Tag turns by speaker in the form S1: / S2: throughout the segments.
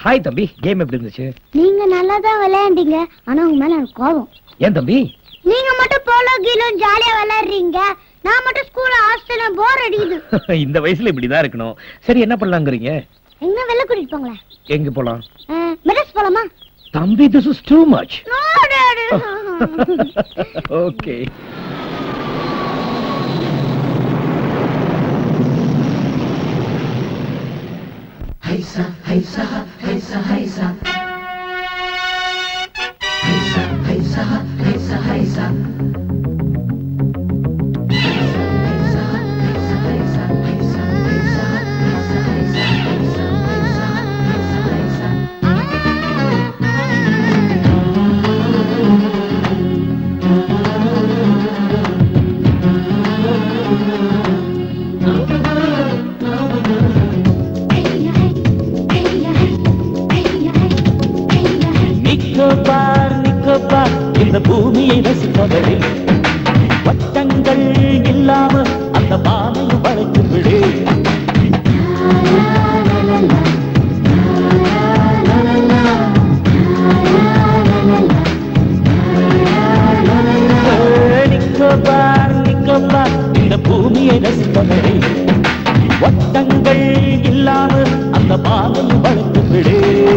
S1: Hi தம்பி game எப்படி இருந்துச்சு
S2: நீங்க நல்லா தான் விளையாண்டீங்க ஆனா உங்க மேல எனக்கு கோபம்
S1: ஏன் தம்பி
S2: நீங்க மட்டும் போலோ கீலும் ஜாலியா விளையாடுறீங்க நான் மட்டும் ஸ்கூல்ல ஹாஸ்டல்ல போர் அடிக்குது
S1: இந்த வயசுல இப்படிதான் இருக்கணும் சரி என்ன பண்ணலாங்கிறீங்க
S2: எங்க வெளில கூட்டிட்டு போங்களேன்
S1: எங்க போலாம்
S2: மெட்ராஸ் போலாமா
S1: தம்பி this is too much
S2: No, Daddy.
S1: Okay
S3: Nicobar Nicobar இந்த பூமியை ரசிப்பவரே வட்டங்கள் இல்லாம அந்த பானையும் வளைத்து விடு நிக்கோபார் நிக்கோபார் இந்த பூமியை ரசிப்பவரே வட்டங்கள் இல்லாம அந்த பானையும் வளைத்து விடு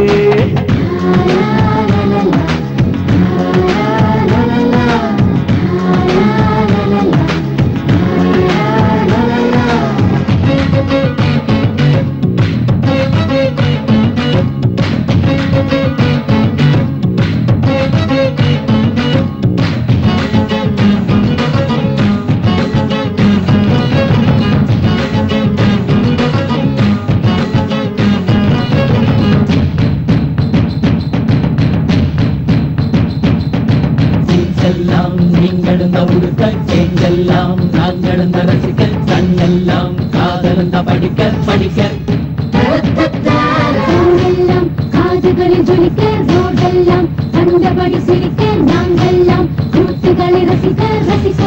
S4: செல்லாம் நீங்களுந்த உடுக்க செஞ்செல்லாம் நாங்களுந்த ரசிக்க கண்ணெல்லாம் காதலந்த படிக்க படிக்க
S2: ஊரெல்லாம் காதுகளில் ஜொலிக்க ரோடெல்லாம் கண்டபடி சிரிக்க நாங்கெல்லாம் கூட்டுகளை ரசிக்க ரசிக்க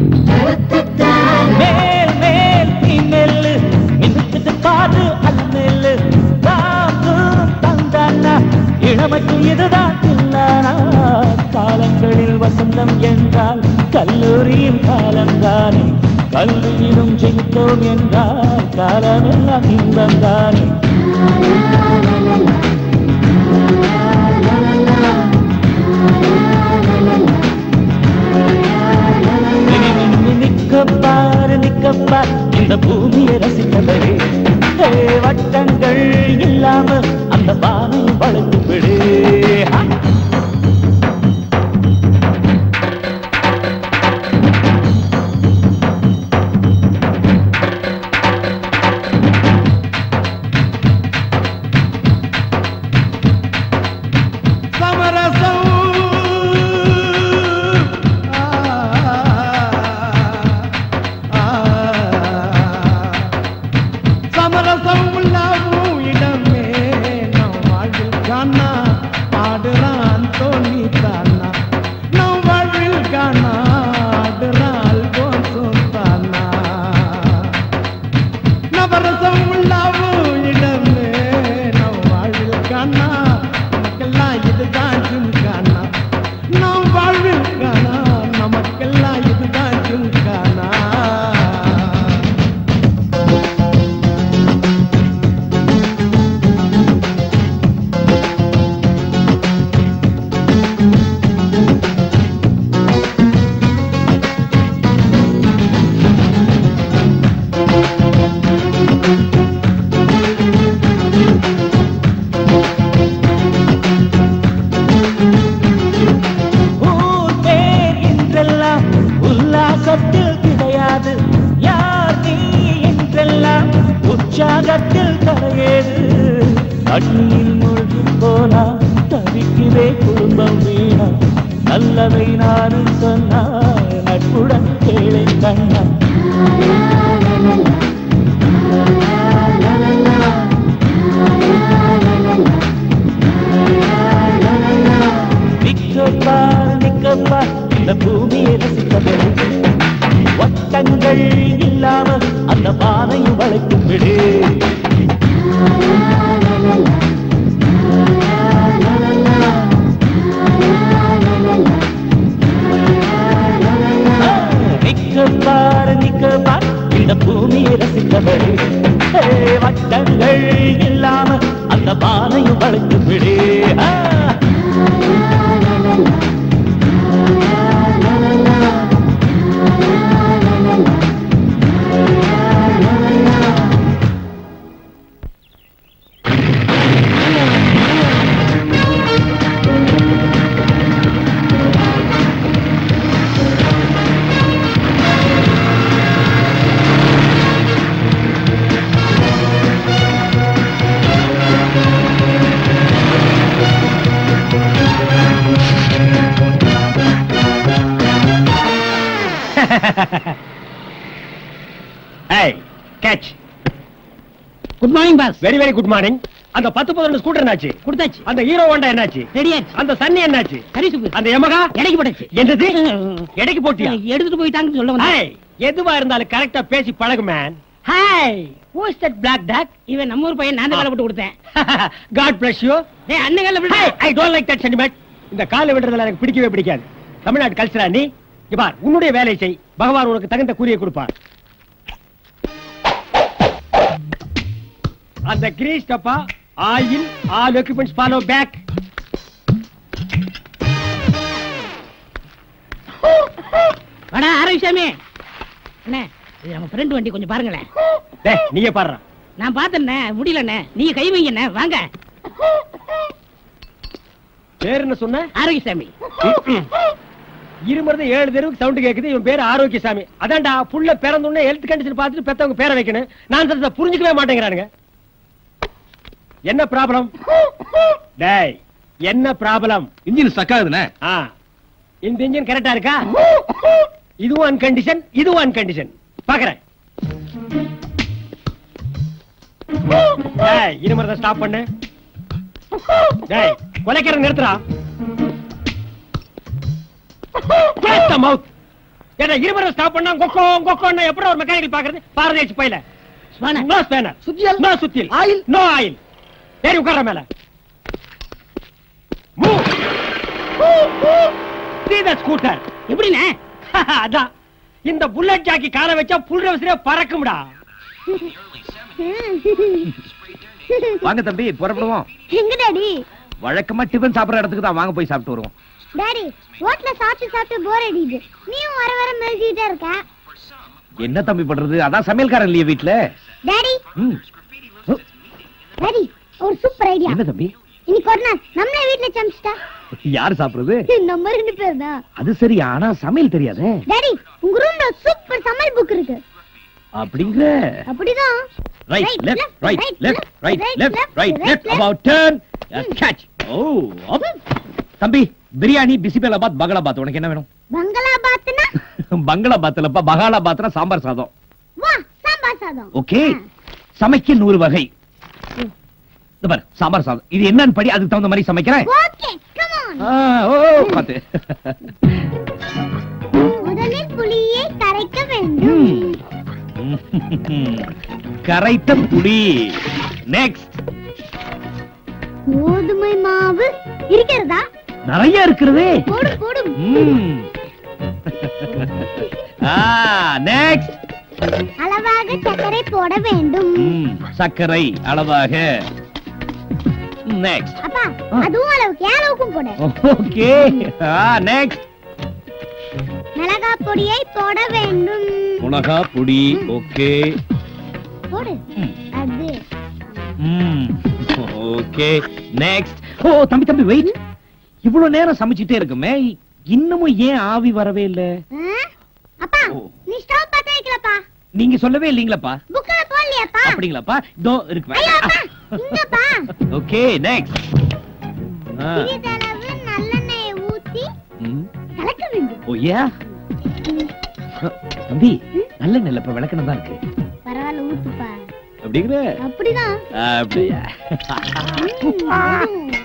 S3: மேல் மேல் நீ மெல்லு மின்னுக்கிட்டு பாடு அல்லு தாக்கும் தந்தானா இளமைக்கு இதுதான் தில்லானா காலங்களில் வசந்தம் என்றால் கல்லூரியும் காலம்தானே கல்வியிலும் ஜெயித்தோம் என்றால் காலமெல்லாம் இன்பம் தானே நிக்கப்பாரு நிக்கப்பார் இந்த பூமியை ரசித்தவரே ஏ, வட்டங்கள் இல்லாம அந்த பானையை வளர்த்து விடு ஹா!
S5: சமரசம் ஆ, ஆ, சமரசம் உள்ளாவும் இடமே நம் வாழ்வில் காணா ஆடுறான் தோணி தானா நம் வாழ்வில் காணா ஆடுறாள் போசும் தானா நவரசம் உள்ளாவும் இடமே நம் வாழ்வில் காணா நமக்கெல்லாம் இதுதான் ஜும்கானா நாம் வாழ்வில் காணா நமக்கெல்லாம் இதுதான் ஜும்கானா
S3: ஊர் பேர் என்றெல்லாம் உல்லாசத்தில் கிடையாது யார் நீ என்றெல்லாம் உற்சாகத்தில் தலையேது தண்ணீர் மூழ்கி போனா தவிக்கிறே குடும்பம் வீணா நல்லதை நானும் சொன்னா நட்புடன் கேளை கண்ணா நிக்கப்பார் நிக்கப்பார் இந்த பூமியை ரசித்தவரே வட்டங்கள் இல்லாம அந்த பானையும் வளைக்கும் விடு
S2: la la la
S1: ஏய் catch
S6: good morning boss
S1: very very good morning அந்த பத்து பதினொன்று ஸ்கூட்டர் என்னாச்சு
S6: கொடுத்தாச்சு
S1: அந்த ஹீரோ ஹோண்டா என்னாச்சு
S6: ரெடியாச்சு
S1: அந்த சன்னி என்னாச்சு
S6: சரி சுப்பு
S1: அந்த எமகா
S6: எடைக்கு போட்டாச்சு
S1: என்னது எடைக்கு போட்டியா
S6: எடுத்துட்டு போயிட்டாங்கன்னு சொல்ல வந்தேன்
S1: ஏய் எதுவா இருந்தாலும் கரெக்டா பேசி பழகு man hi who is that black duck
S6: இவன் நம்ம ஊர் பையன் நான் தான் வேலை போட்டு கொடுத்தேன்
S1: god bless you
S6: டேய் அண்ணன் வேலை
S1: hey i don't like that sentiment இந்த காலை விடுறதுல எனக்கு பிடிக்கவே பிடிக்காது தமிழ்நாட்டு கல்ச்சரா நீ இங்க பார் உன்னுடைய வேலையை செய் பகவான் உனக்கு தகுந்த கூலியை கொடுப்பார் அந்த கிரீஸ் டப்பா oil all equipments follow back
S6: வாடா ஆரோக்கியசாமி அண்ணே இது நம்ம ஃப்ரெண்ட் வண்டி கொஞ்சம் பாருங்களேன்
S1: டேய் நீயே பாடுற
S6: நான் பார்த்தேண்ணே முடியலண்ணே நீங்க கை வைங்கண்ணே வாங்க
S1: பேர் என்ன சொன்ன
S6: ஆரோக்கியசாமி
S1: இருமறது ஏழு தெருவுக்கு சவுண்ட் கேக்குது இவன் பேரு ஆரோக்கியசாமி அதான்டா புள்ள பிறந்தோடனே ஹெல்த் கண்டிஷன் பார்த்துட்டு பெத்தவங்க பேரை வைக்கணும் நான் சொல்றத புரிஞ்சுக்கவே மாட்டேங்கிறானுங்க என்ன ப்ராப்ளம் டேய் என்ன ப்ராப்ளம்
S7: இன்ஜின் ஸ்டக் ஆகுதுண்ணே
S1: ஆ இந்த இன்ஜின் கரெக்டா இருக்கா இதுவும் அன்கண்டிஷன் இதுவும் அன்கண்டிஷன் பாக்குறேன் டேய் இருமறத ஸ்டாப் பண்ணு டேய் கொலைக்கிற நிறுத்துறா Close the mouth. ஏடா இருமறத ஸ்டாப் பண்ணா கொக்கோ கொக்கோன்னு எப்படி ஒரு மெக்கானிக்கல் பாக்குறது பாரதேசி பையில
S6: ஸ்பானர்.
S1: நோ ஸ்பேனர்
S6: சுத்தியல்.
S1: நோ சுத்தியல் ஆயில் நோ ஆயில் ஏறி உட்கார்ற மேல மூவ் see the scooter
S6: எப்படிண்ணே
S1: அதான் இந்த புல்லட் ஜாக்கி காலை வச்சா புல் ரவசரே பறக்கும்டா
S7: வாங்க தம்பி புறப்படுவோம்
S2: எங்க டாடி
S7: வழக்கமா டிபன் சாப்பிடுற இடத்துக்கு தான் வாங்க போய் சாப்பிட்டு வருவோம்
S2: டாடி ஹோட்டல்ல சாப்பிட்டு சாப்பிட்டு போர் அடிக்குது நீயும் வர வர மெழுகிட்டே இருக்க
S7: என்ன தம்பி பண்றது அதான் சமையல்காரன் இல்லையே வீட்டுல
S2: டாடி
S7: ம்.
S2: டாடி ஒரு சூப்பர் ஐடியா
S7: என்ன தம்பி
S2: இன்னைக்கு ஒரு நாள் நம்மளே வீட்ல சமைச்சிட்டா
S7: யார் சாப்பிடுறது
S2: நம்ம ரெண்டு பேர் தான்
S7: அது சரி ஆனா சமையல் தெரியாதே
S2: டாடி உங்க ரூம்ல சூப்பர் சமையல் புக் இருக்கு
S7: அப்படிங்கிற
S2: அப்படிதான்
S7: right
S2: Right,
S7: left
S2: left,
S7: right
S2: right,
S7: left
S2: left,
S7: right
S2: right,
S7: left
S2: left,
S7: right
S2: right,
S7: left
S2: left.
S7: About turn catch oh up தம்பி பிரியாணி பிசிபேலாபாத் பகலாபாத் உனக்கு என்ன வேணும்
S2: பங்களாபாத்னா
S7: பங்களாபாத்லப்பா பகாலாபாத்னா சாம்பார் சாதம்
S2: வா சாம்பார் சாதம்
S7: ஓகே சமைக்க நூறு வகை இந்த பாரு சாம்பார் சாதம் இது என்னன்னு படி அதுக்கு தகுந்த மாதிரி சமைக்கிறேன்
S2: ஓகே கம் ஆன்
S7: ஆ, ஓ பாத்து
S2: முதலில் புளியை கரைக்க வேண்டும்
S7: ம். கரைத்த புளி நெக்ஸ்ட்
S2: கோதுமை மாவு இருக்கிறதா
S7: நிறைய இருக்கிறதே
S2: போடு போடு
S7: ம். ஆ நெக்ஸ்ட்
S2: அளவாக சர்க்கரை போட வேண்டும்
S7: சர்க்கரை அளவாக நெக்ஸ்ட்
S2: அப்பா அதுவும் அளவுக்கு ஏன் அளவுக்கும் போடு
S7: ஓகே ஆ நெக்ஸ்ட்
S2: மிளகா பொடியை போட வேண்டும்
S7: மிளகா பொடி ஓகே
S2: போடு
S7: ம்.
S2: அது
S7: ம் ஓகே நெக்ஸ்ட் ஓ தம்பி தம்பி வெயிட் இவ்வளவு நேரம் சமைச்சிட்டே இருக்குமே இன்னமும் ஏன் ஆவி வரவே இல்ல
S2: ஆ? அப்பா
S7: ஓ.
S2: நீ ஸ்டவ் பத்த வைக்கலப்பா
S7: நீங்க சொல்லவே இல்லீங்களாப்பா
S2: புக்ல போடலையாப்பா
S7: அப்படிங்களாப்பா இதோ இருக்கு
S2: ஐயோ அப்பா இங்கப்பா
S7: ஓகே நெக்ஸ்ட்
S2: சிறிதளவு நல்லெண்ணெயை ஊத்தி கலக்க வேண்டும்
S7: ஓ யா தம்பி நல்ல நெல்லப்ப விளக்கணும் தான் இருக்கு
S2: பரவாயில்ல ஊத்துப்பா
S7: அப்படிங்கிற
S2: அப்படிதான்
S7: அப்படியா
S2: ம்.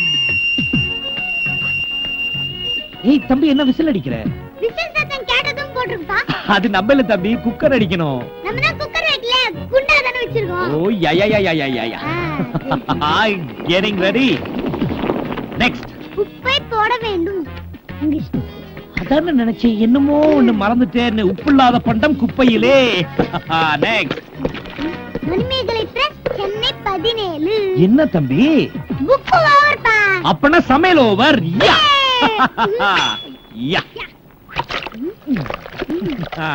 S7: ஏய் தம்பி என்ன விசில் அடிக்கிற
S2: விசில் சத்தம் கேட்டதும் போட்டிருப்பா
S7: அது நம்மள தம்பி குக்கர் அடிக்கணும்
S2: நம்ம தான் குக்கர் வைக்கல குண்டா தானே வச்சிருக்கோம்
S7: oh yeah yeah yeah yeah yeah yeah yeah
S2: ஆ.
S7: கெட்டிங் ரெடி நெக்ஸ்ட்
S2: உப்பை போட வேண்டும் உங்க இஷ்டம்
S7: அதான் நினைச்சேன் என்னமோ ஒண்ணு மறந்துட்டேன்னு உப்பில்லாத பண்டம் குப்பையிலே நெக்ஸ்ட்
S2: மணிமேகலை பிரஸ் சென்னை பதினேழு
S7: என்ன தம்பி
S2: புக் ஓவர்ப்பா
S7: அப்பனா சமையல் ஓவர் யா யா ஆ.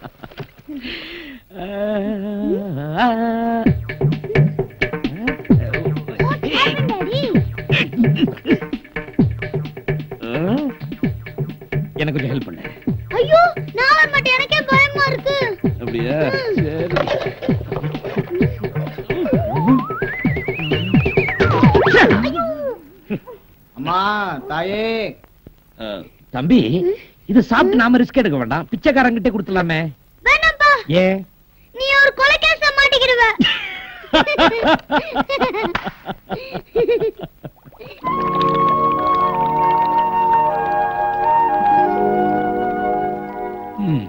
S7: எனக்கு கொஞ்சம் ஹெல்ப் பண்ணு
S2: ஐயோ நான் வர மாட்டேன் எனக்கே பயமா இருக்கு
S7: அப்படியா சரி
S5: அம்மா தாயே
S7: அஹ், தம்பி இது சாப்பிட்டு நாம ரிஸ்க் எடுக்க வேண்டாம் பிச்சைக்காரங்கிட்டே கொடுத்துலாமே
S2: வேணாப்பா
S7: ஏன்
S2: நீ ஒரு கொலைக்கேச மாட்டிக்கிடுவ
S7: ம்.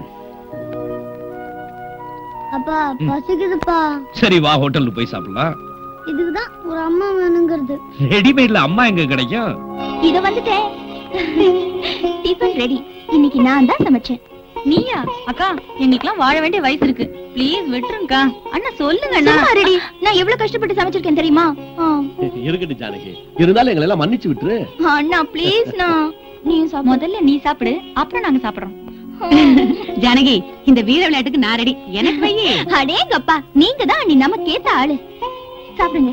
S2: அப்பா பசிக்குதுப்பா
S7: சரி வா ஹோட்டலுக்கு போய் சாப்பிடலாம்
S2: இதுக்குதான் ஒரு அம்மா வேணுங்கிறது
S7: ரெடிமேட்ல அம்மா எங்க கிடைக்கும்
S2: இத வந்துட்டேன் டிஃபன் ரெடி இன்னைக்கு நான் தான் சமைச்சேன்
S8: நீயா அக்கா எங்களுக்குலாம் வாழ வேண்டிய வயசு இருக்கு ப்ளீஸ் விட்டுருங்கக்கா அண்ணா சொல்லுங்க அண்ணா
S2: சும்மா ரெடி நான் எவ்வளவு கஷ்டப்பட்டு சமைச்சிருக்கேன் தெரியுமா ஆ.
S1: இருக்கட்டும் ஜானகி இருந்தாலும் எங்களை எல்லாம் மன்னிச்சு விட்டுரு
S2: அண்ணா ப்ளீஸ்ண்ணா நீயும் சாப்பிடு
S8: முதல்ல நீ சாப்பிடு அப்புறம் நாங்க சாப்பிடுறோம் ஜானகி இந்த வீர விளையாட்டுக்கு நான் ரெடி எனக்கு வையே
S2: அடேங்கப்பா நீங்க தான் நீ நமக்கு ஏத்த ஆளு சாப்பிடுங்க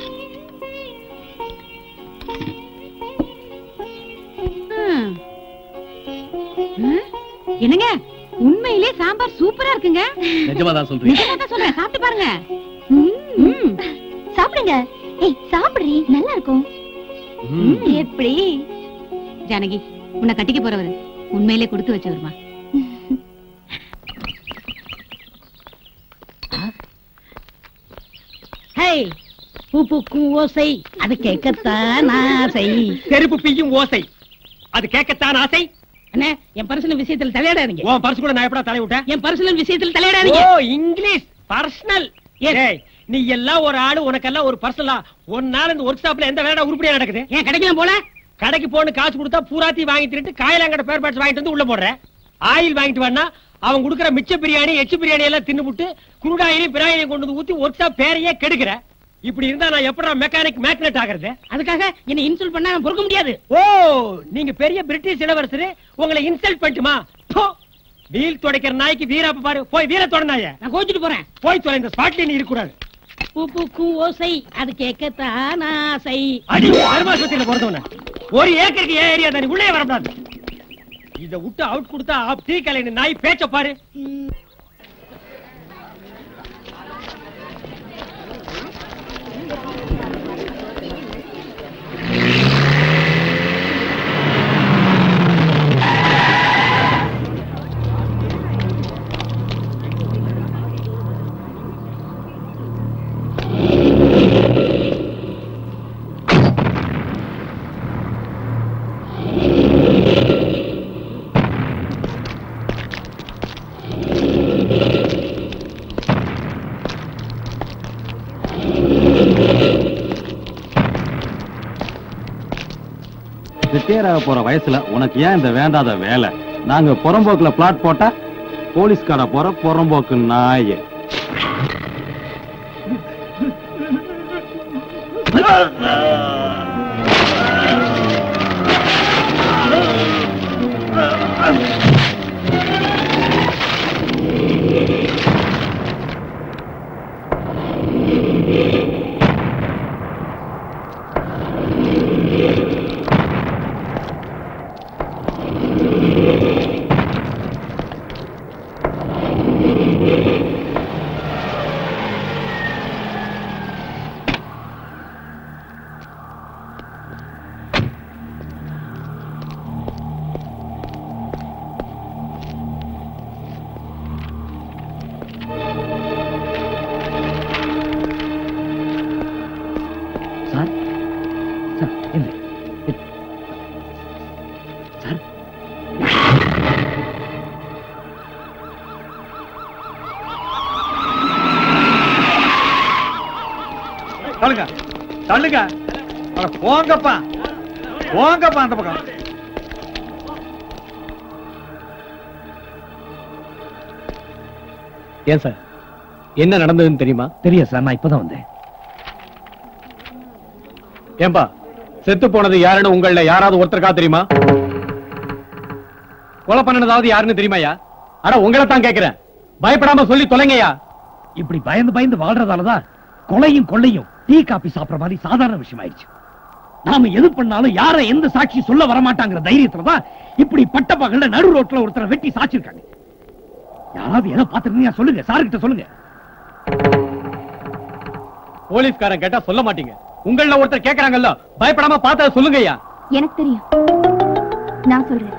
S8: ம். ம்? என்னங்க உண்மையிலே சாம்பார் சூப்பரா இருக்குங்க
S1: நிஜமா தான் சொல்றீங்க
S8: நிஜமா தான் சொல்றேன் சாப்பிட்டு பாருங்க
S2: ம். சாப்பிடுங்க ஏய் சாப்பிடுறீ நல்லா இருக்கும் எப்படி
S8: ஜானகி உன்னை கட்டிக்க போறவரு உண்மையிலே கொடுத்து வச்சவருமா
S6: ஹே பூ பூக்கும் ஓசை அது கேட்கத்தான் ஆசை
S1: செருப்பு பிய்யும் ஓசை அது கேட்கத்தான் ஆசை
S6: அண்ணே என் பர்சனல் விஷயத்துல தலையிடாதீங்க
S1: உன் பர்ஸ் கூட நான் எப்படா தலை விட்டேன்
S6: என் பர்சனல் விஷயத்துல
S1: ஓ
S6: தலையிடாதீங்க
S1: இங்கிலீஷ் பர்சனல் ஏய் நீ எல்லாம் ஒரு ஆளு உனக்கெல்லாம் ஒரு பர்சனலா ஒன்னால இந்த ஒர்க் ஷாப்ல எந்த வேலை உருப்படியா நடக்குது
S6: ஏன் கிடைக்கலாம் போல
S1: கடைக்கு போன்னு காசு கொடுத்தா பூராத்தி வாங்கி திருட்டு காயலாங்கட பேர் பேட்ஸ் வாங்கிட்டு வந்து உள்ள போடுற ஆயில் வாங்கிட்டு வரனா அவன் கொடுக்குற மிச்ச பிரியாணி எச்சு பிரியாணி எல்லாம் தின்னுபுட்டு குருடாயிலையும் பிராயிலையும் கொண்டு வந்து ஊத்தி ஒர்க் ஷாப் பேரையே கெடுக்கிற இப்படி இருந்தா நான் எப்படா மெக்கானிக் மேக்னெட் ஆகுறது
S6: அதுக்காக என்ன இன்சல்ட் பண்ணா நான் பொறுக்க முடியாது
S1: ஓ நீங்க பெரிய பிரிட்டிஷ் இளவரசர் உங்களை இன்சல்ட் பண்ணிட்டுமா போ. வீல் துடைக்கிற நாய்க்கு வீராப்ப பாரு போய் வீர தொடனாய
S6: நான் கோச்சிட்டு போறேன்
S1: போய் தொலை இந்த ஸ்பாட்ல நீ இருக்கக்கூடாது
S6: பூ பூக்கும் ஓசை அது கேட்கத்தான் ஆசை
S1: அடி அருமாசத்தில பிறந்தவன ஒரு ஏக்கருக்கு ஏன் ஏரியா தான் உள்ளே வரக்கூடாது இத விட்டு அவுட் கொடுத்தா ஆப் டீ கலைன்னு நாய் பேச்ச பாரு
S9: ரிட்டையர் ஆக போற வயசுல உனக்கு ஏன் இந்த வேண்டாத வேலை நாங்க புறம்போக்குல பிளாட் போட்டா போலீஸ்கார போற புறம்போக்கு நாய
S7: சார் சார் என்ன சார்
S5: தள்ளுங்க தள்ளுங்க அட போங்கப்பா போங்கப்பா அந்த பக்கம்
S1: ஏன் சார் என்ன நடந்ததுன்னு தெரியுமா
S7: தெரியும் சார் நான் இப்பதான் வந்தேன்
S1: ஏன்பா
S9: செத்து போனது யாருன்னு உங்கள யாராவது ஒருத்தருக்கா தெரியுமா கொலை பண்ணனதாவது யாருன்னு தெரியுமாயா அட உங்களை தான் கேக்குறேன் பயப்படாம சொல்லி தொலைங்கய்யா
S7: இப்படி பயந்து பயந்து வாழ்றதாலதான் கொலையும் கொள்ளையும் டீ காபி சாப்பிடுற மாதிரி சாதாரண விஷயம் ஆயிடுச்சு நாம எது பண்ணாலும் யார எந்த சாட்சி சொல்ல வரமாட்டாங்கிற தைரியத்துலதான் இப்படி பட்ட பகல்ல நடு ரோட்ல ஒருத்தரை வெட்டி சாச்சிருக்காங்க யாராவது எதை பார்த்திருந்தீங்க சொல்லுங்க சார்கிட்ட சொல்லுங்க
S9: போலீஸ்காரன் கேட்டா சொல்ல மாட்டீங்க உங்கள ஒருத்தர் கேக்குறாங்கல்ல பயப்படாம பார்த்தா சொல்லுங்கய்யா
S8: எனக்கு தெரியும் நான் சொல்றேன்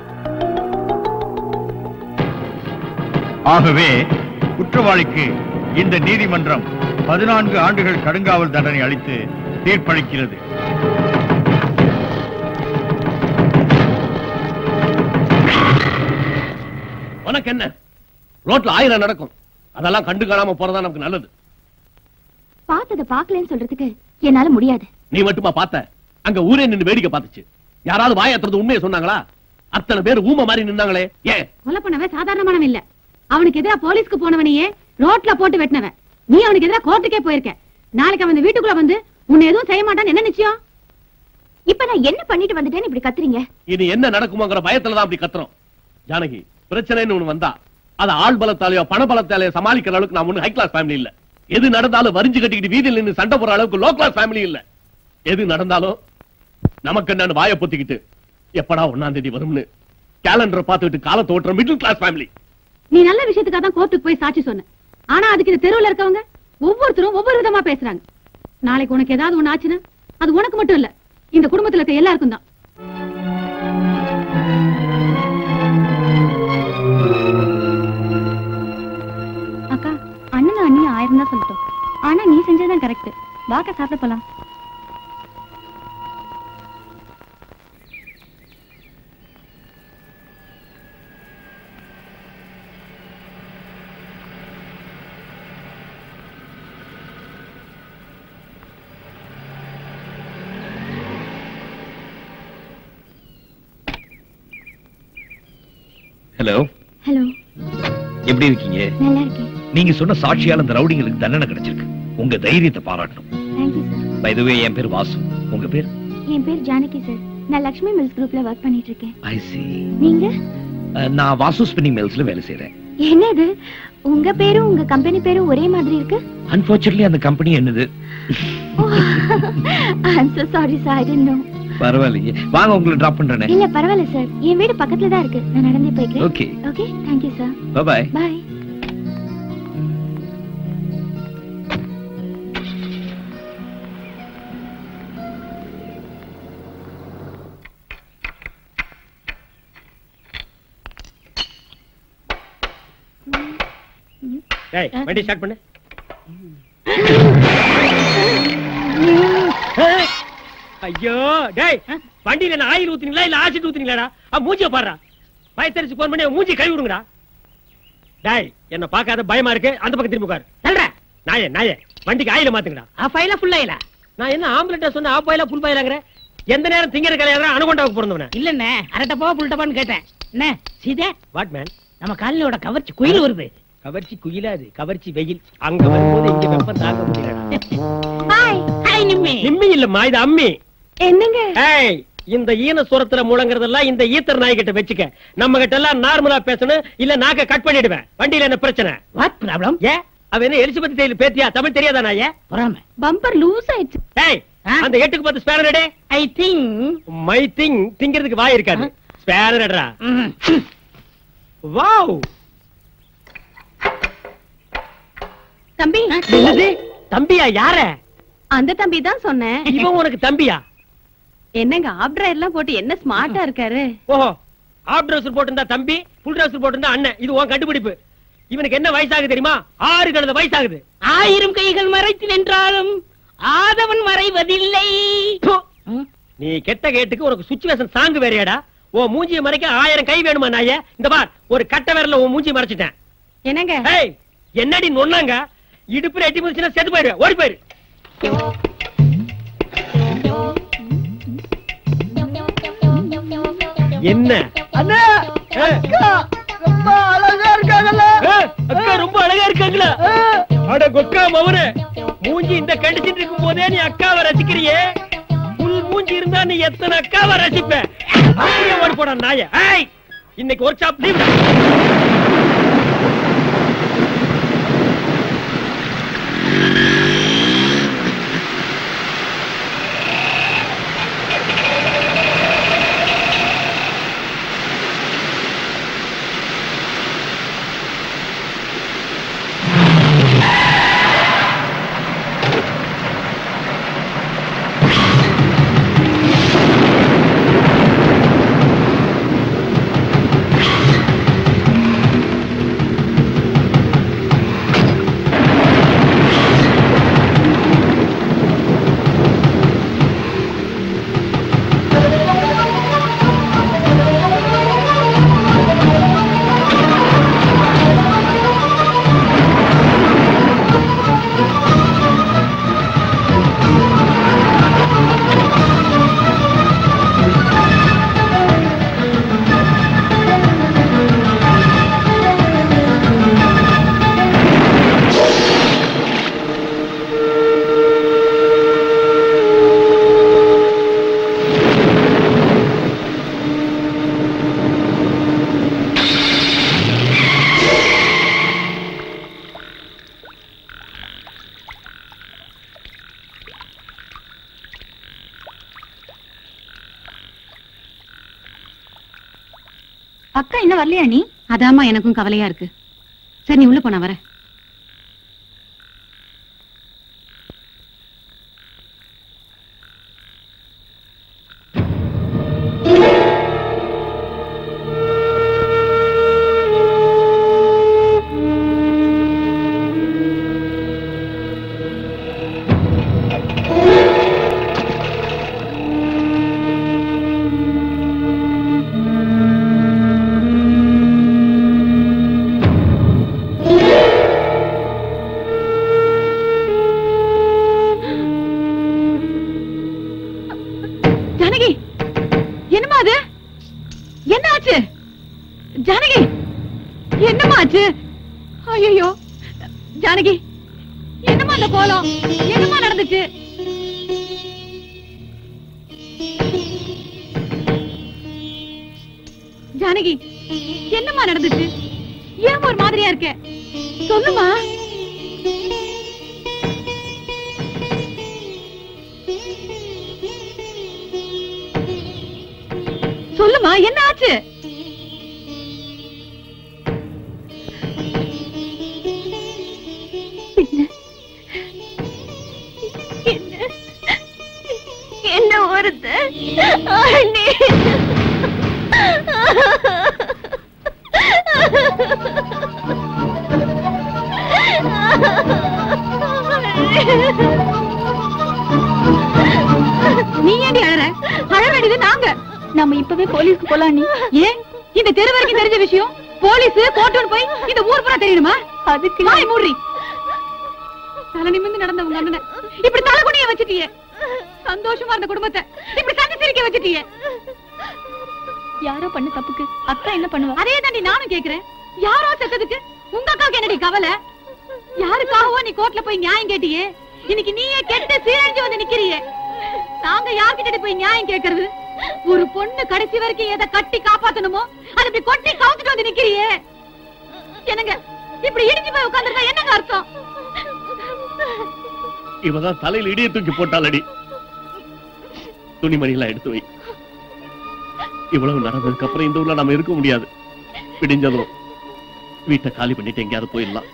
S10: ஆகவே குற்றவாளிக்கு இந்த நீதிமன்றம் பதினான்கு ஆண்டுகள் கடுங்காவல் தண்டனை அளித்து தீர்ப்பளிக்கிறது
S1: உனக்கு என்ன ரோட்ல ஆயிரம் நடக்கும் அதெல்லாம் கண்டு காணாம போறதா நமக்கு நல்லது
S8: பார்த்தத பாக்கலன்னு சொல்றதுக்கு என்னால முடியாது
S1: நீ மட்டுமா பார்த்த அங்க ஊரே நின்னு வேடிக்கை பார்த்துச்சு யாராவது வாயத்துறது உண்மையை சொன்னாங்களா அத்தனை பேர் ஊம மாதிரி நின்னாங்களே ஏன்
S8: கொலை பண்ணவன் சாதாரணமானவன் இல்ல அவனுக்கு எதிரா போலீஸ்க்கு போனவனையே ரோட்ல போட்டு வெட்டினவன் நீ அவனுக்கு எதிரா கோர்ட்டுக்கே போயிருக்க நாளைக்கு அவன் இந்த வீட்டுக்குள்ள வந்து உன்னை எதுவும் செய்ய மாட்டான்னு என்ன நிச்சயம் இப்ப நான் என்ன பண்ணிட்டு வந்துட்டேன்னு இப்படி கத்துறீங்க
S1: இது என்ன நடக்குமோங்கிற பயத்துல தான் அப்படி கத்துறோம் ஜானகி பிரச்சனைன்னு ஒண்ணு வந்தா அது ஆள் பலத்தாலேயோ பண பலத்தாலேயோ சமாளிக்கிற அளவுக்கு நான் ஒண்ணு ஹை கிளாஸ் ஃபேமிலி இல்ல எது நடந்தாலும் வரிஞ்சு கட்டிக்கிட்டு வீதியில் நின்னு சண்டை போற அளவுக்கு லோ கிளாஸ் ஃபேமிலி இல்ல எது நடந்தாலும் நமக்கு என்னன்னு வாயை பொத்திக்கிட்டு எப்படா ஒண்ணாம் தேதி வரும்னு கேலண்டரை பார்த்துக்கிட்டு காலத்தை ஓட்டுற மிடில் கிளாஸ் ஃபேமிலி
S8: நீ நல்ல விஷயத்துக்காக தான் கோர்ட்டுக்கு போய் சாட்சி சொன்ன ஆனா அதுக்கு இந்த தெருவுல இருக்கவங்க ஒவ்வொருத்தரும் ஒவ்வொரு விதமா பேசுறாங்க நாளைக்கு உனக்கு ஏதாவது ஒண்ணு ஆச்சுன்னா அது உனக்கு மட்டும் இல்ல இந்த குடும்பத்துல இருக்க எல்லாருக்கும் தான் அக்கா அண்ணனும் அண்ணியும் ஆயிரம் தான் சொல்லட்டும் ஆனா நீ செஞ்சதுதான் கரெக்ட் வாக்க சாப்பிட போலாம்
S7: ஹலோ
S8: ஹலோ
S7: எப்படி இருக்கீங்க
S8: நல்லா இருக்கேன்
S7: நீங்க சொன்ன சாட்சியால அந்த ரவுடிங்களுக்கு தண்டனை கிடைச்சிருக்கு உங்க தைரியத்தை பாராட்டணும்
S8: thank you sir
S7: by the way என் பேர் வாசு உங்க பேர்
S8: என் பேர் ஜானகி சார் நான் லக்ஷ்மி மில்ஸ் குரூப்ல ஒர்க் பண்ணிட்டு இருக்கேன்
S7: ஐ சி
S8: நீங்க
S7: நான் வாசு ஸ்பின்னிங் மில்ஸ்ல வேலை செய்றேன்
S8: என்னது உங்க பேரும் உங்க கம்பெனி பேரும் ஒரே மாதிரி இருக்கு
S7: அன்பார்ச்சுனேட்லி அந்த கம்பெனி என்னது
S8: I'm so sorry sir I didn't know
S7: பரவாயில்லையே வாங்க உங்களை டிராப் பண்றேனே
S8: இல்ல பரவாயில்ல சார் என் வீடு பக்கத்துல தான் இருக்கு நான் நடந்தே போய்க்கிறேன்
S7: okay
S8: okay thank you sir
S7: bye
S8: bye
S1: டேய் வண்டி ஸ்டார்ட் பண்ணு ஐயோ டேய் வண்டியில என்ன ஆயில் ஊத்துனீங்களா இல்ல ஆசிட் ஊத்துனீங்களாடா ஆ மூஞ்சிய பாருடா பயத்தரிச்சு போன் பண்ணி மூஞ்சி கை விடுங்கடா டேய் என்ன பார்க்காத பயமா இருக்கு அந்த பக்கம் திரும்பி உட்காரு தள்ளுற நாயே நாயே வண்டிக்கு ஆயில மாத்துங்கடா
S6: ஆஃப் ஆயிலா ஃபுல் ஆயிலா
S1: நான் என்ன ஆம்புலன்ட்ட சொன்ன ஆப் ஆயிலா புல் பாயிலாங்கிற எந்த நேரம் திங்கிற கலையாத அனுகொண்டாவுக்கு பிறந்தவன
S6: இல்லண்ணே அரட்டப்பா புல்டப்பான்னு கேட்டேன் என்ன சீதே
S1: வாட் மேன்
S6: நம்ம காலனியோட கவர்ச்சி குயில் வருது
S1: கவர்ச்சி குயிலாது கவர்ச்சி வெயில் அங்க வரும்போது இங்க வெப்பம் தாங்க முடியலடா
S8: ஹாய்
S6: ஹாய் நிம்மி
S1: நிம்மி இல்லம்மா இது அம்மி
S8: என்னங்க
S1: ஏய் இந்த ஈன சுரத்துல முழங்குறதெல்லாம் இந்த ஈத்தர் நாய் கிட்ட வச்சுக்க நம்ம கிட்ட எல்லாம் நார்மலா பேசணும் இல்ல நாக்க கட் பண்ணிடுவேன் வண்டியில என்ன பிரச்சனை
S6: வாட் ப்ராப்ளம்
S1: ஏ அவ என்ன எலிசபெத் டெய்லர் பேத்தியா தமிழ் தெரியாதா நாயே
S6: பொறாம
S8: பம்பர் லூஸ் ஆயிடுச்சு
S1: ஏய்
S6: ஆ?
S1: அந்த எட்டுக்கு பத்து ஸ்பேனர் எடு
S6: ஐ திங்க்
S1: மை திங் திங்கிறதுக்கு வாய் இருக்காது ஸ்பேனர் எடுறா வாவ்
S8: தம்பி
S1: என்னது தம்பியா யார
S8: அந்த தம்பி தான் சொன்னேன்
S1: இவன் உனக்கு தம்பியா
S8: என்னங்க ஆப்டர் எல்லாம் போட்டு என்ன ஸ்மார்ட்டா இருக்காரு
S1: ஓஹோ ஆப் ட்ரெஸ் போட்டிருந்தா தம்பி ஃபுல் ட்ரெஸ் போட்டிருந்தா அண்ணன் இது உன் கண்டுபிடிப்பு இவனுக்கு என்ன வயசாகுது தெரியுமா ஆறு கழுத வயசாகுது
S6: ஆயிரம் கைகள் மறைத்து நின்றாலும் ஆதவன் மறைவதில்லை
S1: ப்பு. நீ கெட்ட கேட்டுக்கு உனக்கு சுச்சுவேஷன் சாங்கு வேறையாடா உன் மூஞ்சியை மறைக்க ஆயிரம் கை வேணுமா நாயே இந்த பார் ஒரு கட்ட விரல்ல உன் மூஞ்சி மறைச்சிட்டேன்
S8: என்னங்க
S1: ஏய் என்னடி நொன்னாங்க இடுப்புல எட்டி முடிச்சுன்னா செத்து போயிரு ஓடி போயிரு என்ன
S5: அண்ணா
S1: ஏய்,
S5: ரொம்ப அழகா இருக்காங்கல்ல
S1: ஏய், அக்கா ரொம்ப அழகா இருக்காங்களா அட கொக்கா மவனே மூஞ்சி இந்த கண்டிச்சிட்டு இருக்கும் போதே நீ அக்காவை ரசிக்கிறியே புல் மூஞ்சி மூஞ்சி இருந்தா நீ எத்தனை அக்காவை ரசிப்ப அப்படியே ஓடி போட நாய ஏய் இன்னைக்கு ஒர்க் ஷாப் லீவ்
S8: அக்கா இன்னும் வரலையா நீ அதாம்மா எனக்கும் கவலையா இருக்கு சரி நீ உள்ள போனா வர ஜானகி என்னம்மா அது என்ன ஆச்சு ஜானகி என்னம்மா ஆச்சு ஐயோ ஜானகி என்னம்மா அந்த கோலம் என்னம்மா நடந்துச்சு ஜானகி என்னம்மா நடந்துச்சு ஏன் ஒரு மாதிரியா இருக்க சொல்லுமா சொல்லுமா என்ன ஆச்சு
S2: என்ன ஒருத்த அண்ணே
S8: நீ ஏண்டி அழற அழ வேண்டியது நாங்க நம்ம இப்பவே போலீஸ்க்கு போலாம் நீ ஏன் இந்த தெரு வரைக்கும் தெரிஞ்ச விஷயம் போலீஸ் கோர்ட்டுன்னு போய் இந்த ஊர் பூரா தெரியணுமா அதுக்கு வாய் மூடி தலை நிமிர்ந்து நடந்த உங்க அண்ணனை இப்படி தலை குனிய வச்சிட்டியே சந்தோஷமா இருந்த குடும்பத்தை இப்படி சந்தி சிரிக்க வச்சிட்டியே யாரோ பண்ண தப்புக்கு அக்கா என்ன பண்ணுவா அதே தாண்டி நானும் கேக்குறேன் யாரோ செத்ததுக்கு உங்க அக்காவுக்கு என்னடி கவலை யாருக்காகவோ நீ கோர்ட்ல போய் நியாயம் கேட்டியே இன்னைக்கு நீயே கெட்டு சீரழிஞ்சு வந்து நிக்கிறியே நாங்க யார்கிட்ட போய் நியாயம் கேக்குறது ஒரு பொண்ணு கடைசி வரைக்கும் எதை கட்டி காப்பாத்தணுமோ அதை இப்படி கொட்டி கவுத்துட்டு வந்து நிக்கிறியே என்னங்க இப்படி இடிஞ்சு போய் உட்கார்ந்துருந்தா என்னங்க அர்த்தம்
S11: இவதான் தலையில இடிய தூக்கி போட்டாலடி துணிமணி எல்லாம் எடுத்து வை இவ்வளவு நடந்ததுக்கு அப்புறம் இந்த ஊர்ல நாம இருக்க முடியாது விடிஞ்சதும் வீட்டை காலி பண்ணிட்டு எங்கேயாவது போயிடலாம்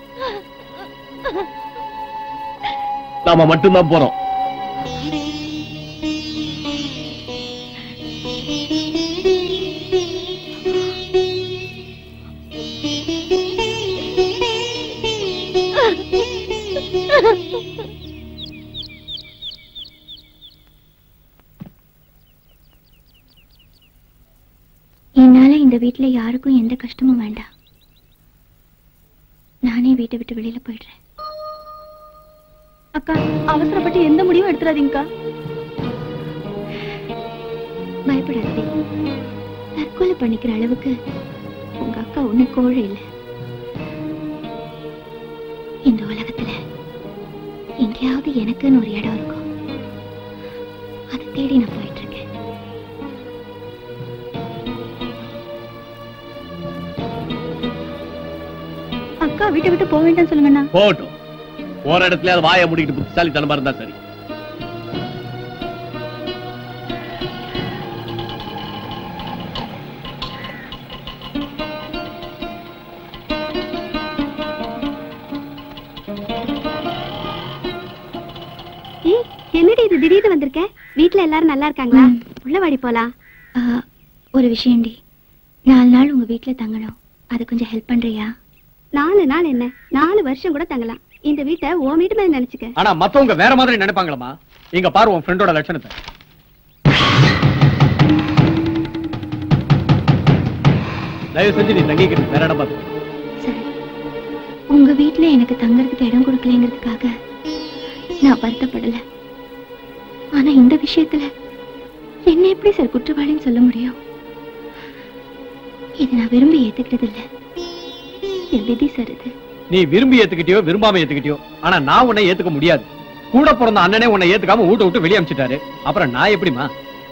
S11: நாம மட்டும்தான் போறோம்
S2: என்னால இந்த வீட்ல யாருக்கும் எந்த கஷ்டமும் வேண்டாம் நானே வீட்டை விட்டு வெளியில போயிடுறேன்
S8: அக்கா அவசரப்பட்டு எந்த முடிவும் எடுத்துறாதீங்கக்கா
S2: பயப்படாதே தற்கொலை பண்ணிக்கிற அளவுக்கு உங்க அக்கா ஒண்ணு கோழை இல்ல இந்த உலகத்துல எங்கேயாவது எனக்குன்னு ஒரு இடம் இருக்கும் அதை தேடி நான் போயிட்டு இருக்கேன் அக்கா வீட்டை விட்டு போக வேண்டாம்னு சொல்லுங்கண்ணா
S11: போகட்டும் போற இடத்துல அது வாயை முடிக்கிட்டு புத்திசாலித்தனமா இருந்தா சரி
S2: ஏய் என்னடி இது திடீர்னு வந்திருக்க வீட்ல எல்லாரும் நல்லா இருக்காங்களா உள்ள வாடி போலாம் ஒரு விஷயம்டி நாலு நாள் உங்க வீட்ல தங்கணும் அது கொஞ்சம் ஹெல்ப் பண்றியா நாலு நாள் என்ன நாலு வருஷம் கூட தங்கலாம் இந்த வீட்டை ஓ வீட்டு மாதிரி நினைச்சுக்க
S7: ஆனா மத்தவங்க வேற மாதிரி நினைப்பாங்களமா இங்க பாரு உன் ஃப்ரெண்டோட லட்சணத்தை தயவு செஞ்சு நீ தங்கிக்கிறது வேற இடம் பார்த்து
S2: சரி உங்க வீட்ல எனக்கு தங்கறதுக்கு இடம் கொடுக்கலங்கிறதுக்காக நான் வருத்தப்படல ஆனா இந்த விஷயத்துல என்ன எப்படி சார் குற்றவாளின்னு சொல்ல முடியும் இது நான் விரும்பி ஏத்துக்கிறது இல்ல என் விதி சார் இது
S7: நீ விரும்பி ஏத்துக்கிட்டியோ விரும்பாம ஏத்துக்கிட்டியோ ஆனா நான் உன்னை ஏத்துக்க முடியாது கூட பிறந்த அண்ணனே உன்னை ஏத்துக்காம வீட்டை விட்டு வெளியே அமிச்சிட்டாரு அப்புறம் நான் எப்படிமா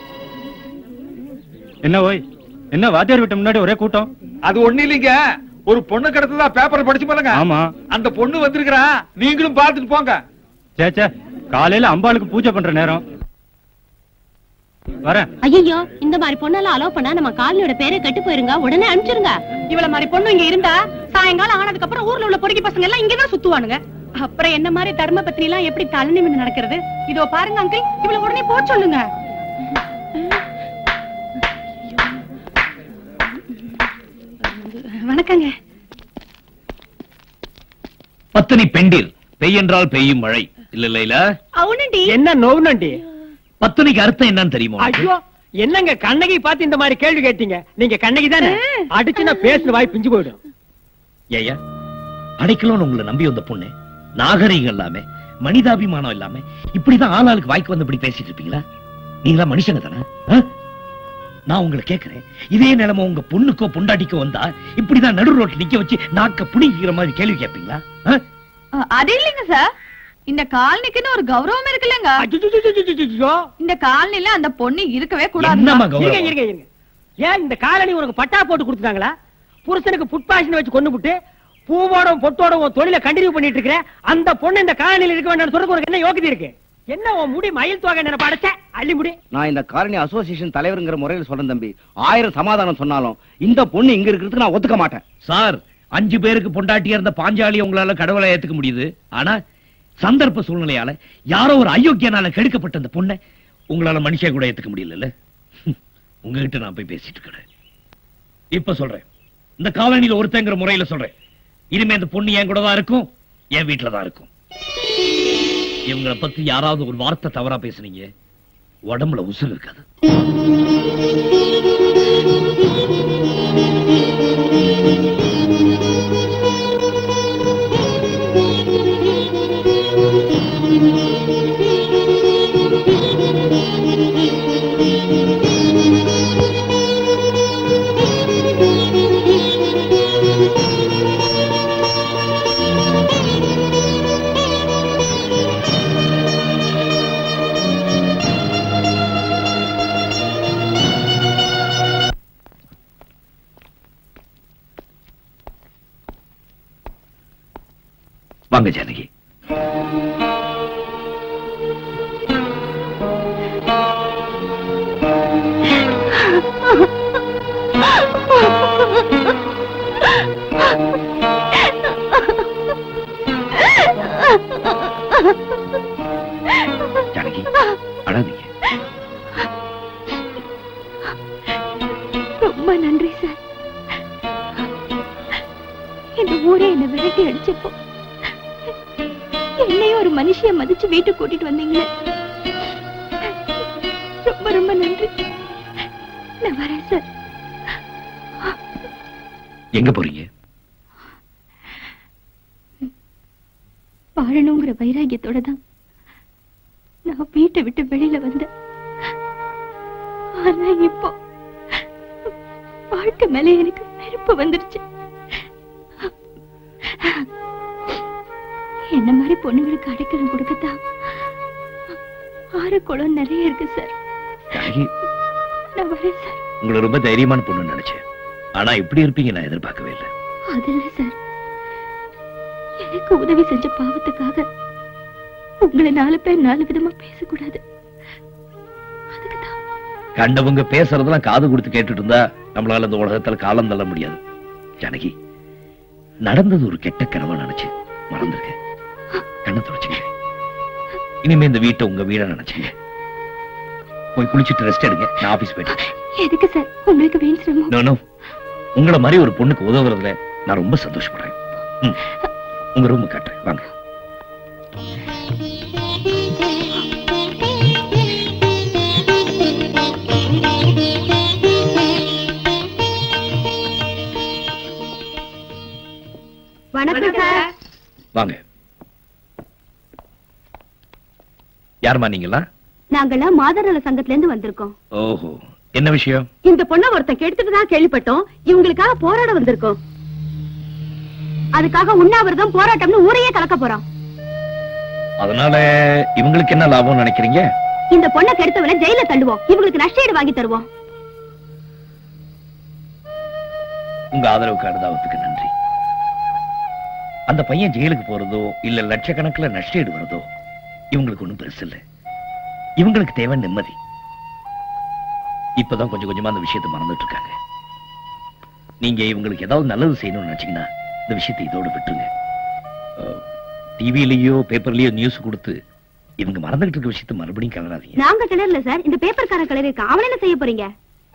S9: என்ன ஓய் என்ன வாத்தியார் வீட்டு முன்னாடி ஒரே கூட்டம்
S12: அது ஒண்ணு இல்லைங்க ஒரு பொண்ணு கிடத்ததா பேப்பர் படிச்சு பாருங்க
S9: ஆமா
S12: அந்த பொண்ணு வந்திருக்கிறா நீங்களும் பார்த்துட்டு போங்க
S9: சேச்சே காலையில அம்பாளுக்கு பூஜை பண்ற நேரம் வரேன்
S8: ஐயோ இந்த மாதிரி பொண்ணெல்லாம் அலோவ் பண்ணா நம்ம காலனியோட பேரே கெட்டு போயிருங்க உடனே அனுப்பிச்சிருங்க இவள மாதிரி பொண்ணு இங்க இருந்தா சாயங்காலம் ஆனதுக்கு அப்புறம் ஊர்ல உள்ள பொறுக்கி பசங்க எல்லாம் இங்கதான் சுத்துவானுங்க அப்புறம் என்ன மாதிரி தர்ம பத்தினி எல்லாம் எப்படி தலை நிமிர்ந்து நடக்கிறது இதோ பாருங்க அங்கிள் இவள உடனே போ சொல்லுங்க வணக்கங்க
S7: பத்தினி பெண்டீர் பெய் என்றால் பெய்யும் மழை இல்ல இல்ல
S8: அவனண்டி
S1: என்ன நோவுனண்டி
S7: பத்தினிக்கு அர்த்தம் என்னன்னு தெரியுமா உனக்கு?
S1: ஐயோ என்னங்க கண்ணகி பார்த்து இந்த மாதிரி கேள்வி கேட்டீங்க நீங்க கண்ணகி தானே அடிச்சு நான் பேசுன வாய் பிஞ்சு போயிடும்
S7: ஏய்யா அடைக்கலோன்னு உங்களை நம்பி வந்த பொண்ணு நாகரீகம் இல்லாம மனிதாபிமானம் இல்லாம இப்படிதான் ஆளாளுக்கு வாய்க்கு வந்து இப்படி பேசிட்டு இருப்பீங்களா நீங்களா மனுஷங்க தானே ஆ? நான் உங்களை கேக்குறேன் இதே நிலைமை உங்க பொண்ணுக்கோ பொண்டாட்டிக்கோ வந்தா இப்படிதான் நடு ரோட்ல நிக்க வச்சு நாக்க புடிங்கிற மாதிரி கேள்வி கேட்பீங்களா ஆ?
S8: அது இல்லைங்க சார் இந்த காலனிக்குன்னு ஒரு கௌரவம் இருக்குல்லங்க இந்த காலனில அந்த பொண்ணு இருக்கவே
S7: என்னம்மா
S1: இருங்க
S7: கௌரவம்
S1: இருங்க இருங்க ஏன் இந்த காலனி உனக்கு பட்டா போட்டு கொடுத்துட்டாங்களா புருஷனுக்கு புட் பாஷன் வச்சு கொண்டு விட்டு பூவோட பொட்டோட உன் தொழில கண்டினியூ பண்ணிட்டு இருக்கிற அந்த பொண்ணு இந்த காலனில இருக்க வேண்டாம்னு சொல்றது உனக்கு என்ன யோகிதை இருக்கு என்ன உன் முடி மயில் தோகை நினைப்ப அடைச்ச அள்ளி முடி
S13: நான் இந்த காலனி அசோசியேஷன் தலைவருங்கிற முறையில் சொல்றேன் தம்பி ஆயிரம் சமாதானம் சொன்னாலும் இந்த பொண்ணு இங்க இருக்கிறதுக்கு நான் ஒத்துக்க மாட்டேன்
S7: சார் அஞ்சு பேருக்கு பொண்டாட்டியா இருந்த பாஞ்சாலி உங்களால கடவுளை ஏத்துக்க முடியுது ஆனா சந்தர்ப்ப சூழ்நிலையால யாரோ ஒரு அயோக்கியனால கெடுக்கப்பட்ட அந்த பொண்ணை உங்களால மனுஷன் கூட ஏத்துக்க முடியல உங்ககிட்ட நான் போய் பேசிட்டு இருக்கிறேன் இப்ப சொல்றேன் இந்த காலனியில ஒருத்தங்கிற முறையில சொல்றேன் இனிமே இந்த பொண்ணு என் கூட தான் இருக்கும் என் வீட்டுல தான் இருக்கும் இவங்களை பத்தி யாராவது ஒரு வார்த்தை தவறா பேசுனீங்க உடம்புல உசுறு இருக்காது வாங்க ஜானகி ஜானகி அழாதீங்க
S2: ரொம்ப நன்றி சார் இந்த ஊரே என்ன விரட்டி அடிச்சப்போ என்னையும் ஒரு மனுஷிய மதிச்சு வீட்டுக்கு கூட்டிட்டு வந்தீங்களே ரொம்ப ரொம்ப நன்றி நான் வரேன் சார்
S7: எங்க போறீங்க
S2: வாழணுங்கிற வைராகியத்தோட தான் நான் வீட்டை விட்டு வெளியில வந்தேன் ஆனா இப்போ வாழ்க்கை மேல எனக்கு வெறுப்பு வந்துருச்சு என்ன மாதிரி பொண்ணுங்களுக்கு அடைக்கலம் கொடுக்கத்தான் ஆறு குளம் நிறைய இருக்கு சார்
S7: ஜானகி
S2: நான் வரேன் சார்
S7: உங்களை ரொம்ப தைரியமான பொண்ணு நினைச்சேன் ஆனா இப்படி இருப்பீங்க நான் எதிர்பார்க்கவே இல்லை
S2: அது இல்ல சார் எனக்கு உதவி செஞ்ச பாவத்துக்காக உங்களை நாலு பேர் நாலு விதமா பேசக்கூடாது
S7: கண்டவங்க பேசுறதெல்லாம் காது கொடுத்து கேட்டுட்டு இருந்தா நம்மளால இந்த உலகத்துல காலம் தள்ள முடியாது ஜானகி நடந்தது ஒரு கெட்ட கனவா நினைச்சு மறந்துருக்கேன் கண்ணை தொடச்சுங்க இனிமே இந்த வீட்டை உங்க வீடா நினைச்சுங்க போய் குளிச்சிட்டு ரெஸ்ட் எடுங்க நான் ஆபீஸ் போயிட்டு
S2: எதுக்கு சார் உங்களுக்கு வீண் சிரமம்
S7: நோ நோ உங்கள மாதிரி ஒரு பொண்ணுக்கு உதவுறதுல நான் ரொம்ப சந்தோஷப்படுறேன் ம். உங்க ரூம் காட்டுறேன் வாங்க
S8: வணக்கம் சார்
S7: வாங்க யாருமா நீங்களா
S8: நாங்கெல்லாம் மாதநல சங்கத்துல இருந்து வந்திருக்கோம்
S7: ஓஹோ என்ன விஷயம்
S8: இந்த பொண்ண ஒருத்தன் கெடுத்துட்டு தான் கேள்விப்பட்டோம் இவங்களுக்காக போராட வந்திருக்கோம் அதுக்காக உண்ணாவிரதம் போராட்டம்னு ஊரையே கலக்க போறோம்
S7: அதனால இவங்களுக்கு என்ன லாபம் நினைக்கிறீங்க
S8: இந்த பொண்ணை கெடுத்தவனை ஜெயில தள்ளுவோம் இவங்களுக்கு நஷ்டஈடு வாங்கி தருவோம்
S7: உங்க ஆதரவுக்கு அனுதாபத்துக்கு நன்றி அந்த பையன் ஜெயிலுக்கு போறதோ இல்ல லட்சக்கணக்குல நஷ்டஈடு வரதோ இவங்களுக்கு ஒண்ணும் பெருசு இல்ல இவங்களுக்கு தேவை நிம்மதி இப்பதான் கொஞ்சம் கொஞ்சமா அந்த விஷயத்தை மறந்துட்டு இருக்காங்க நீங்க இவங்களுக்கு ஏதாவது நல்லது செய்யணும்னு நினைச்சீங்கன்னா இந்த விஷயத்தை இதோட விட்டுருங்க டிவிலயோ பேப்பர்லயோ நியூஸ் கொடுத்து இவங்க மறந்துகிட்டு இருக்க விஷயத்தை மறுபடியும் கலராதீங்க
S8: நாங்க கிளறல சார் இந்த பேப்பர்காரன் கிளறி இருக்கான் அவன் என்ன செய்ய போறீங்க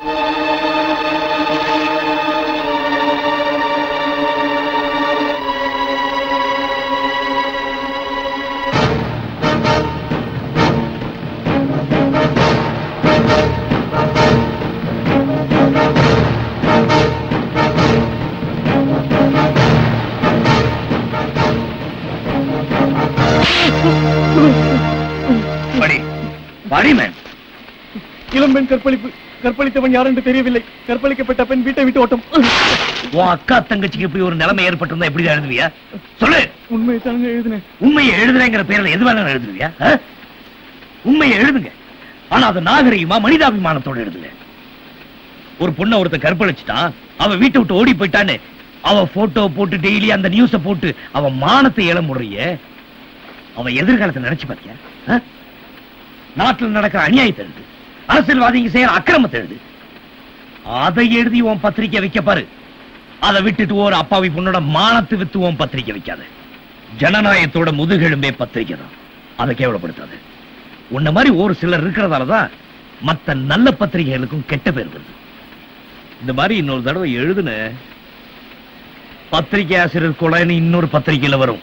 S7: படி படி மேன்
S11: இளம்பெண் கற்பழிப்பு கற்பழித்தவன் யார் என்று தெரியவில்லை கற்பழிக்கப்பட்ட பெண் வீட்டை விட்டு ஓட்டம்
S7: உன் அக்கா தங்கச்சிக்கு இப்படி ஒரு நிலைமை ஏற்பட்டிருந்தா எப்படி எழுதுவியா சொல்லு
S11: உண்மையை தாங்க எழுதினேன்
S7: உண்மையை எழுதுறேங்கிற பேர்ல எது வேணாலும் எழுதுவியா ஆ? உண்மையை எழுதுங்க ஆனா அது நாகரிகமா மனிதாபிமானத்தோட எழுதுங்க ஒரு பொண்ணை ஒருத்தன் கற்பழிச்சுட்டான் அவ வீட்டை விட்டு ஓடி போயிட்டான்னு அவ போட்டோ போட்டு டெய்லி அந்த நியூஸ போட்டு அவ மானத்தை இளமுறைய அவ எதிர்காலத்தை நினைச்சு பாத்தியா ஆ? நாட்டுல நடக்கிற அநியாயத்தை எழுது அரசியல்வாதிங்க செய்யற அக்கிரமத்தை எழுது அதை எழுதி உன் பத்திரிக்கை வைக்க பாரு அதை விட்டுட்டு ஒரு அப்பாவி பொண்ணோட மானத்தை வித்து உன் பத்திரிக்கை வைக்காத ஜனநாயகத்தோட முதுகெலும்பே பத்திரிக்கை தான் அதை கேவலப்படுத்தாது உன்ன மாதிரி ஒரு சிலர் இருக்கிறதாலதான் மத்த நல்ல பத்திரிகைகளுக்கும் கெட்ட பேர் வருது இந்த மாதிரி இன்னொரு தடவை எழுதுன பத்திரிகை ஆசிரியர் கொலைன்னு இன்னொரு பத்திரிகையில வரும்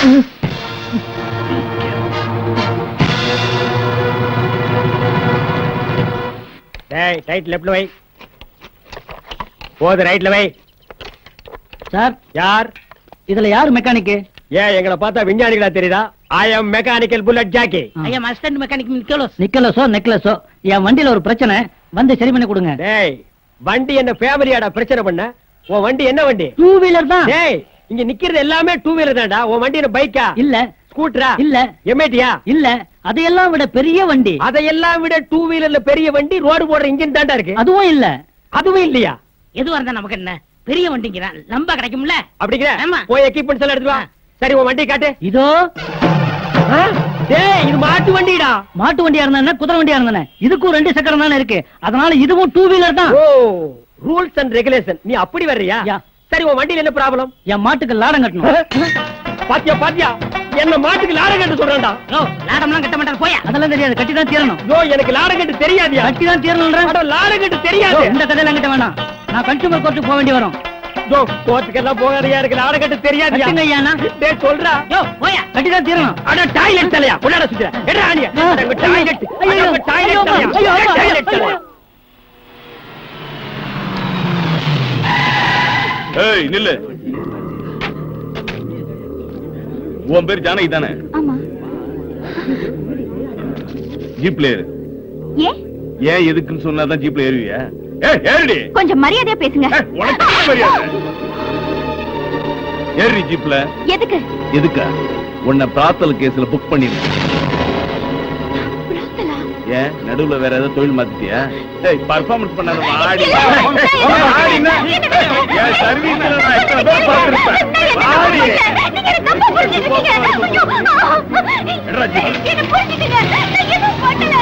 S1: டேய் ரைட் லெஃப்ட்ல வை போது ரைட்ல வை
S6: சார்
S1: யார்
S6: இதுல யாரு மெக்கானிக்
S1: ஏன் எங்களை பார்த்தா விஞ்ஞானிகளா தெரியுதா I am mechanical bullet jockey
S6: ஐயா அசிஸ்டன்ட் மெக்கானிக் நிக்கலோஸ் நிக்கலோஸோ நெக்லஸோ என் வண்டியில ஒரு பிரச்சனை வந்து சரி பண்ணி கொடுங்க
S1: டேய் வண்டி என்ன ஃபேமிலியாடா பிரச்சனை பண்ண உன் வண்டி என்ன வண்டி
S6: டூ வீலர் தான்
S1: டேய் இங்க நிக்கிறது எல்லாமே டூ வீலர் தான்டா உன் வண்டி என்ன பைக்கா
S6: இல்ல
S1: ஸ்கூட்டரா
S6: இல்ல
S1: எம்ஏடியா
S6: இல்ல அதையெல்லாம் விட பெரிய வண்டி
S1: அதையெல்லாம் விட டூ வீலர்ல பெரிய வண்டி ரோடு போடுற இன்ஜின் தான்டா இருக்கு
S6: அதுவும் இல்ல
S1: அதுவும் இல்லையா
S6: எதுவா இருந்தா நமக்கு என்ன பெரிய வண்டிங்கிறான் லம்பா கிடைக்கும்ல
S1: அப்படிங்கிற
S6: ஆமா.
S1: போய் எக்யூப்மெண்ட்ஸ் எல்லாம் எடுத்து வா சரி உன் வண்டி காட்டு
S6: இதோ
S1: ஆ? டேய் இது மாட்டு வண்டிடா
S6: மாட்டு வண்டியா இருந்தா என்ன, குதிரை வண்டியா இருந்தானே இதுக்கும் ரெண்டு சக்கரம் தானே இருக்கு அதனால இதுவும் டூ வீலர் தான்
S1: ஓ ரூல்ஸ் அண்ட் ரெகுலேஷன் நீ அப்படி வர்றியா
S6: யா.
S1: சரி உன் வண்டியில என்ன ப்ராப்ளம்
S6: என் மாட்டுக்கு லாடம் கட்டணும்
S1: பாத்தியா பாத்தியா என்ன மாட்டுக்கு லாடம் கட்டு சொல்றான்டா
S6: ஓ லாடம்லாம் கட்ட மாட்டாங்க போயா அதெல்லாம் தெரியாது கட்டி தான் தீரணும்
S1: யோ எனக்கு லாடம் கட்டு தெரியாதியா
S6: கட்டி தான் தீரணும்
S1: அட லாடம் கட்டு தெரியாது
S6: இந்த கதையெல்லாம் கிட்ட வேணாம் நான் கன்சூமர் கோர்ட்டுக்கு போக வேண்டி வரும்
S1: யோ கோர்ட்டுக்கெல்லாம் போகாதியா எனக்கு லாடம் கட்டு தெரியாதியா
S6: கட்டுங்க ஐயாண்ணா.
S1: டேய் சொல்றா
S6: யோ போயா கட்டி தான் தீரணும்
S1: அட டாய்லெட் தலையா உள்ளாட சுத்துற எடா ஆனியா அங்க டாய்லெட்
S6: ஐயோ,
S1: அங்க டாய்லெட்
S6: ஐயோ,
S1: தலையா
S6: ஐயோ, ஐயோ,
S1: டாய்லெட்
S6: ஐயோ.
S1: தலையா
S12: ஏய் நில்லு உன் பேர் ஜானகி தானே
S2: ஆமா
S12: ஜீப்ல ஏறு
S2: ஏ
S12: ஏன் எதுக்குன்னு சொன்னாதான் ஜீப்ல ஏறுவியா ஏய் ஏறுடி
S2: கொஞ்சம் மரியாதையா பேசுங்க
S12: ஏய், உனக்கு என்ன மரியாதை ஏறி ஜீப்ல
S2: எதுக்கு
S12: எதுக்கா உன்னை பிராத்தல் கேஸ்ல புக் பண்ணிருக்கேன்
S2: பிரார்த்தனா?
S12: ஏன் நடுவுல வேற ஏதாவது தொழில் மாத்திட்டியா ஏய் பர்ஃபார்மன்ஸ் பண்ணாத ஆடி
S2: இல்ல, இல்ல, இல்ல,
S12: ஆடினா
S2: இல்ல, இல்ல, இல்ல,
S12: ஏன் சர்வீஸ்ல நான் எத்தனை பேர் பார்த்திருப்பேன்
S2: என்ன நீங்க என்ன தப்பா புரிஞ்சுக்கிட்டீங்க ஐயோ என்ன புரிஞ்சுக்கங்க நான் எதுவும் பண்ணல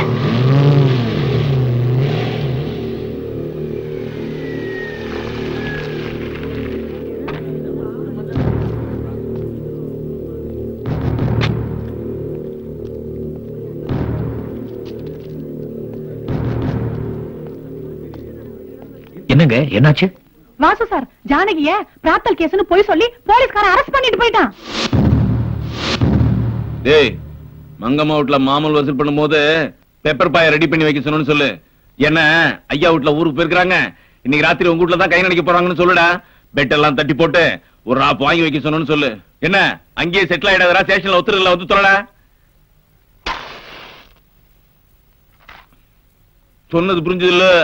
S14: என்னங்க என்னாச்சு
S8: வாசு சார் ஜானகிய பிராத்தல் கேஸ்னு போய் சொல்லி போலீஸ்காரன் அரெஸ்ட் பண்ணிட்டு போயிட்டான்
S13: டேய் மங்கம்மா வீட்ல மாமூல் வசூல் பண்ணும்போது பெப்பர் பாய ரெடி பண்ணி வைக்க சொன்னு சொல்லு என்ன ஐயா வீட்ல ஊருக்கு போயிருக்காங்க இன்னைக்கு ராத்திரி உங்க வீட்ல தான் கை நடிக்க போறாங்கன்னு சொல்லுடா பெட் எல்லாம் தட்டி போட்டு ஒரு ராப் வாங்கி வைக்க சொன்னு சொல்லு என்ன அங்கேயே செட்டில் ஆயிடாதரா ஸ்டேஷன்ல ஒத்துறதுல வந்து சொல்லடா சொன்னது புரிஞ்சது இல்ல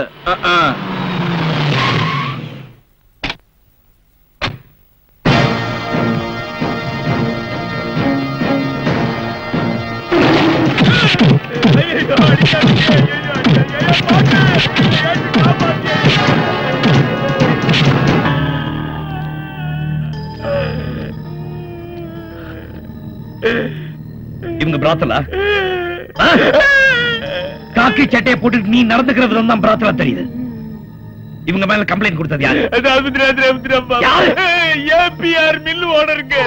S7: இவங்க பிராத்தலா ஆ? காக்கி சட்டையை போட்டுட்டு நீ நடந்துக்கிற விதம் தான் பிராத்தலா தெரியுது இவங்க மேல கம்ப்ளைண்ட் கொடுத்தது யாரு யாரு?
S12: ஏபிஆர் மில் ஓனருங்க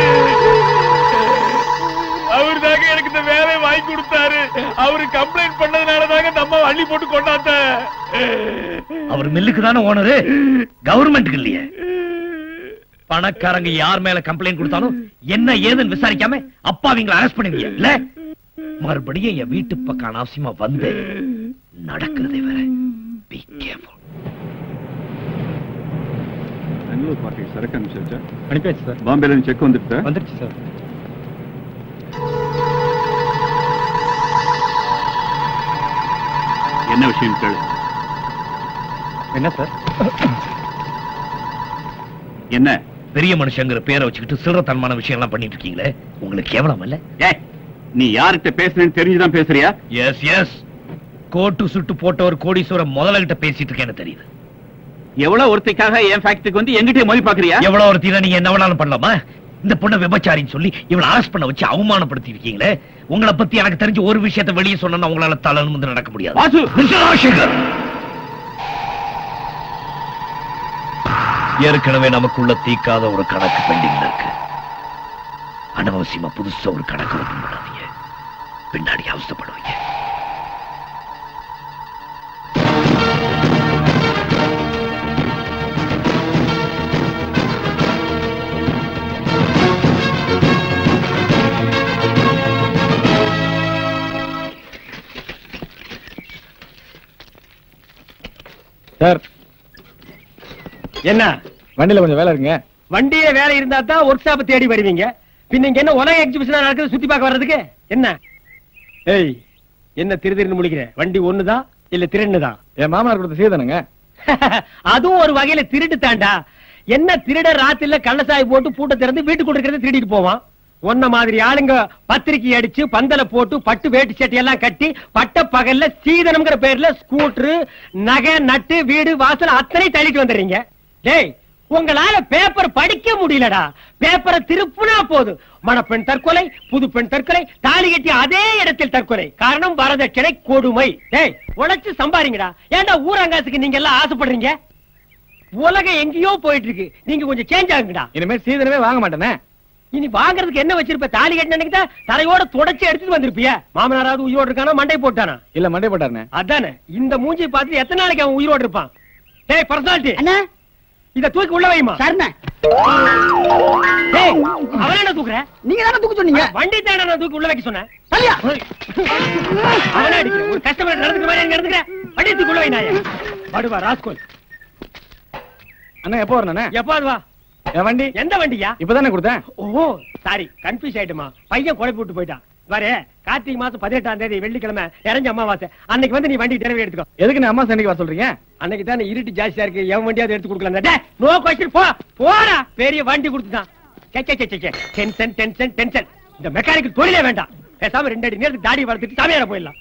S12: அவர் தாங்க எனக்கு இந்த வேலையை வாங்கி கொடுத்தாரு அவரு கம்ப்ளைண்ட் பண்ணதுனால தாங்க இந்த அம்மா அள்ளி போட்டு கொண்டாத்த
S7: அவர் மில்லுக்கு தானே ஓனரு கவர்மெண்ட்டுக்கு இல்லையே பணக்காரங்க யார் மேல கம்ப்ளைண்ட் கொடுத்தாலும் என்ன ஏதுன்னு விசாரிக்காம அப்பா அவங்களை அரெஸ்ட் பண்ணுவீங்க இல்ல மறுபடியும் என் வீட்டு பக்கம் அனாவசியமா வந்து நடக்கிறதே வேற Be careful.
S15: பெங்களூர் பார்ட்டி சரக்கு அனுப்பிச்சாச்சா
S1: அனுப்பியாச்சு சார்
S15: பாம்பேல இருந்து செக் வந்துட்டு
S1: வந்துருச்சு சார்
S15: என்ன விஷயம் கேளு
S1: என்ன சார்
S15: என்ன
S7: பெரிய மனுஷங்கிற பேரை வச்சுக்கிட்டு சில்லறத்தனமான விஷயம் எல்லாம் பண்ணிட்டு இருக்கீங்களே உங்களுக்கு கேவலம் இல்ல
S15: ஏய் நீ யார்கிட்ட பேசுறேன்னு தெரிஞ்சுதான் பேசுறியா
S7: எஸ் எஸ் கோட்டு சுட்டு போட்டவர் கோடீஸ்வரர் முதல்ல கிட்ட பேசிட்டு இருக்கேன்னு தெரியுது
S15: எவ்வளவு ஒருத்தைக்காக என் ஃபேக்டரிக்கு வந்து எங்கிட்டே மோதி பாக்குறியா
S7: எவ்வளவு ஒரு தீர நீங்க என்ன வேணாலும் பண்ணலாமா இந்த பொண்ணை விபச்சாரின்னு சொல்லி இவளை அரெஸ்ட் பண்ண வச்சு அவமானப்படுத்தி இருக்கீங்களே உங்களை பத்தி எனக்கு தெரிஞ்ச ஒரு விஷயத்தை வெளியே சொன்னா உங்களால தலை வந்து நடக்க முடியாது
S15: வாசு!
S7: மிஸ்டர் ராஜசேகர் ஏற்கனவே நமக்குள்ள தீக்காத ஒரு கணக்கு பெண்டிங்ல இருக்கு அனவசியமா புதுசா ஒரு கணக்கு ஓபன் பண்ணாதீங்க பின்னாடி அவசப்படுவீங்க
S1: சார் என்ன
S16: வண்டியில கொஞ்சம் வேலை இருக்குங்க
S1: வண்டியில வேலை இருந்தா தான் ஒர்க் ஷாப் தேடி வருவீங்க பின்ன இங்க என்ன உலக எக்ஸிபிஷன் நடக்குது சுத்தி பார்க்க வர்றதுக்கு என்ன ஏய் என்ன திரு திருன்னு முழிக்கிற வண்டி ஒண்ணுதான் இல்ல திருடுதான்
S16: என் மாமனார் கொடுத்த சீதனுங்க
S1: அதுவும் ஒரு வகையில திருட்டு தாண்டா என்ன திருட ராத்திரில கள்ளசாய் போட்டு பூட்டை திறந்து வீட்டுக்குள்ள இருக்கிறத திருடிட்டு போவான் உன்ன மாதிரி ஆளுங்க பத்திரிக்கை அடிச்சு பந்தல போட்டு பட்டு வேட்டி சட்டை எல்லாம் கட்டி பட்ட பகல்ல சீதனம்ங்கிற பேர்ல ஸ்கூட்டர் நகை நட்டு வீடு வாசல் அத்தனை தள்ளிட்டு வந்துடுறீங்க டேய் உங்களால பேப்பர் படிக்க முடியலடா பேப்பரை திருப்புனா போதும் மணப்பெண் தற்கொலை புது பெண் தற்கொலை தாலி கட்டி அதே இடத்தில் தற்கொலை காரணம் வரதட்சணை கொடுமை டேய் உழைச்சு சம்பாரிங்கடா ஏன்டா ஊரங்காசுக்கு நீங்க எல்லாம் ஆசைப்படுறீங்க உலகம் எங்கேயோ போயிட்டு இருக்கு நீங்க கொஞ்சம் சேஞ்ச் ஆகுங்கடா
S16: இனிமேல் சீதனமே வாங்க மாட்டேனே
S1: இனி வாங்குறதுக்கு என்ன வச்சிருப்ப தாலி கட்டின அன்னைக்கு தான் தரையோட தொடச்சி எடுத்துட்டு வந்திருப்பிய மாமனாராவது உயிரோடு இருக்கானா மண்டை போட்டானா
S16: இல்ல மண்டை போட்டாருனே
S1: அதானே இந்த மூஞ்சி பார்த்து எத்தனை நாளைக்கு அவன் உயிரோடு இருப்பான் டேய் பர்சனாலிட்டி அண்ணா இத தூக்கி உள்ள வைமா
S5: சரண
S1: டேய் அவன் என்ன தூக்குற
S5: நீங்க தானே தூக்க சொன்னீங்க
S1: வண்டி தானே நான் தூக்கி உள்ள வைக்க சொன்னேன்
S5: சரியா
S1: அவனே அடிக்கிறேன் ஒரு கஸ்டமர் நடந்துக்கிற மாதிரி எங்க நடந்துக்கிற வண்டி தூக்கி உள்ள வை நாயே படுவா ராஸ்கோல்
S16: அண்ணா எப்போ வரணும்
S1: எப்பாவது வா
S16: என் வண்டி
S1: எந்த வண்டியா
S16: இப்பதானே கொடுத்தேன்
S1: ஓ சாரி கன்ஃபியூஸ் ஆயிட்டுமா பையன் குழப்பி விட்டு போயிட்டான் பாரு கார்த்திகை மாசம் பதினெட்டாம் தேதி வெள்ளிக்கிழமை நிறைஞ்ச அமாவாசை அன்னைக்கு வந்து நீ வண்டி டெலிவரி எடுத்துக்கோ
S16: எதுக்கு நீ அம்மா சண்டைக்கு வர சொல்றீங்க
S1: அன்னைக்கு தான் இருட்டு ஜாஸ்தியா இருக்கு எவன் வண்டியாவது எடுத்து கொடுக்கலாம் நோ கொஸ்டின் போ போடா பெரிய வண்டி கொடுத்துட்டான் சே, சே, சே, சே, சே. டென்ஷன் டென்ஷன் டென்ஷன் இந்த மெக்கானிக் தொழிலே வேண்டாம் பேசாம ரெண்டு அடி நேரத்துக்கு தாடி வளர்த்துட்டு சாமியார போயிடலாம்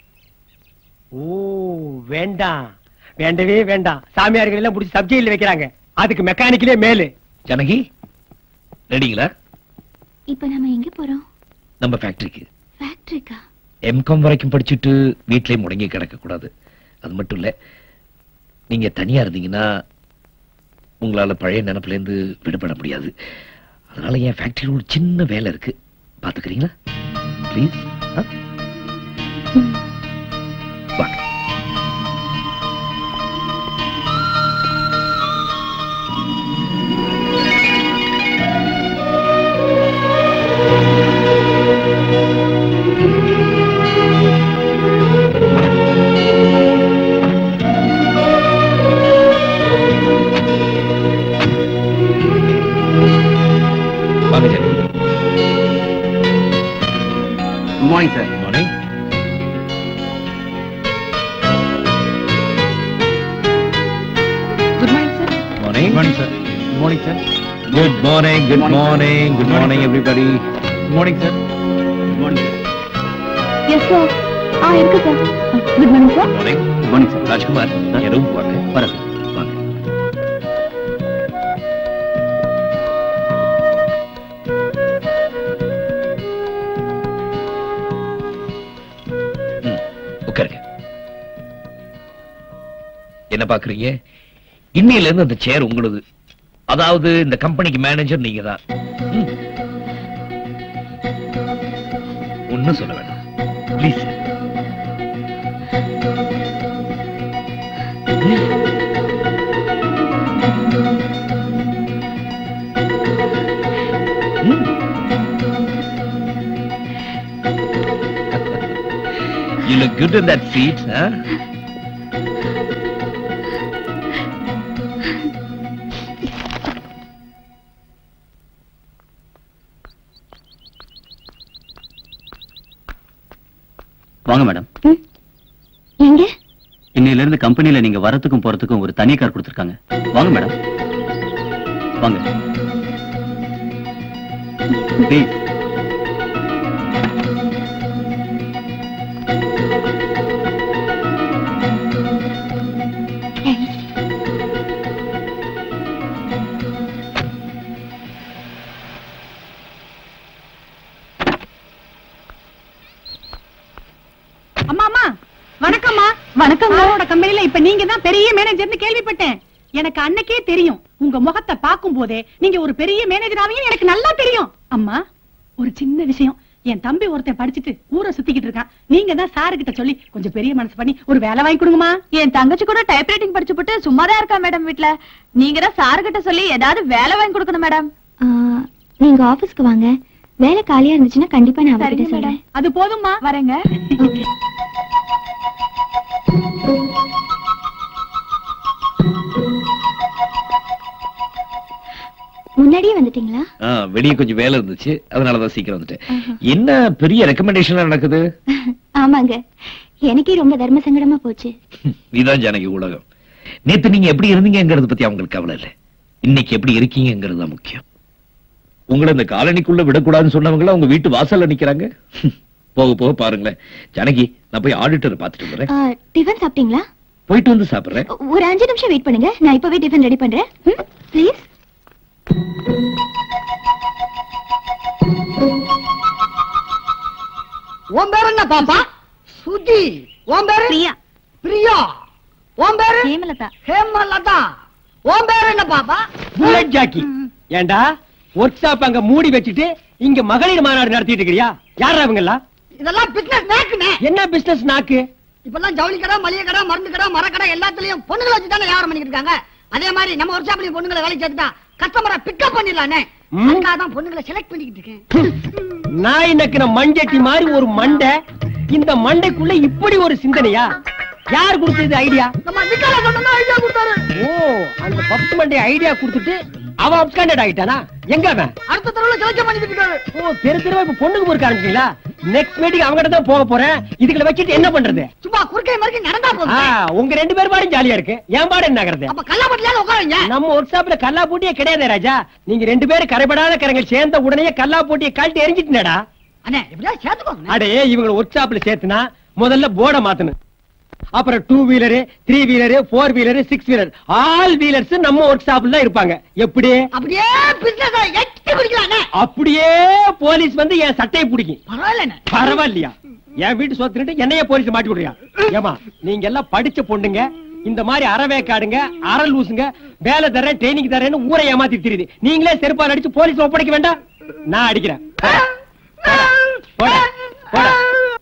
S1: ஓ வேண்டாம் வேண்டவே வேண்டாம் சாமியார்கள் எல்லாம் முடிச்சு சப்ஜெக்ட்ல வைக்கிறாங்க அதுக்கு மெக்கானிக்கலே மேலு
S7: ஜனகி
S14: ரெடிங்களா
S2: இப்ப நாம எங்க போறோம்
S14: நம்ம ஃபேக்டரிக்கு
S2: ஃபேக்டரிக்கா
S14: எம்காம் வரைக்கும் படிச்சுட்டு வீட்லயே முடங்கி கிடக்க கூடாது அது மட்டும் இல்ல நீங்க தனியா இருந்தீங்கன்னா உங்களால பழைய நினைப்புல இருந்து விடுபட முடியாது அதனால என் ஃபேக்டரியில் ஒரு சின்ன வேலை இருக்கு பாத்துக்கிறீங்களா ப்ளீஸ் வாங்க வாங்க sir
S15: good morning sir
S14: morning
S8: good morning sir
S14: morning
S9: morning sir good morning sir
S14: good morning good morning good morning everybody
S9: good morning sir good morning sir
S2: yes sir ஆ இருக்கு sir good morning sir
S14: morning good morning sir Rajkumar என் room வாங்க வரேன் வாங்க ம், உட்காருங்க என்ன பாக்குறீங்க இன்னையில இருந்து அந்த சேர் உங்களுது அதாவது இந்த கம்பெனிக்கு மேனேஜர் நீங்க தான் ஒன்னும் சொல்ல வேண்டாம் please You look good in that seat, huh?
S15: வாங்க மேடம்
S2: எங்க
S15: இன்னையில இருந்து கம்பெனில நீங்க வரத்துக்கும் போறதுக்கும் ஒரு தனி கார் கொடுத்துருக்காங்க வாங்க மேடம் வாங்க ப்ளீஸ்
S8: அம்மா அம்மா வணக்கம்மா வணக்கம் அவரோட கம்பெனில இப்ப நீங்க தான் பெரிய மேனேஜர்னு கேள்விப்பட்டேன் எனக்கு அன்னைக்கே தெரியும் உங்க முகத்தை பார்க்கும் போதே நீங்க ஒரு பெரிய மேனேஜர் ஆவீங்கன்னு எனக்கு நல்லா தெரியும் அம்மா ஒரு சின்ன விஷயம் என் தம்பி ஒருத்தன் படிச்சுட்டு ஊரை சுத்திக்கிட்டு இருக்கான் நீங்க தான் சாரு கிட்ட சொல்லி கொஞ்சம் பெரிய மனசு பண்ணி ஒரு வேலை வாங்கி கொடுங்கம்மா
S17: என் தங்கச்சி கூட டைப்ரைட்டிங் படிச்சு போட்டு சும்மாதான் இருக்கா மேடம் வீட்ல நீங்க தான் சார் கிட்ட சொல்லி ஏதாவது வேலை வாங்கி கொடுக்கணும் மேடம்
S2: ஆ, நீங்க ஆபீஸ்க்கு வாங்க வேலை காலியா இருந்துச்சுன்னா கண்டிப்பா நான் அவர்கிட்ட சொல்றேன்
S8: அது போதும்மா
S17: வரேங்க
S2: முன்னாடியே வந்துட்டீங்களா
S14: ஆ, வெளியே கொஞ்சம் வேலை இருந்துச்சு அதனாலதான் சீக்கிரம் வந்துட்டேன் என்ன பெரிய ரெக்கமெண்டேஷன் நடக்குது
S2: ஆமாங்க எனக்கே ரொம்ப தர்ம சங்கடமா போச்சு
S14: இதான் ஜனகி உலகம் நேத்து நீங்க எப்படி இருந்தீங்கங்கறத பத்தி அவங்களுக்கு கவலை இல்ல இன்னைக்கு எப்படி இருக்கீங்கங்கிறது தான் முக்கியம் உங்களை இந்த காலனிக்குள்ள விடக்கூடாதுன்னு சொன்னவங்கள உங்க வீட்டு வாசல்ல நிக்கிறாங்க போக போக பாருங்களேன் ஜனகி நான் போய் ஆடிட்டரை பாத்துட்டு வரேன்
S2: ஆ, டிஃபன் சாப்பிட்டீங்களா
S14: போயிட்டு வந்து சாப்பிடுறேன்
S2: ஒரு அஞ்சு நிமிஷம் வெயிட் பண்ணுங்க நான் இப்பவே டிஃபன் ரெடி பண்றேன் ப்ளீஸ்
S5: உன் பேர் என்ன பாப்பா சுஜி உன் பேரு
S17: பிரியா
S5: பிரியா உன் பேரு
S17: ஹேமலதா
S5: ஹேமலதா உன் பேர் என்ன பாப்பா
S1: புல்லட் ஜாக்கி ஏண்டா ஒர்க் ஷாப் அங்க மூடி வச்சுட்டு இங்க மகளிர் மாநாடு நடத்திட்டு இருக்கிறியா யாரா இவங்க எல்லாம்
S5: இதெல்லாம் பிசினஸ் நாக்குனே
S1: என்ன பிசினஸ் நாக்கு
S5: இப்பெல்லாம் ஜவுளி கடை மளிகை கடை மருந்து கடை மரக்கடை எல்லாத்துலயும் பொண்ணுங்களை வச்சு தானே வியாபாரம் பண்ணிட்டு இருக்காங்க அதே மாதிரி நம்ம ஒரு ஷாப்லயும் பொண்ணுங்களை வேலை சேர்த்துட்டா கஸ்டமரை பிக்கப் பண்ணிடலானே அதுக்காக தான் பொண்ணுங்களை செலக்ட் பண்ணிக்கிட்டு இருக்கேன்
S1: நாய் நக்கின மண்ஜட்டி மாதிரி ஒரு மண்டை இந்த மண்டைக்குள்ள இப்படி ஒரு சிந்தனையா யார் கொடுத்தது ஐடியா
S5: நம்ம விக்கால சொன்னா ஐடியா கொடுத்தாரு
S1: ஓ அந்த பப்ஸ் மண்டை ஐடியா கொடுத்துட்டு அவன் அப்காண்டட் ஆயிட்டானா எங்க அவன்
S5: அடுத்த தடவை செலக்ட் பண்ணிட்டு இருக்காரு
S1: ஓ தெரு தெருவா இப்ப பொண்ணுக்கு பொறுக்க ஆரம்பிச்சீங்களா நெக்ஸ்ட் மீட்டிங் அவங்ககிட்ட தான் போக போறேன் இதுகளை வச்சுட்டு என்ன பண்றது
S5: சும்மா குறுக்கை மறுக்கை நடந்தா
S1: ஆ,
S5: போதும்
S1: உங்க ரெண்டு பேர் பாடும் ஜாலியா இருக்கு என் பாடு என்ன ஆகுறது
S5: அப்ப கல்லாப்பட்டில உட்காருங்க
S1: நம்ம ஒர்க் ஷாப்ல கல்லா போட்டியே கிடையாது ராஜா நீங்க ரெண்டு பேரும் கரைபடாத கரங்கள் சேர்ந்த உடனே கல்லா போட்டியை கழட்டி எரிஞ்சிட்டுனடா
S5: அண்ணே எப்படியா சேர்த்துக்கோங்க
S1: அடே இவங்க ஒர்க் ஷாப்ல சேர்த்துனா முதல்ல போர்டை மாத்தணும் அப்புறம் two wheeler three wheeler four wheeler six wheeler all wheelers நம்ம ஒர்க் ஷாப்ல தான் இருப்பாங்க எப்படி
S5: அப்படியே பிசினஸ் எட்டி குடிக்கலாண்ணே
S1: அப்படியே போலீஸ் வந்து என் சட்டையை பிடிக்கும்
S5: பரவாயில்லண்ணே
S1: பரவாயில்லையா என் வீட்டு சொத்துக்கிட்டு என்னைய போலீஸ் மாட்டி விடுறியா ஏமா நீங்க எல்லாம் படிச்ச பொண்ணுங்க இந்த மாதிரி அறவேக்காடுங்க அற லூசுங்க வேலை தரேன் ட்ரைனிங் தரேன்னு ஊரை ஏமாத்தி தெரியுது நீங்களே செருப்பால் அடிச்சு போலீஸ் ஒப்படைக்க வேண்டாம் நான் அடிக்கிறேன் போடா, போடா, போடா.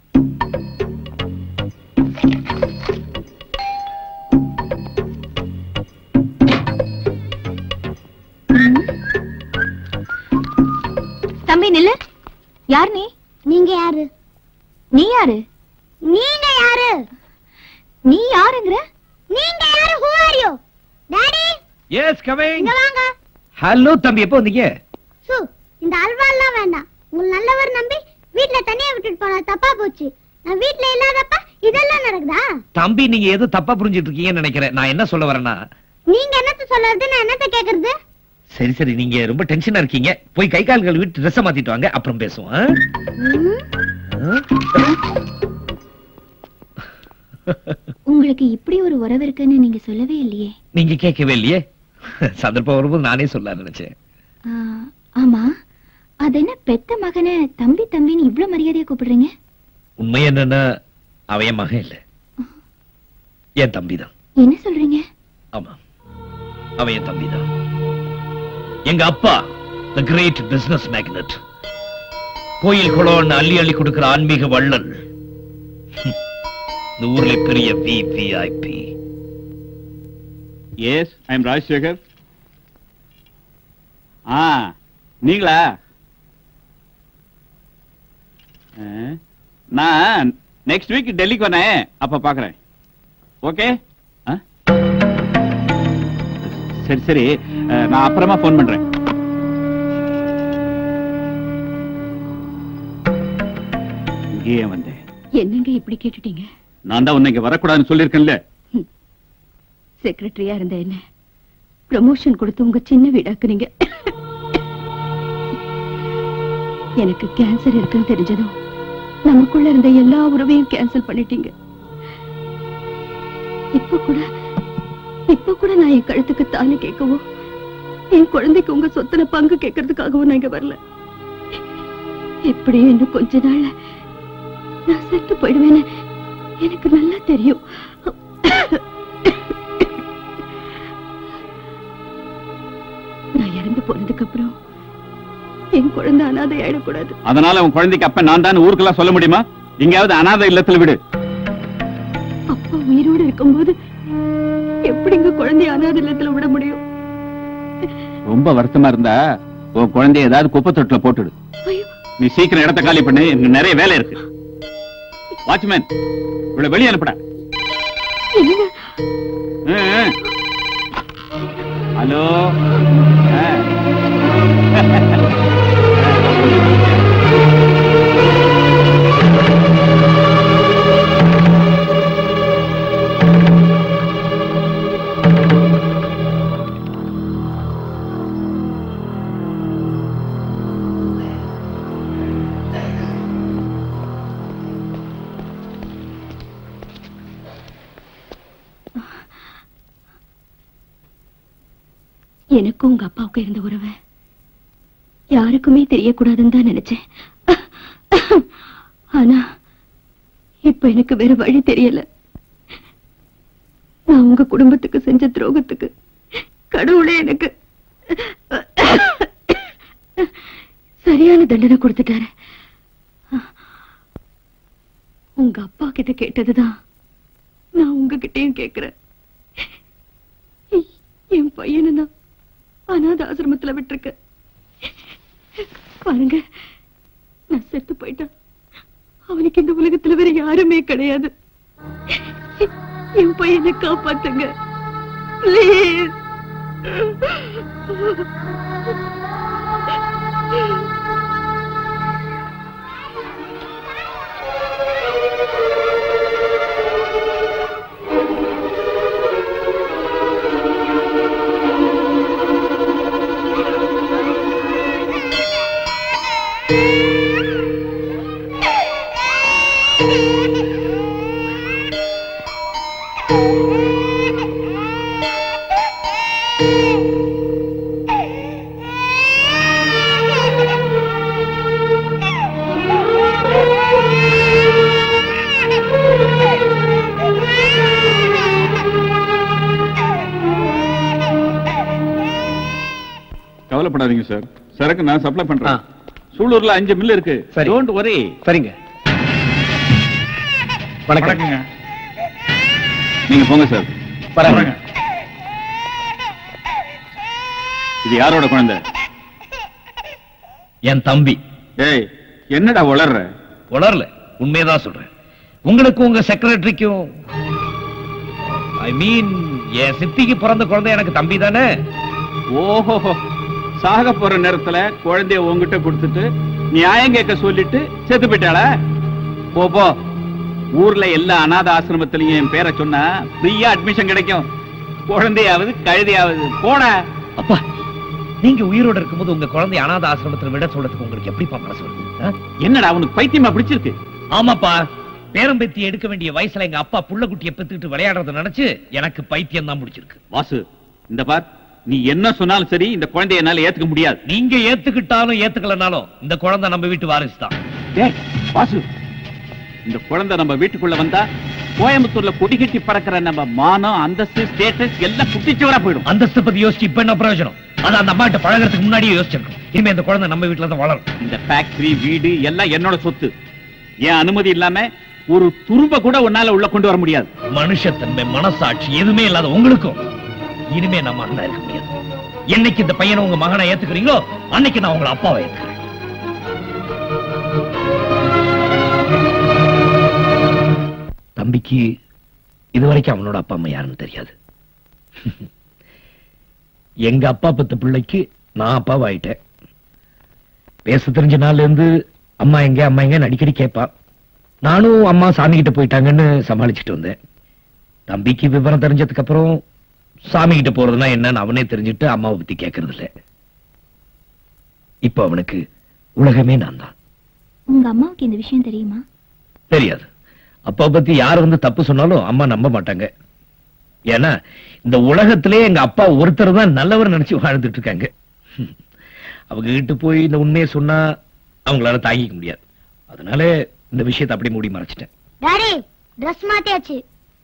S2: தம்பி நில்லு யார் நீ நீங்க யாரு நீ யாரு நீங்க யாரு நீ யாருங்கற நீங்க யாரு who are you daddy
S14: yes coming
S2: இங்க வாங்க
S14: ஹலோ தம்பி எப்போ வந்தீங்க
S2: சு இந்த அல்வா எல்லாம் வேண்டாம் உங்க நல்லவர் நம்பி வீட்ல தனியா விட்டுட்டு போனா தப்பா போச்சு நான் வீட்ல இல்லாதப்ப இதெல்லாம் நடக்குதா
S14: தம்பி நீங்க ஏதோ தப்பா புரிஞ்சிட்டு இருக்கீங்கன்னு நினைக்கிறேன் நான் என்ன சொல்ல வரேன்னா
S2: நீங்க என்னத்த சொல்றது நான் என்னத்த கேக்குறது
S14: சரி சரி நீங்க ரொம்ப டென்ஷனா இருக்கீங்க போய் கை கால் கழுவிட்டு ட்ரெஸ் மாத்திட்டு வாங்க அப்புறம் பேசுவோம் ஆ?
S2: உங்களுக்கு இப்படி ஒரு உறவு இருக்குன்னு நீங்க சொல்லவே இல்லையே
S14: நீங்க கேட்கவே இல்லையே சந்தர்ப்பம் வரும்போது நானே சொல்ல நினைச்சேன்
S2: ஆ, ஆமா அது என்ன பெத்த மகனை தம்பி தம்பின்னு இவ்ளோ மரியாதையா கூப்பிடுறீங்க
S14: உண்மை என்னன்னா அவன் என் மகன் இல்ல என் தம்பிதான்
S2: என்ன சொல்றீங்க
S14: ஆமா அவன் என் தம்பிதான் எங்க அப்பா த கிரேட் பிசினஸ் மேக்னட் கோயில் குளம்னு அள்ளி அள்ளி கொடுக்கிற ஆன்மீக வள்ளல் ஹம். இந்த ஊர்ல பெரிய VVIP
S18: yes I am Rajasekhar ஆ நீங்களா ஆ, நான் நெக்ஸ்ட் வீக் டெல்லிக்கு வரேன் அப்ப பாக்குறேன் ஓகே சரி சரி ஆ, நான் அப்புறமா ஃபோன் பண்றேன் இங்கேயே வந்தேன்
S8: என்னங்க இப்படி கேட்டுட்டீங்க
S18: நான் தான் உன்னை இங்க வரக்கூடாதுன்னு சொல்லியிருக்கேன்ல
S8: செக்ரட்டரியா இருந்த என்ன ப்ரமோஷன் கொடுத்து உங்க சின்ன வீடாக்குனீங்க எனக்கு கேன்சர் இருக்குன்னு தெரிஞ்சதும் நமக்குள்ள இருந்த எல்லா உறவையும் கேன்சல் பண்ணிட்டீங்க இப்ப கூட இப்ப கூட நான் என் கழுத்துக்கு தாலி கேட்கவோ என் குழந்தைக்கு உங்க சொத்துல பங்கு கேட்கறதுக்காகவும் நான் இங்க வரல எப்படியும் இன்னும் கொஞ்ச நாள்ல நான் செத்து போயிடுவேன்னு எனக்கு நல்லா தெரியும் நான் இறந்து போனதுக்கு அப்புறம் என் குழந்தை அனாதை ஆயிடக்கூடாது
S18: அதனால உன் குழந்தைக்கு அப்ப நான் தான் ஊருக்கெல்லாம் சொல்ல முடியுமா எங்கேயாவது அனாதை இல்லத்துல விடு
S8: அப்பா உயிரோடு இருக்கும்போது எப்படிங்க குழந்தைய அனாதை இல்லத்துல விட முடியும்
S18: ரொம்ப வருத்தமா இருந்தா உன் குழந்தைய ஏதாவது குப்பை தொட்டில போட்டுடு
S8: ஐயோ
S18: நீ சீக்கிரம் இடத்த காலி பண்ணு எனக்கு நிறைய வேலை இருக்கு வாட்ச்மேன் இவ்வளவு வெளியே அனுப்புடா
S8: என்னங்க
S18: ம், ம். ஹலோ ஆ.
S8: எனக்கும் உங்க அப்பாவுக்கும் இருந்த உறவை யாருக்குமே தெரியக்கூடாதுன்னு தான் நினைச்சேன் ஆனா இப்ப எனக்கு வேற வழி தெரியல நான் உங்க குடும்பத்துக்கு செஞ்ச துரோகத்துக்கு கடவுளே எனக்கு சரியான தண்டனை கொடுத்துட்டாரு உங்க அப்பா கிட்ட கேட்டதுதான் நான் உங்ககிட்டயும் கேக்குறேன் என் பையனை நான் அனாத ஆசிரமத்துல விட்டுருக்க பாருங்க நான் செத்து போயிட்டேன் அவனுக்கு இந்த உலகத்துல வேற யாருமே கிடையாது என் பையனை காப்பாத்துங்க ப்ளீஸ்
S18: கவலைப்படாதீங்க சார் சரக்கு நான் சப்ளை பண்றேன் சூலூர்ல அஞ்சு மில் இருக்கு டோன்ட் வரி
S7: சரிங்க
S18: வணக்கங்க நீங்க போங்க சார்
S7: வரேங்க.
S18: இது யாரோட குழந்தை
S14: என் தம்பி
S18: ஏய் என்னடா வளர்ற
S14: உளரல உண்மையதான் சொல்றேன் உங்களுக்கும் உங்க செக்ரட்டரிக்கும் ஐ மீன் என் சித்திக்கு பிறந்த குழந்தை எனக்கு தம்பி தானே
S18: ஓஹோ சாக போற நேரத்துல குழந்தைய உங்ககிட்ட கொடுத்துட்டு நியாயம் கேட்க சொல்லிட்டு செத்து போயிட்டாளா போ போ ஊர்ல எல்லா அனாத ஆசிரமத்திலையும் என் பேரை சொன்னா ஃப்ரீயா அட்மிஷன் கிடைக்கும் குழந்தையாவது கழுதையாவது போட
S14: அப்பா நீங்க உயிரோட இருக்கும்போது உங்க குழந்தை அனாத ஆசிரமத்துல விட சொல்றதுக்கு உங்களுக்கு எப்படிப்பா மனசு வருது ஆ?
S18: என்னடா அவனுக்கு பைத்தியமா பிடிச்சிருக்கு
S14: ஆமாப்பா பேரம்பேத்தி எடுக்க வேண்டிய வயசுல எங்க அப்பா புள்ள குட்டியை பெத்துக்கிட்டு விளையாடுறத நினைச்சு எனக்கு பைத்தியம் தான் முடிச்சிருக்கு
S18: வாசு இந்த பார் நீ என்ன சொன்னாலும் சரி இந்த குழந்தைய என்னால ஏத்துக்க முடியாது
S14: நீங்க ஏத்துக்கிட்டாலும் ஏத்துக்கலனாலும் இந்த குழந்தை நம்ம வீட்டு வாரிசு தான்
S18: டேய் வாசு இந்த குழந்தை நம்ம வீட்டுக்குள்ள வந்தா கோயம்புத்தூர்ல கொடி கட்டி பறக்கிற நம்ம மானம் அந்தஸ்து ஸ்டேட்டஸ் எல்லாம் குட்டிச்சுவரா போயிடும்
S14: அந்தஸ்து பத்தி யோசிச்சு இப்ப என்ன பிரயோஜனம் அது அந்த அம்மா கிட்ட பழகிறதுக்கு முன்னாடியே யோசிச்சிருக்கோம் இனிமே இந்த குழந்தை நம்ம வீட்டுல தான் வளரும்
S18: இந்த ஃபேக்டரி வீடு எல்லாம் என்னோட சொத்து என் அனுமதி இல்லாம ஒரு துரும்ப கூட உன்னால உள்ள கொண்டு வர முடியாது
S14: மனுஷத்தன்மை மனசாட்சி எதுவுமே இல்லாத உங்களுக்கும் இனிமே நம்ம அண்ணா இருக்க முடியாது என்னைக்கு இந்த பையனை உங்க மகனை ஏத்துக்கிறீங்களோ அன்னைக்கு நான் உங்களை அப்பாவை ஏத்துக்கிறேன் தம்பிக்கு இதுவரைக்கும் அவனோட அப்பா அம்மா யாருன்னு தெரியாது எங்க அப்பா பத்த பிள்ளைக்கு நான் அப்பாவாயிட்டேன் பேச தெரிஞ்ச நாள்ல இருந்து அம்மா எங்க அம்மா எங்க அடிக்கடி கேட்பா நானும் அம்மா சாமி கிட்ட போயிட்டாங்கன்னு சமாளிச்சுட்டு வந்தேன் தம்பிக்கு விவரம் தெரிஞ்சதுக்கு அப்புறம் சாமி கிட்ட போறதுன்னா என்னன்னு அவனே தெரிஞ்சுட்டு அம்மாவை பத்தி கேட்கறது இல்ல இப்ப அவனுக்கு உலகமே நான் தான்
S2: உங்க அம்மாவுக்கு இந்த விஷயம் தெரியுமா
S14: தெரியாது அப்பா பத்தி யார் வந்து தப்பு சொன்னாலும் அம்மா நம்ப மாட்டாங்க ஏன்னா இந்த உலகத்திலே எங்க அப்பா ஒருத்தர் தான் நல்லவர் நினைச்சு வாழ்ந்துட்டு இருக்காங்க அவங்க கிட்ட போய் இந்த உண்மையை சொன்னா அவங்களால தாங்கிக்க முடியாது அதனால இந்த விஷயத்தை அப்படியே மூடி மறைச்சிட்டேன்
S19: டாடி ட்ரெஸ் மாத்தியாச்சு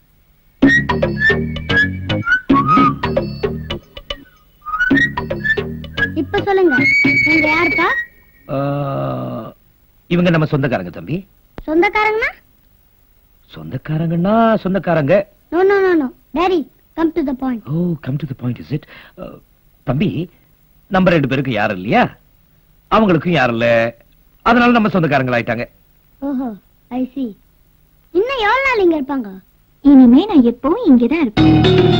S19: இப்ப சொல்லுங்க நீங்க யாருப்பா
S14: ஆஹ், இவங்க நம்ம சொந்தக்காரங்க தம்பி
S19: சொந்தக்காரங்கன்னா
S14: சொந்தக்காரங்கன்னா சொந்தக்காரங்க
S19: no no no no daddy come to the point
S14: oh come to the point is it தம்பி நம்ம ரெண்டு பேருக்கு யாரும் இல்லையா அவங்களுக்கும் யாரும் இல்ல அதனால நம்ம சொந்தக்காரங்களாயிட்டாங்க
S19: ஓஹோ ஐ சி இன்னும் எவ்வளவு நாள் இங்க இருப்பாங்க
S2: இனிமே நான் எப்பவும் இங்கதான் இருப்பேன்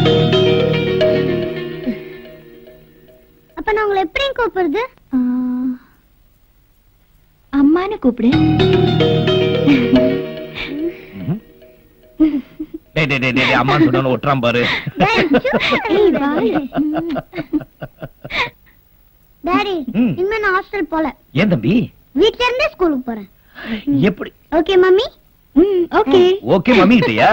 S19: அப்ப நான் உங்களை எப்படி கூப்பிடுறது
S2: ஆ, அம்மான்னு கூப்பிடு
S14: டேய் டேய் டேய் டேய் அம்மா சொன்னாலும் ஒட்டுறான் பாரு
S19: ஏய், வாய். டாடி
S14: ம்.
S19: இனிமே நான் ஹாஸ்டல் போல
S14: ஏன் தம்பி
S19: வீட்ல இருந்தே ஸ்கூலுக்கு போறேன்
S14: எப்படி
S19: okay mummy
S2: okay
S14: okay mummy கிட்டயா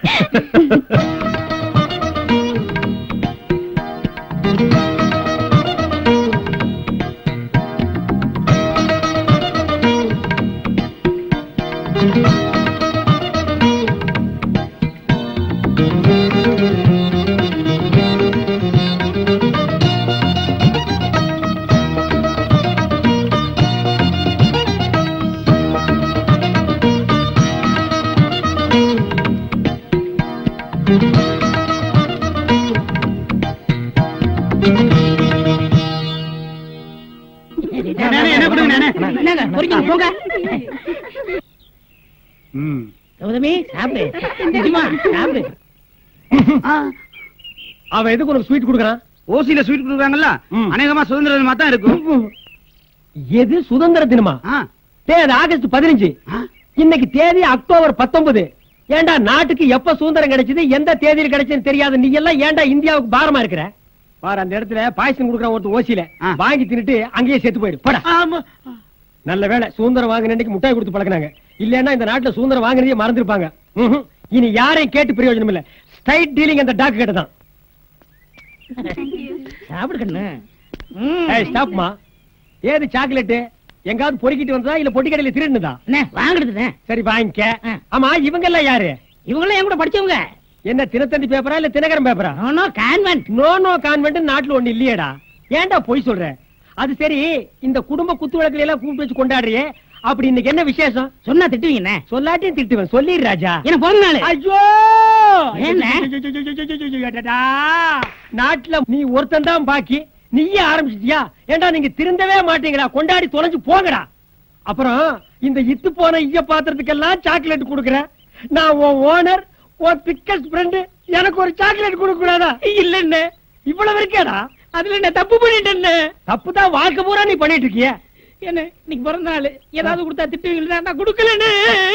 S6: என்னங்க பொறிக்கணும் போங்க கௌதமி சாப்பிடு நிஜமா சாப்பிடு
S1: அவன் எதுக்கு உனக்கு ஸ்வீட் கொடுக்கறான்
S16: ஓசியில ஸ்வீட் கொடுக்குறாங்கல்ல அநேகமா சுதந்திர தினமா தான் இருக்கும்
S1: எது சுதந்திர தினமா டேய் அது ஆகஸ்ட் பதினஞ்சு இன்னைக்கு தேதி அக்டோபர் பத்தொன்பது ஏன்டா நாட்டுக்கு எப்ப சுதந்திரம் கிடைச்சது எந்த தேதியில் கிடைச்சதுன்னு தெரியாத நீ எல்லாம் ஏன்டா இந்தியாவுக்கு பாரமா இருக்கிற பாரு அந்த இடத்துல பாயசம் கொடுக்குறான் ஒருத்தர் ஓசியில வாங்கி தின்னுட்டு அங்கேயே செத்து போயிடு போடா நல்ல வேளை சுதந்திரம் வாங்கின அன்னைக்கு முட்டாய் கொடுத்து பழக்கினாங்க இல்லன்னா இந்த நாட்டுல சுதந்திரம் வாங்குறதே மறந்துருப்பாங்க ம்ஹும். இனி யாரையும் கேட்டு பிரயோஜனம் இல்ல ஸ்ட்ரைட் டீலிங் அந்த டாக்கு கிட்ட தான்
S6: சாப்பிடு கண்ணு
S1: ஏய் ஸ்டாப்மா ஏது சாக்லேட் எங்காவது பொறுக்கிட்டு வந்ததா இல்ல பொட்டி கடையில திருடுனதா
S6: வாங்குறதுனே
S1: சரி வாங்கிக்க ஆமா இவங்க எல்லாம் யாரு
S6: இவங்க என் கூட படிச்சவங்க
S1: என்ன தினத்தந்தி பேப்பரா இல்ல தினகரன் பேப்பரா
S6: no no convent
S1: no no convent நாட்டுல ஒண்ணு இல்லையேடா ஏன்டா பொய் சொல்ற அது சரி இந்த குடும்ப குத்து விளக்குல எல்லாம் கூப்பிட்டு வச்சு கொண்டாடுறியே அப்படி இன்னைக்கு என்ன விசேஷம்
S6: சொன்னா திட்டுவீங்க
S1: சொல்லாட்டியும் திட்டுவேன் சொல்லிடு ராஜா
S6: என்ன பிறந்த நாள்
S1: ஐயோ
S6: என்ன?
S1: அடடா. நாட்டுல நீ ஒருத்தன் தான் பாக்கி நீயே ஆரம்பிச்சிட்டியா ஏண்டா நீங்க திருந்தவே மாட்டீங்கடா கொண்டாடி தொலைஞ்சு போங்கடா அப்புறம் இந்த இத்து போன ஈய பாத்திரத்துக்கெல்லாம் சாக்லேட் கொடுக்கறேன் நான் உன் ஓனர் உன் திக்கஸ்ட் ஃப்ரெண்டு எனக்கு ஒரு சாக்லேட் கொடுக்க கூடாதா இல்லன்னு இவ்வளவு இருக்கேடா அதுல என்ன தப்பு பண்ணிட்டேன்னு தப்பு தான் வாழ்க்கை பூரா நீ பண்ணிட்டு இருக்கிய
S6: என்ன இன்னைக்கு பிறந்த நாள் ஏதாவது கொடுத்தா திட்டுவீங்களா நான் கொடுக்கலன்னு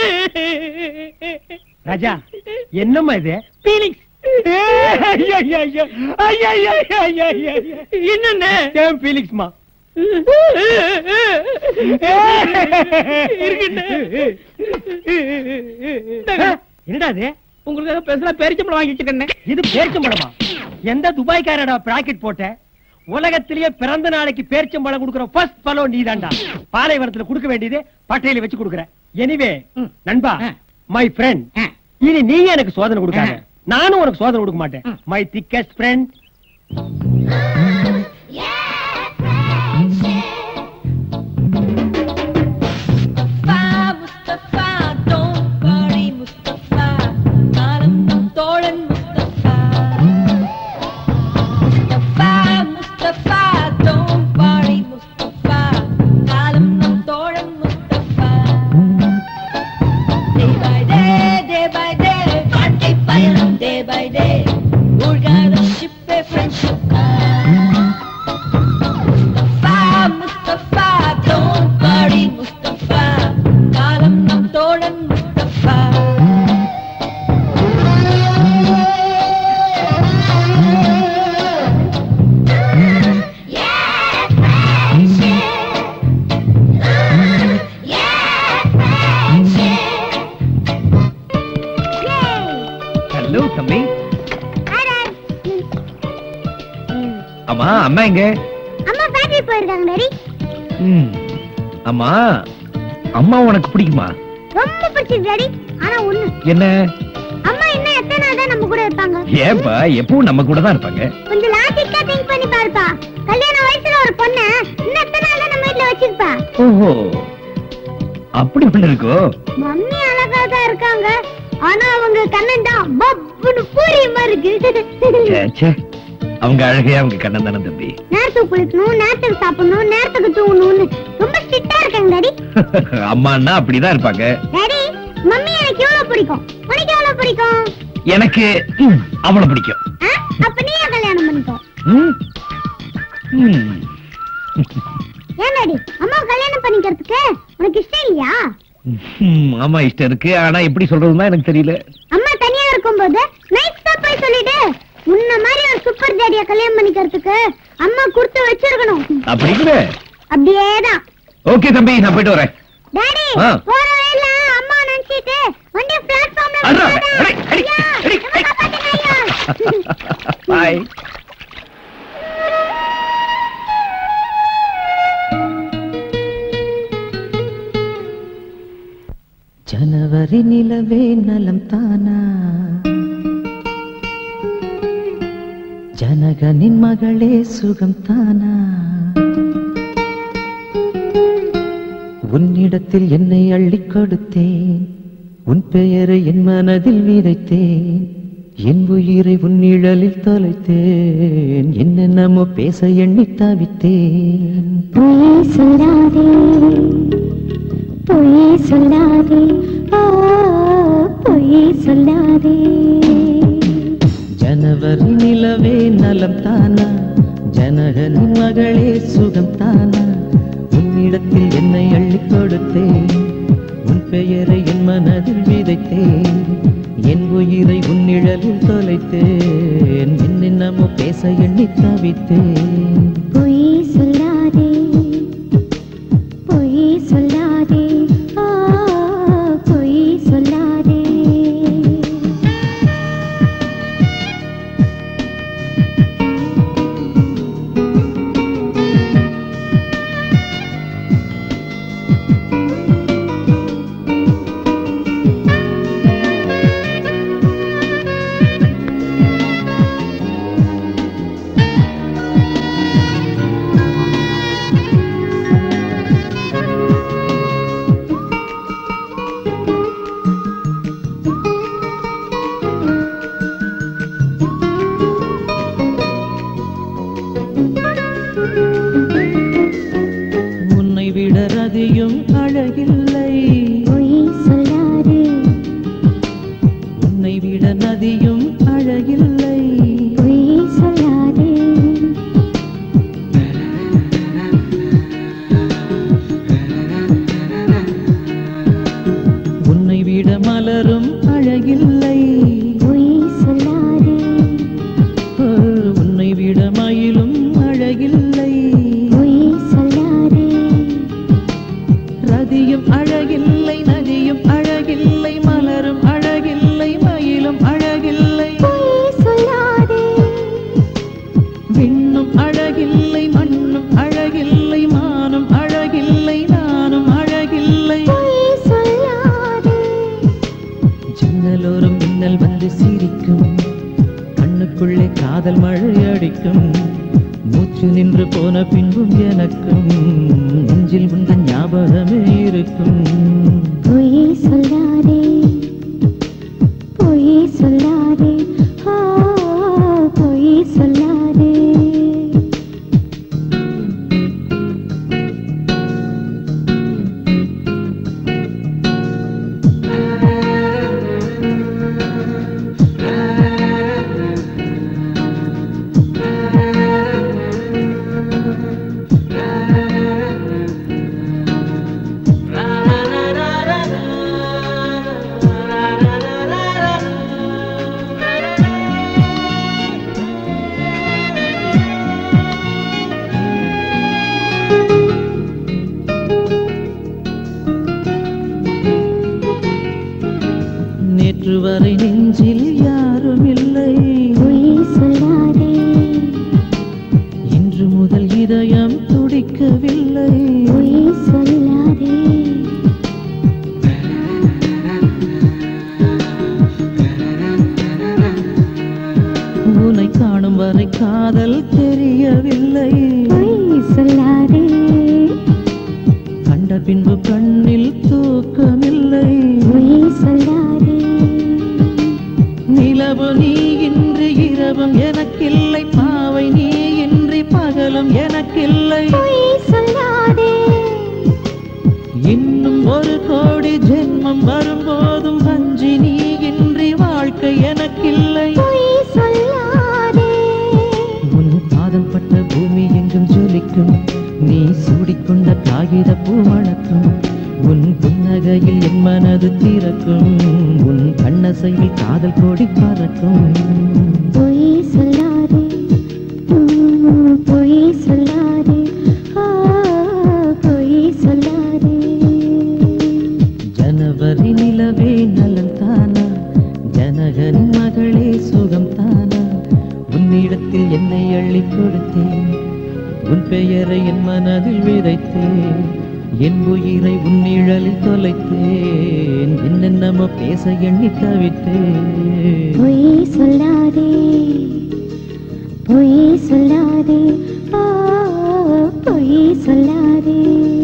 S1: ராஜா என்னம்மா இது
S6: பீலிங்ஸ்
S1: என்னென்ன சேம் ஃபீலிங்ஸ்மா என்னடா இது
S6: உங்களுக்கு ஸ்பெஷலா பேரிச்சம்பளம் வாங்கி வச்சிருக்கேன்
S1: இது பேரிச்சம்பழமா எந்த துபாய்க்காரடா பிராக்கெட் போட்ட உலகத்திலேயே பிறந்த நாளைக்கு பேரிச்சம்பழம் கொடுக்கிற ஃபர்ஸ்ட் பலோ நீதான்டா பாலைவனத்துல கொடுக்க வேண்டியது பட்டையில வச்சு கொடுக்குற எனிவே நண்பா மை ஃப்ரெண்ட் இனி நீ எனக்கு சோதனை கொடுக்காத நானும் உனக்கு சோதனை கொடுக்க மாட்டேன் my thickest friend
S20: Mustafa don't worry Mustafa காலம் நம் தோழன் முஸ்தபா முஸ்தபா முஸ்தபா don't worry முஸ்தபா காலம் நம் தோழன் Mustafa day by day day by day வாழ்க்கை பயணம் day by day மூழ்காத ship a friendship Mustafa Mustafa don't worry Mustafa காலம் நம் தோழன் முஸ்தபா
S14: ஹலோ தம்பி அம்மா அம்மா எங்க
S19: அம்மா ஃபேக்டரி போயிருக்காங்க டாடி
S14: ம். அம்மா அம்மா உனக்கு பிடிக்குமா
S19: ரொம்ப பிடிச்சிருக்கு டாடி ஆனா ஒண்ணு
S14: என்ன
S19: அம்மா இன்னும் எத்தனை நாள் தான் நம்ம கூட இருப்பாங்க
S14: ஏப்பா எப்பவும் நம்ம கூட தான் இருப்பாங்க
S19: கொஞ்சம் லாஜிக்கா திங்க் பண்ணி பாருப்பா கல்யாண வயசுல ஒரு பொண்ண இன்னும் எத்தனை நாள் தான் நம்ம வீட்டுல வச்சிருப்பா
S14: ஓஹோ அப்படி ஒண்ணு இருக்கோ
S19: மம்மி அழகா தான் இருக்காங்க ஆனா அவங்க கண்ணன் தான் பப்புன்னு பூரி மாதிரி இருக்கு
S14: ச்சே, ச்சே. அவங்க அழகே அவங்க கண்ணன் தானே தம்பி
S19: நேரத்துக்கு குளிக்கணும் நேரத்துக்கு சாப்பிடணும் நேரத்துக்கு தூங்கணும்னு ரொம்ப ஸ்ட்ரிக்டா இருக்காங்க டாடி
S14: அம்மான்னா அப்படிதான் இருப்பாங்க
S19: டாடி மம்மி எனக்கு எவ்வளவு பிடிக்கும் உனக்கு எவ்வளவு பிடிக்கும்
S14: எனக்கு ம், அவளை பிடிக்கும்
S19: ஆ? அப்ப நீ ஏன் கல்யாணம் பண்ணிக்கோ
S14: ம். ம்.
S19: ஏன் டாடி அம்மா கல்யாணம் பண்ணிக்கிறதுக்கு உனக்கு இஷ்டம் இல்லையா
S14: ம், ஆமா இஷ்டம் இருக்கு ஆனா எப்படி சொல்றதுன்னா எனக்கு தெரியல
S19: அம்மா தனியா இருக்கும்போது நைட் தான் போய் சொல்லிட்டு முன்ன மாதிரி ஒரு சூப்பர் டேடிய கல்யாணம் பண்ணிக்கிறதுக்கு அம்மா கொடுத்து வச்சிருக்கணும்
S14: அப்படிங்கிற
S19: அப்படியேதான்
S14: ஓகே தம்பி நான் போயிட்டு வரேன்
S19: டாடி
S14: ஆ.
S19: போற வழியில அம்மா நினைச்சிட்டு வண்டிய பிளாட்ஃபார்ம்ல
S14: அட்ரா, பாய்
S21: ஜனவரி நிலவே நலம் தானா ஜனகனின் மகளே சுகம் தானா உன்னிடத்தில் என்னை அள்ளிக் கொடுத்தேன் உன் பெயரை என் மனதில் விதைத்தேன் என் உயிரை உன் நிழலில் தொலைத்தேன் என்னென்னமோ பேச எண்ணி தவித்தேன்
S19: பொய் சொல்லாதே பொய் சொல்லாதே ஆ, பொய் சொல்லாதே
S21: ஜனவரி நிலவே நலம் தானா ஜனகனின் மகளே சுகம் தானா உன்னிடத்தில் என்னை அள்ளிக் கொடுத்தேன் உன் பெயரை என் மனதில் விதைத்தேன் என் உயிரை உன் நிழலில் தொலைத்தேன் என்னென்னமோ பேச எண்ணி தவித்தேன்
S19: பொய் சொல்லாதே பொய் சொல்லாதே ஆ, பொய் சொல்லாதே
S20: ஆ
S21: உன்னை விட ரதியும் அழகில்லை
S19: சொல்லாதே
S21: உன்னை விட நதியும் அழகில்லை
S19: பொய் சொல்லாதே
S21: உன்னை விட மலரும் அழகில்லை
S19: பொய் சொல்லாதே
S21: ஓ, உன்னை விட மயிலும் அழகில்லை
S19: பொய் சொல்லாதே
S21: ரதியும் அழகில்லை நதியும் அழகில்லை மலரும் அழகில்லை மயிலும் அழகில்லை
S19: பொய் சொல்லாதே
S21: விண்ணும் அழகில்லை மண்ணும் அழகில்லை மானும் அழகில்லை நானும் அழகில்லை
S19: பொய் சொல்லாதே
S21: ஜன்னலோரம் மின்னல் வந்து சிரிக்கும் கண்ணுக்குள்ளே காதல் மழை அடிக்கும் மூச்சு நின்று போன பின்பும் எனக்கும் நெஞ்சில் உந்தன் ஞாபகமே இருக்கும்
S19: பொய் சொல்லாதே பொய் சொல்லாதே ஆ, பொய் சொல்லாதே
S21: நேற்று வரை நெஞ்சில் யாரும் இல்லை
S19: பொய் சொல்லாதே
S21: இன்று முதல் இதயம் துடிக்கவில்லை
S19: பொய் சொல்லாதே
S21: உன்னை காணும் வரை காதல் தெரியவில்லை
S19: பொய் சொல்லாதே
S21: கண்ட பின்பு கண்ணில் தூக்கமில்லை
S19: பொய் சொல்லாதே
S21: நிலவு நீ இன்றி இரவும் எனக்கில்லை பாவை நீ இன்றி பகலும் எனக்கில்லை
S19: பொய் சொல்லாதே
S21: இன்னும் ஒரு கோடி ஜென்மம் வரும்போதும் வஞ்சி நீ இன்றி வாழ்க்கை எனக்கில்லை
S19: பொய் சொல்லாதே
S21: உன் பாதம் பட்ட பூமி எங்கும் ஜொலிக்கும் நீ சூடிக்கொண்ட காகித பூ மணக்கும் உன் புன்னகையில் என் மனது திறக்கும் உன் கண்ணசையில் காதல் கோடி பறக்கும்
S19: பொய் சொல்லாதே உம், பொய் சொல்லாதே ஆ, பொய் சொல்லாதே
S21: ஜனவரி நிலவே நலம் தானா ஜனகனின் மகளே சுகம் தானா உன்னிடத்தில் என்னை அள்ளிக் கொடுத்தேன் உன் பெயரை என் மனதில் விதைத்தேன் என் உயிரை உன் நிழலில் தொலைத்தேன் என்னென்னமோ பேச எண்ணி தவித்தேன்
S19: பொய் சொல்லாதே பொய் சொல்லாதே ஆ, பொய் சொல்லாதே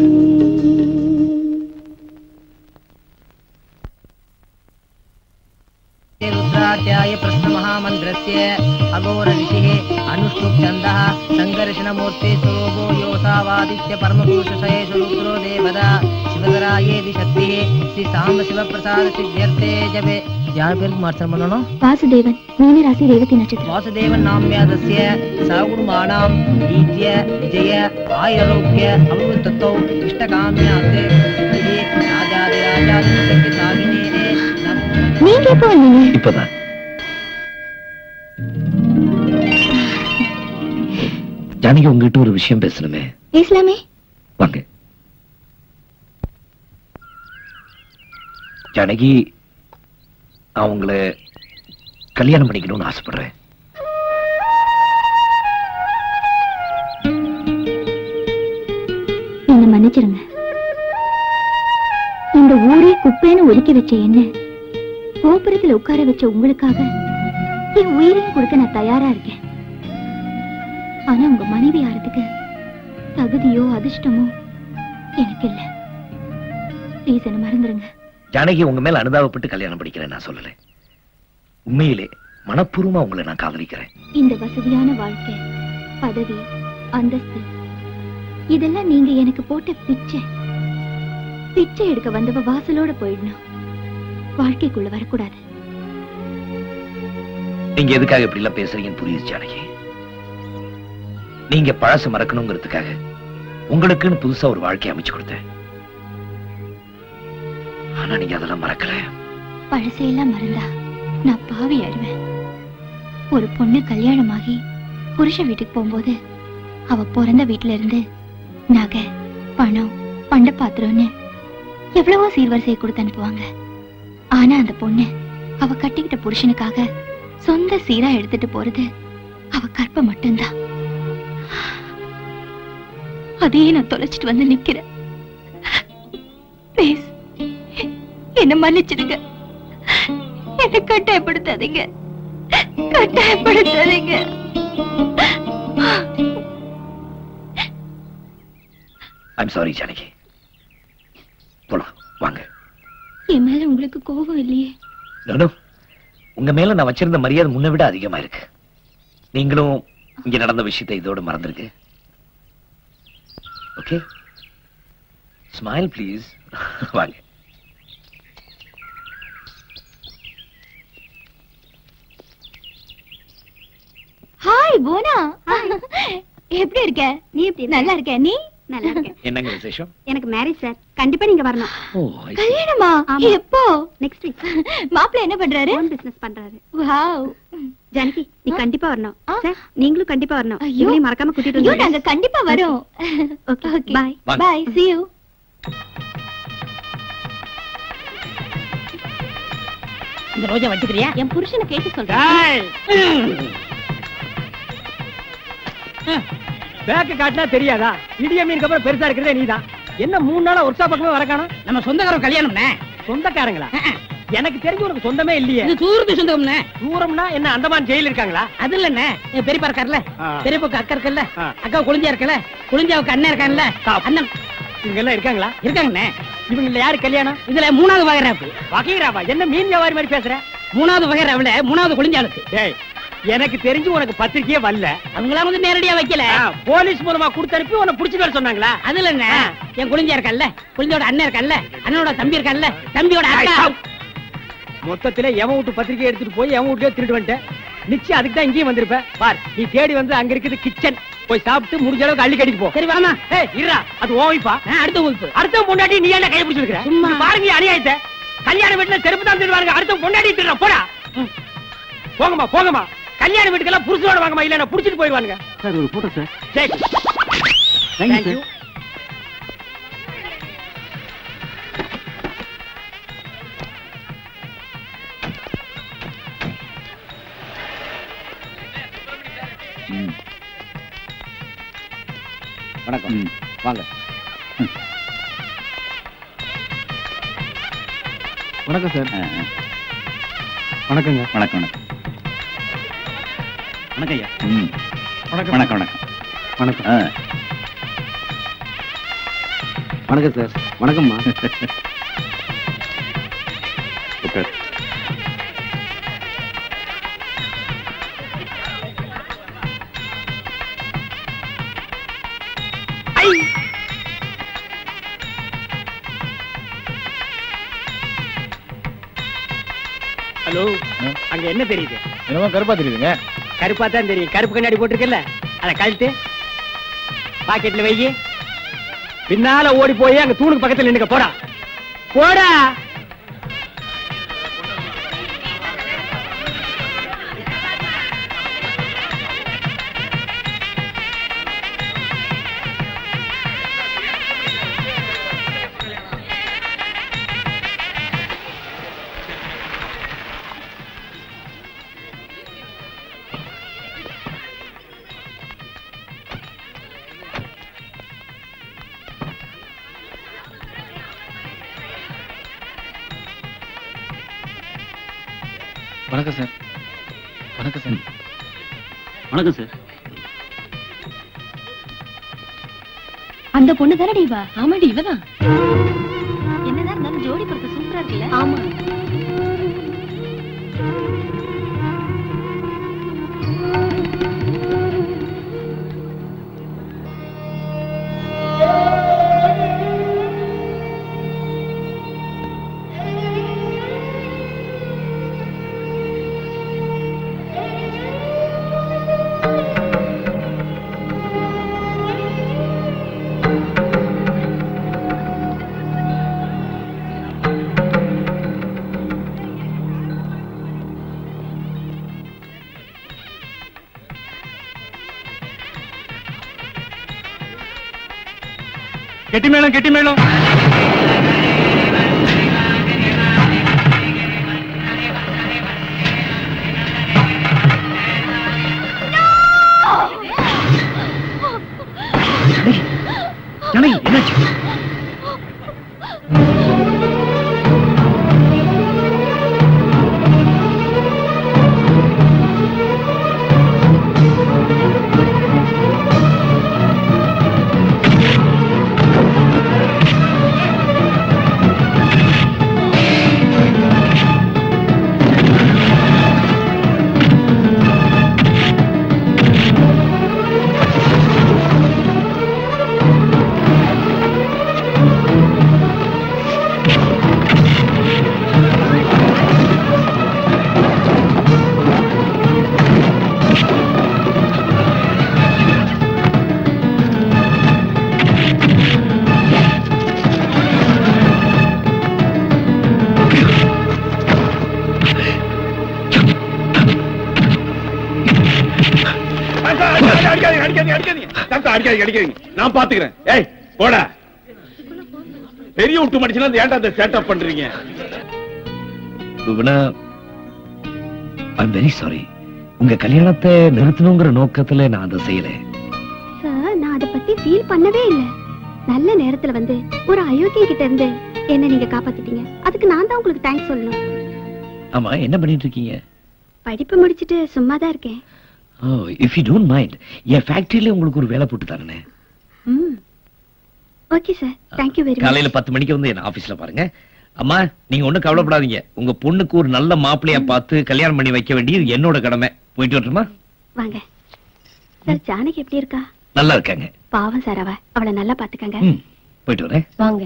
S6: रुद्राध्याय प्रश्नमहामन्त्रस्य अघोर ऋषिः अनुष्टुप् छन्दः सङ्घर्षणमूर्ते स्वरूपो योऽसावादित्य परमपुरुषशयेषु रुद्रो देवदा शिवधरायेति शक्तिः श्री साम्ब शिवप्रसाद सिद्ध्यर्थे जपे யார் பேருக்கு மாற்றம் பண்ணணும்
S2: வாசுதேவன் மீன ராசி ரேவதி நட்சத்திரம்
S6: வாசுதேவன் நாம்யாதஸ்ய சகுடும்பானாம் ஈத்ய விஜய ஆயுரோக்கிய அமிர்தத்தோ இஷ்டகாமியாத்தே சித்தியே ராஜாதி ராஜாதி சக்தி சாகினே நமோ
S2: நீங்க எப்போ வந்தீங்க
S14: இப்பதான் ஜானகி உங்ககிட்ட ஒரு விஷயம் பேசணுமே
S2: பேசலாமே
S14: வாங்க ஜானகி அவங்கள கல்யாணம் பண்ணிக்கணும்னு ஆசைப்படுறேன்
S2: என்ன மன்னிச்சிருங்க இந்த ஊரே குப்பைன்னு ஒதுக்கி வச்ச என்ன கோபுரத்துல உட்கார வச்ச உங்களுக்காக என் உயிரையும் கொடுக்க நான் தயாரா இருக்கேன் ஆனா உங்க மனைவி ஆறதுக்கு தகுதியோ அதிர்ஷ்டமோ எனக்கு இல்ல ப்ளீஸ் என்ன மறந்துருங்க
S14: ஜானகி உங்க மேல அனுதாபப்பட்டு கல்யாணம் படிக்கிறேன் நான் சொல்லல உண்மையிலே மனப்பூர்வமா உங்களை நான் காதலிக்கிறேன்
S2: இந்த வசதியான வாழ்க்கை பதவி அந்தஸ்து இதெல்லாம் நீங்க எனக்கு போட்ட பிச்சை பிச்சை எடுக்க வந்தவ வாசலோட போயிடணும் வாழ்க்கைக்குள்ள வரக்கூடாது
S14: நீங்க எதுக்காக இப்படி எல்லாம் பேசுறீங்கன்னு புரியுது ஜானகி நீங்க பழச மறக்கணுங்கிறதுக்காக உங்களுக்குன்னு புதுசா ஒரு வாழ்க்கை அமைச்சு கொடுத்தேன் ஆனா நீங்க அதெல்லாம் மறக்கல
S2: பழசையெல்லாம் மறந்தா நான் பாவி ஆயிடுவேன் ஒரு பொண்ணு கல்யாணமாகி புருஷன் வீட்டுக்கு போகும்போது அவ பிறந்த வீட்டுல இருந்து நகை பணம் பண்ட பாத்திரம்னு எவ்வளவோ சீர்வரிசை கொடுத்து அனுப்புவாங்க ஆனா அந்த பொண்ணு அவ கட்டிக்கிட்ட புருஷனுக்காக சொந்த சீரா எடுத்துட்டு போறது அவ கற்ப மட்டும்தான் அதையே நான் தொலைச்சிட்டு வந்து நிக்கிறேன் ப்ளீஸ் என்ன மன்னிச்சிடுங்க என்ன கட்டாயப்படுத்தாதீங்க கட்டாயப்படுத்தாதீங்க
S14: ஐம் சாரி ஜானகி போலாம் வாங்க
S2: என் மேல உங்களுக்கு கோபம் இல்லையே
S14: No, no. உங்க மேல நான் வச்சிருந்த மரியாதை முன்ன விட அதிகமா இருக்கு நீங்களும் இங்க நடந்த விஷயத்தை இதோட மறந்துருக்கு ஓகே ஸ்மைல் ப்ளீஸ் வாங்க
S2: ஹாய் போனா எப்படி இருக்க நீ எப்படி நல்லா இருக்க நீ நல்லா இருக்கேன்
S14: என்னங்க விசேஷம்
S2: எனக்கு மேரேஜ் சார் கண்டிப்பா நீங்க வரணும்
S14: ஓ
S2: கல்யாணமா எப்போ நெக்ஸ்ட் வீக் மாப்பிள்ள என்ன பண்றாரு ஓன் பிசினஸ் பண்றாரு வாவ் ஜானகி நீ கண்டிப்பா வரணும் சார் நீங்களும் கண்டிப்பா வரணும் இவளையும் மறக்காம கூட்டிட்டு
S17: ஐயோ,
S2: வந்து
S17: நாங்க கண்டிப்பா வரோம்.
S2: ஓகே பை
S14: வாங்க.
S2: பை see you
S6: இந்த ரோஜா வச்சுக்கிறியா
S2: என் புருஷனை கேட்டு சொல்றேன்
S1: பேக்கு காட்டினா தெரியாதா இடிய மீனுக்கு அப்புறம் பெருசா இருக்கிறதே நீதான் என்ன மூணு நாளா ஒர்க் பக்கமே வர காணோம்
S6: நம்ம சொந்தக்காரன் கல்யாணம்னே
S1: சொந்தக்காரங்களா எனக்கு தெரிஞ்சு உனக்கு சொந்தமே இல்லையே
S6: இது தூரத்து சொந்தம்னே
S1: தூரம்னா என்ன அந்தமான் ஜெயில் இருக்காங்களா
S6: அது இல்லண்ணே என் பெரியப்பா இருக்கார்ல
S1: ஆ.
S6: பெரியப்பாக்கு அக்கா இருக்குல்ல
S1: ஆ.
S6: அக்கா குழந்தையா இருக்கல குழந்தையாவுக்கு அண்ணன் இருக்கான்ல அண்ணன்
S1: இவங்க எல்லாம் இருக்காங்களா
S6: இருக்காங்கண்ணே
S1: இவங்க யாரு கல்யாணம்
S6: இதுல மூணாவது வகைராப்பு
S1: வகைராவா என்ன மீன் வியாபாரி மாதிரி பேசுற
S6: மூணாவது வகைராவுல மூணாவது குழந்தையாளுக்கு
S1: டேய் எனக்கு தெரிஞ்சு உனக்கு பத்திரிக்கையே வரல
S6: அவங்களாம் வந்து நேரடியா வைக்கல
S1: ஆ, போலீஸ் மூலமா கொடுத்து அனுப்பி உன்னை புடிச்சிட்டு வர சொன்னாங்களா
S6: அது இல்லண்ணே என் குழந்தையா இருக்கான்ல குழந்தையோட அண்ணன் இருக்கான்ல அண்ணனோட தம்பி இருக்கான்ல தம்பியோட அக்கா
S1: மொத்தத்துல எவன் வீட்டு பத்திரிக்கை எடுத்துட்டு போய் எவன் வீட்லயே திருட்டு வந்துட்டேன் நிச்சயம் அதுக்கு தான் இங்கேயும் வந்திருப்ப பார் நீ தேடி வந்து அங்க இருக்குது கிச்சன் போய் சாப்பிட்டு முடிஞ்ச அளவுக்கு அள்ளி கடிக்கு போ
S6: சரி வாமா
S1: ஏய் இருடா அது ஓ வைப்பா
S6: அடுத்த வகுப்பு
S1: அடுத்த பொண்டாட்டி நீ என்ன கை பிடிச்சிருக்கிற
S6: சும்மா.
S1: இங்க பாருங்க நீ அநியாயத்தை கல்யாண வீட்டுல செருப்பு தான் திருவாங்க அடுத்த பொண்டாட்டி திருடா போடா போங்கம்மா போங்கம்மா கல்யாண வீட்டுக்கெல்லாம் புருஷனோட வாங்கம்மா இல்ல நான் புடிச்சிட்டு போயிடுவானுங்க
S15: சார் ஒரு போட்டோ சார்
S1: சரி
S15: Thank you,
S1: Thank you.
S7: வணக்கம் வாங்க
S15: வணக்கம் சார்
S7: வணக்கங்க
S15: வணக்கம் வணக்கம் வணக்கம் ஐயா ம்
S7: வணக்கம்.
S15: வணக்கம் வணக்கம்
S7: வணக்கம்
S15: ஆ
S7: வணக்கம் சார் வணக்கம்மா
S15: உட்கார்
S1: ஹலோ அங்க என்ன தெரியுது
S12: என்னமோ கருப்பா தெரியுதுங்க
S1: கருப்பா தான் தெரியும் கருப்பு கண்ணாடி போட்டிருக்கல அத கழட்டு பாக்கெட்ல வை பின்னால ஓடி போய் அங்க தூணுக்கு பக்கத்துல நின்னுக்க போடா போடா
S15: வணக்கம் சார் வணக்கம் சார் வணக்கம் சார்
S2: அந்த பொண்ணு தானடி இவ ஆமாடி இவதான் என்னதான் இருந்தாலும் ஜோடி பொறுத்து சூப்பரா இருக்குல்ல ஆமா
S12: கெட்டி மேளம் கெட்டி மேளம்
S7: ஜனகி என்னாச்சு
S12: அடிக்காதீங்க அடிக்காதீங்க அடிக்காதீங்க டாக்டர் அடிக்காதீங்க அடிக்காதீங்க நான் பாத்துக்கிறேன் ஏய் போடா பெரிய விட்டு மடிச்சுனா ஏன்டா அந்த செட்டப் பண்றீங்க
S14: புவனா ஐம் வெரி சாரி உங்க கல்யாணத்தை நிறுத்தணுங்கிற நோக்கத்துல நான் அதை செய்யல
S2: சார் நான் அதை பத்தி ஃபீல் பண்ணவே இல்ல நல்ல நேரத்துல வந்து ஒரு அயோக்கிய கிட்ட இருந்து என்ன நீங்க காப்பாத்திட்டீங்க அதுக்கு நான் தான் உங்களுக்கு தேங்க்ஸ் சொல்லணும்
S14: ஆமா என்ன பண்ணிட்டு இருக்கீங்க
S2: படிப்பு முடிச்சிட்டு சும்மா தான் இருக்கேன்
S14: oh if you don't mind என் ஃபேக்டரியில உங்களுக்கு ஒரு வேலை போட்டு தரேனே
S2: ம் ஓகே சார் தேங்க்யூ வெரி
S14: காலையில
S2: மச்
S14: பத்து மணிக்கு வந்து என்ன ஆபீஸ்ல பாருங்க அம்மா நீங்க ஒண்ணும் கவலைப்படாதீங்க உங்க பொண்ணுக்கு ஒரு நல்ல மாப்பிள்ளையா பார்த்து கல்யாணம் பண்ணி வைக்க வேண்டியது என்னோட கடமை போயிட்டு வரட்டுமா
S2: வாங்க சார் ஜானகி எப்படி இருக்கா
S14: நல்லா இருக்காங்க
S2: பாவம் சார் அவ அவளை நல்லா பாத்துக்கங்க
S14: ம், போயிட்டு வரேன்
S2: வாங்க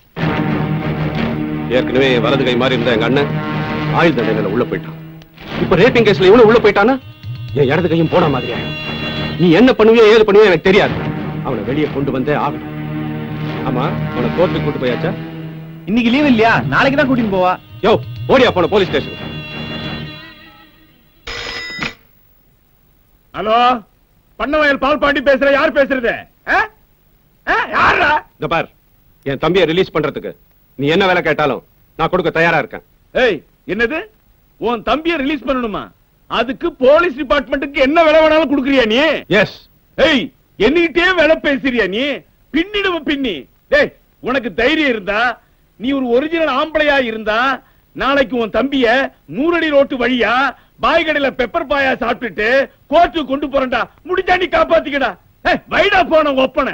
S4: ஏற்கனவே வலது கை மாறி இருந்த எங்க அண்ணன் ஆயுள் தண்டனையில உள்ள போயிட்டான் இப்ப ரேப்பிங் கேஸ்ல இவனும் உள்ள போயிட்டானா என் இடது கையும் போன மாதிரி ஆயிடும் நீ என்ன பண்ணுவியோ ஏது பண்ணுவியோ எனக்கு தெரியாது அவனை வெளியே கொண்டு வந்தே ஆகணும் ஆமா அவனை கோர்ட்டுக்கு கூட்டு போயாச்சா
S12: இன்னைக்கு லீவ் இல்லையா நாளைக்கு தான் கூட்டிட்டு போவா
S4: யோ ஓடியா போன police station
S12: hello Pannavayal Pal Pandi பேசுற யார் பேசுறது ஆ? ஆ, யாருடா
S4: இந்த பார் என் தம்பியை ரிலீஸ் பண்றதுக்கு நீ என்ன வேலை கேட்டாலும் நான் கொடுக்க தயாரா இருக்கேன்
S12: ஏய் என்னது உன் தம்பியை ரிலீஸ் பண்ணணுமா அதுக்கு போலீஸ் டிபார்ட்மெண்ட்டுக்கு என்ன விலை வேணாலும் கொடுக்குறியா நீ
S4: எஸ்
S12: ஏய் என்னகிட்டே வேலை பேசுறியா நீ பின்னிடுவ பின்னி டேய் உனக்கு தைரியம் இருந்தா நீ ஒரு ஒரிஜினல் ஆம்பளையா இருந்தா நாளைக்கு உன் தம்பிய நூறடி ரோட்டு வழியா பாய் கடையில பெப்பர் பாயா சாப்பிட்டுட்டு கோர்ட்டுக்கு கொண்டு போறேன்டா முடிஞ்சா நீ காப்பாத்திக்கடா ஏய் வைடா போன ஒப்பனை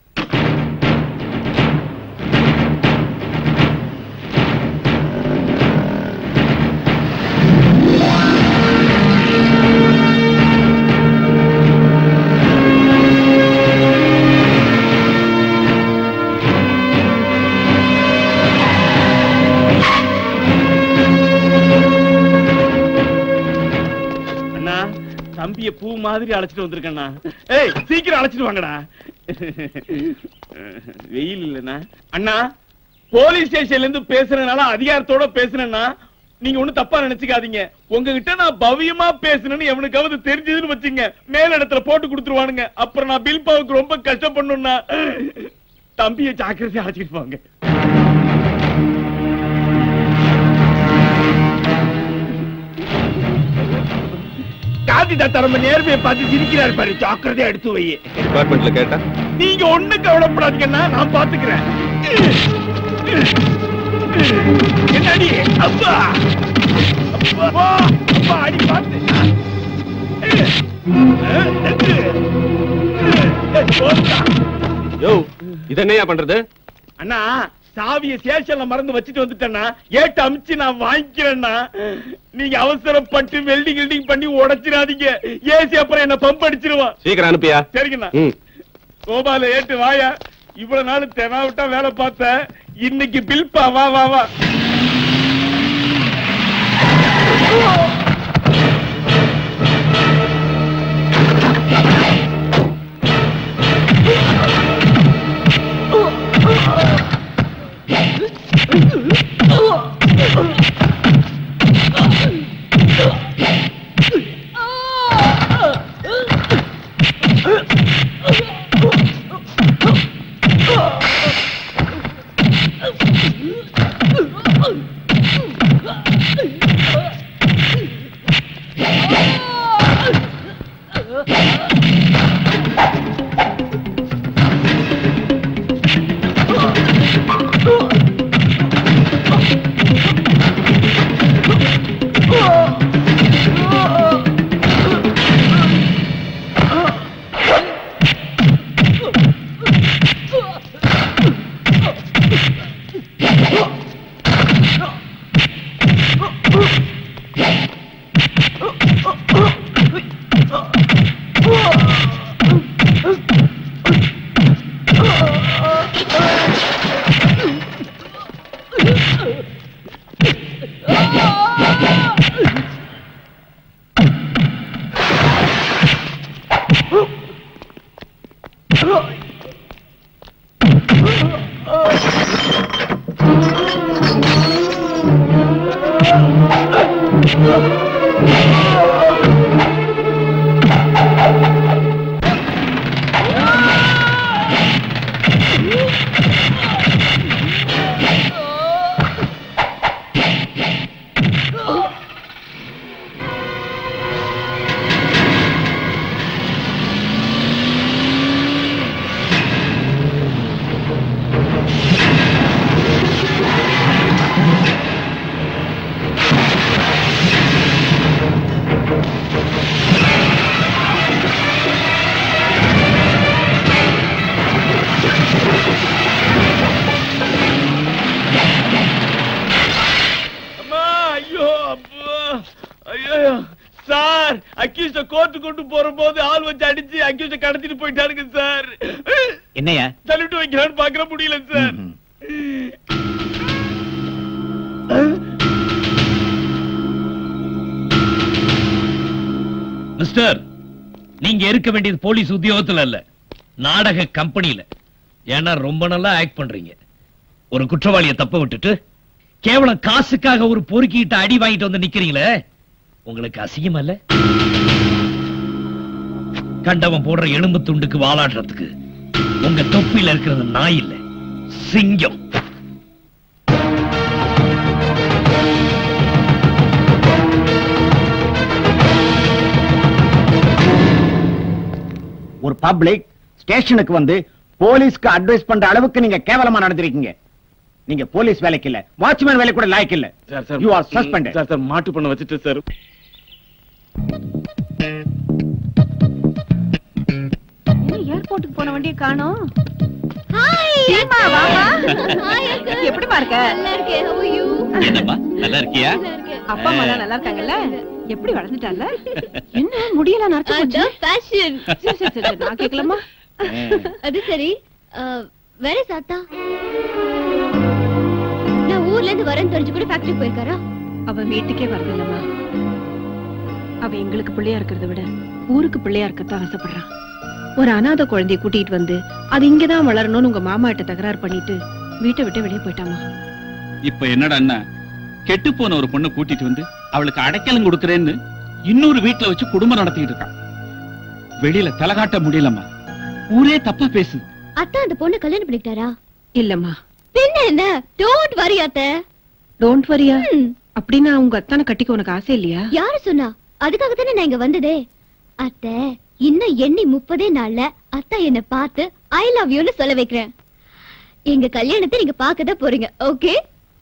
S12: அண்ணா தம்பிய பூ மாதிரி அழைச்சிட்டு வந்திருக்கண்ணா ஏய் சீக்கிரம் அழைச்சிட்டு வாங்கடா வெயில் இல்லண்ணா அண்ணா போலீஸ் ஸ்டேஷன்ல இருந்து பேசுறதுனால அதிகாரத்தோட பேசுனேன்னா நீங்க ஒண்ணு தப்பா நினைச்சுக்காதீங்க உங்ககிட்ட நான் பவ்யமா பேசுனேன்னு எவனுக்காவது தெரிஞ்சதுன்னு வச்சுங்க மேல இடத்துல போட்டு கொடுத்துருவானுங்க அப்புறம் நான் பில் பாவுக்கு ரொம்ப கஷ்டப்படணும்னா தம்பிய ஜாக்கிரதையா அழைச்சிட்டு போங்க காந்தி தாத்தா நம்ம நேர்மையை பார்த்து சிரிக்கிறாரு பாரு ஜாக்கிரதையா எடுத்து வை
S4: டிபார்ட்மெண்ட்ல கேட்டா
S12: நீங்க ஒண்ணு கவலைப்படாதீங்கன்னா நான் பாத்துக்கிறேன் என்னடி அப்பா அப்பா அப்பா அடி பார்த்து
S4: யோ இது என்னையா பண்றது
S12: அண்ணா சாவிய ஸ்டேஷன்ல மறந்து வச்சுட்டு வந்துட்டேன்னா ஏட்டு அமிச்சு நான் வாங்கிக்கிறேன்னா நீங்க அவசரப்பட்டு வெல்டிங் கில்டிங் பண்ணி உடைச்சிடாதீங்க ஏசி அப்புறம் என்ன பம்ப் அடிச்சிருவான்
S4: சீக்கிரம் அனுப்பியா
S12: சரிங்கண்ணா
S4: ம்
S12: கோபால ஏட்டு வாயா இவ்வளவு நாள் தெனாவிட்டா வேலை பார்த்த இன்னைக்கு பில்பா வா வா வா அம்மா ஐயோ அப்பா ஐயோ சார் அக்யூஸ்ட கோர்ட்டு கொண்டு போற போது ஆள் வச்சு அடிச்சு அக்யூஸ்ட கடத்திட்டு போயிட்டாருங்க சார்
S18: என்னையா
S12: தள்ளிட்டு வைக்கலாம்னு பாக்குற முடியல சார்
S14: மிஸ்டர் நீங்க இருக்க வேண்டியது போலீஸ் உத்தியோகத்துல இல்ல நாடக கம்பெனியில ஏன்னா ரொம்ப நல்லா ஆக்ட் பண்றீங்க ஒரு குற்றவாளியை தப்ப விட்டுட்டு கேவலம் காசுக்காக ஒரு பொறுக்கிட்ட அடி வாங்கிட்டு வந்து நிக்கிறீங்களே உங்களுக்கு அசிங்கம் அல்ல கண்டவன் போடுற எலும்பு துண்டுக்கு வாலாடுறதுக்கு உங்க தொப்பில இருக்கிறது நாய் இல்ல சிங்கம்
S16: ஒரு பப்ளிக் ஸ்டேஷனுக்கு வந்து போலீஸ்க்கு அட்வைஸ் பண்ற அளவுக்கு நீங்க கேவலமா நடந்திருக்கீங்க நீங்க போலீஸ் வேலைக்கு இல்ல வாட்ச்மேன் வேலைக்கு கூட லாய்க்கு இல்ல
S12: sir sir
S16: you are suspended
S12: sir sir மாட்டு பண்ண வச்சுட்டு சார்
S17: ஏர்போர்ட்டுக்கு போன வண்டியை காணோம்
S2: ஹாய்
S17: சீமா, வாமா. எப்படிம்மா இருக்க?
S2: நல்லா இருக்கேன் how are you?
S18: என்னப்பா நல்லா இருக்கியா
S17: அப்பா அம்மா எல்லாம் நல்லா இருக்காங்கல்ல எப்படி வளர்ந்துட்டால என்ன முடியல நரைச்சு போச்சு
S2: அதான் fashion.
S17: சரி, சரி, சரி, நான் கேட்கலாமா
S2: அது சரி வேற சாத்தா நான் ஊர்ல இருந்து வரேன்னு தெரிஞ்சு கூட ஃபேக்டரி போயிருக்காரா
S17: அவ வீட்டுக்கே வரது இல்லம்மா அவ எங்களுக்கு பிள்ளையா இருக்கிறத விட ஊருக்கு பிள்ளையா இருக்கத்தான் ஆசைப்படுறான் ஒரு அனாதை குழந்தைய கூட்டிட்டு வந்து அது இங்கதான் வளரணும்னு உங்க மாமா கிட்ட தகராறு பண்ணிட்டு வீட்டை விட்டு வெளியே போயிட்டாமா
S18: இப்ப என்னடா கெட்டு போன ஒரு பொண்ணை கூட்டிட்டு வந்து அவளுக்கு அடைக்கலம் கொடுக்கறேன்னு இன்னொரு வீட்டுல வச்சு குடும்பம் நடத்திட்டு இருக்கான் வெளியில தலகாட்ட முடியலம்மா ஊரே தப்பா பேசு
S2: அத்தா அந்த பொண்ணு கல்யாணம் பண்ணிக்கிட்டாரா
S17: இல்லம்மா
S2: பின்ன என்ன டோன்ட் வரி அத்தை
S17: டோன்ட் வரியா அப்படின்னா உங்க அத்தானை கட்டிக்க உனக்கு ஆசை இல்லையா
S2: யாரு சொன்னா அதுக்காக தானே நான் இங்க வந்ததே அத்தை இன்னும் எண்ணி முப்பதே நாள்ல அத்தா என்ன பார்த்து ஐ லவ் யூன்னு சொல்ல வைக்கிறேன் எங்க கல்யாணத்தை நீங்க பார்க்கதான் போறீங்க ஓகே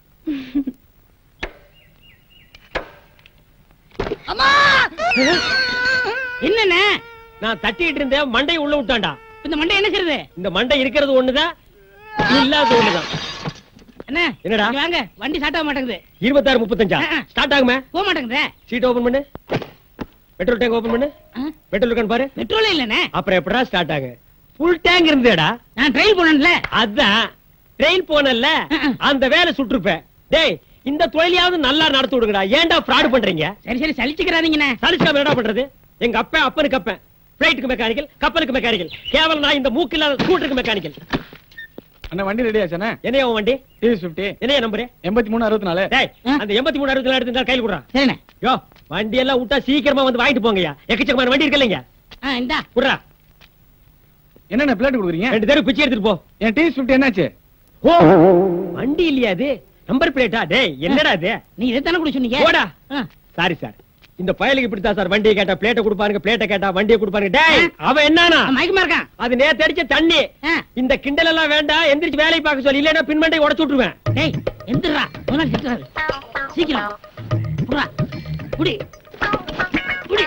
S6: அம்மா என்னண்ணே
S1: நான் தட்டிட்டு இருந்தேன் மண்டை உள்ள விட்டான்டா
S6: இந்த மண்டை என்ன செய்யுது
S1: இந்த மண்டை இருக்கிறது ஒண்ணுதான் இல்லாத ஒண்ணுதான்
S6: என்ன
S1: என்னடா?
S6: இங்க வாங்க வண்டி ஸ்டார்ட் ஆக மாட்டேங்குது
S1: இருபத்தாறு முப்பத்தஞ்சா ஸ்டார்ட் ஆகுமே
S6: போக மாட்டேங்குதே
S1: சீட் ஓபன் பண்ணு பெட்ரோல் டேங்க் ஓபன் பண்ணு பெட்ரோல் இருக்கான்னு பாரு
S6: பெட்ரோலே இல்லண்ணே
S1: அப்புறம் எப்படா ஸ்டார்ட் ஆகு ஃபுல் டேங்க் இருந்தேடா
S6: நான் ட்ரெயின் போனேன்ல
S1: அதான் ட்ரெயின் போனல்ல அந்த வேலை சுற்றுப்பேன் டேய் இந்த தொழிலையாவது நல்லா நடத்தி விடுங்கடா ஏன்டா ஃப்ராட் பண்றீங்க
S6: சரி சரி சலிச்சுக்கிறாதீங்கண்ணே
S1: சலிச்சாம என்னடா பண்றது எங்க அப்பா அப்பனுக்கு அப்பன் பிளைட்டுக்கு மெக்கானிக்கல் கப்பலுக்கு மெக்கானிக்கல் கேவலம் நான் இந்த மூக்கு இல்லாத ஸ்கூட்டருக்கு மெக்கானிக்கல்
S16: அண்ணா வண்டி ரெடி ஆச்சானே
S1: என்னையா உன் வண்டி
S16: டிவிஎஸ் பிப்டி
S1: என்னையா நம்பரு
S16: எண்பத்தி மூணு அறுபத்தி நாலு
S1: டேய் அந்த எண்பத்தி மூணு அறுபத்தி நாலு எடுத்து கையில் கொடுறா
S6: சரிண்ணே
S1: யோ வண்டி எல்லாம் விட்டா சீக்கிரமா வந்து வாங்கிட்டு போங்கய்யா எக்கச்சக்கமான வண்டி இருக்குல்லங்க
S6: ஆ இந்தா
S1: குடுறா
S16: என்னென்ன பிளேட் கொடுக்குறீங்க
S1: ரெண்டு பேரும் பிச்சை எடுத்துட்டு போ
S16: என் டிவிஎஸ் பிப்டி என்னாச்சு
S1: ஓ வண்டி இல்லையா அது நம்பர் பிளேட்டா டேய் என்னடா அது
S6: நீ இதை தானே கூட சொன்னீங்க
S1: போடா சாரி சார் இந்த பயலுக்கு இப்படித்தான் சார் வண்டியை கேட்டா பிளேட்டை கொடுப்பாருங்க பிளேட்டை கேட்டா வண்டியை கொடுப்பாருங்க டேய் அவன் என்னன்னா
S6: மயக்கமா இருக்கான்
S1: அது நேத்து அடிச்ச தண்ணி இந்த கிண்டல் எல்லாம் வேண்டாம் எந்திரிச்சு வேலையை பார்க்க சொல்லி இல்லைன்னா பின்மண்டை உடச்சு விட்டுருவேன்
S6: டேய் எந்திரா முதலாளி திட்டுறாரு சீக்கிரம் புறா குடி குடி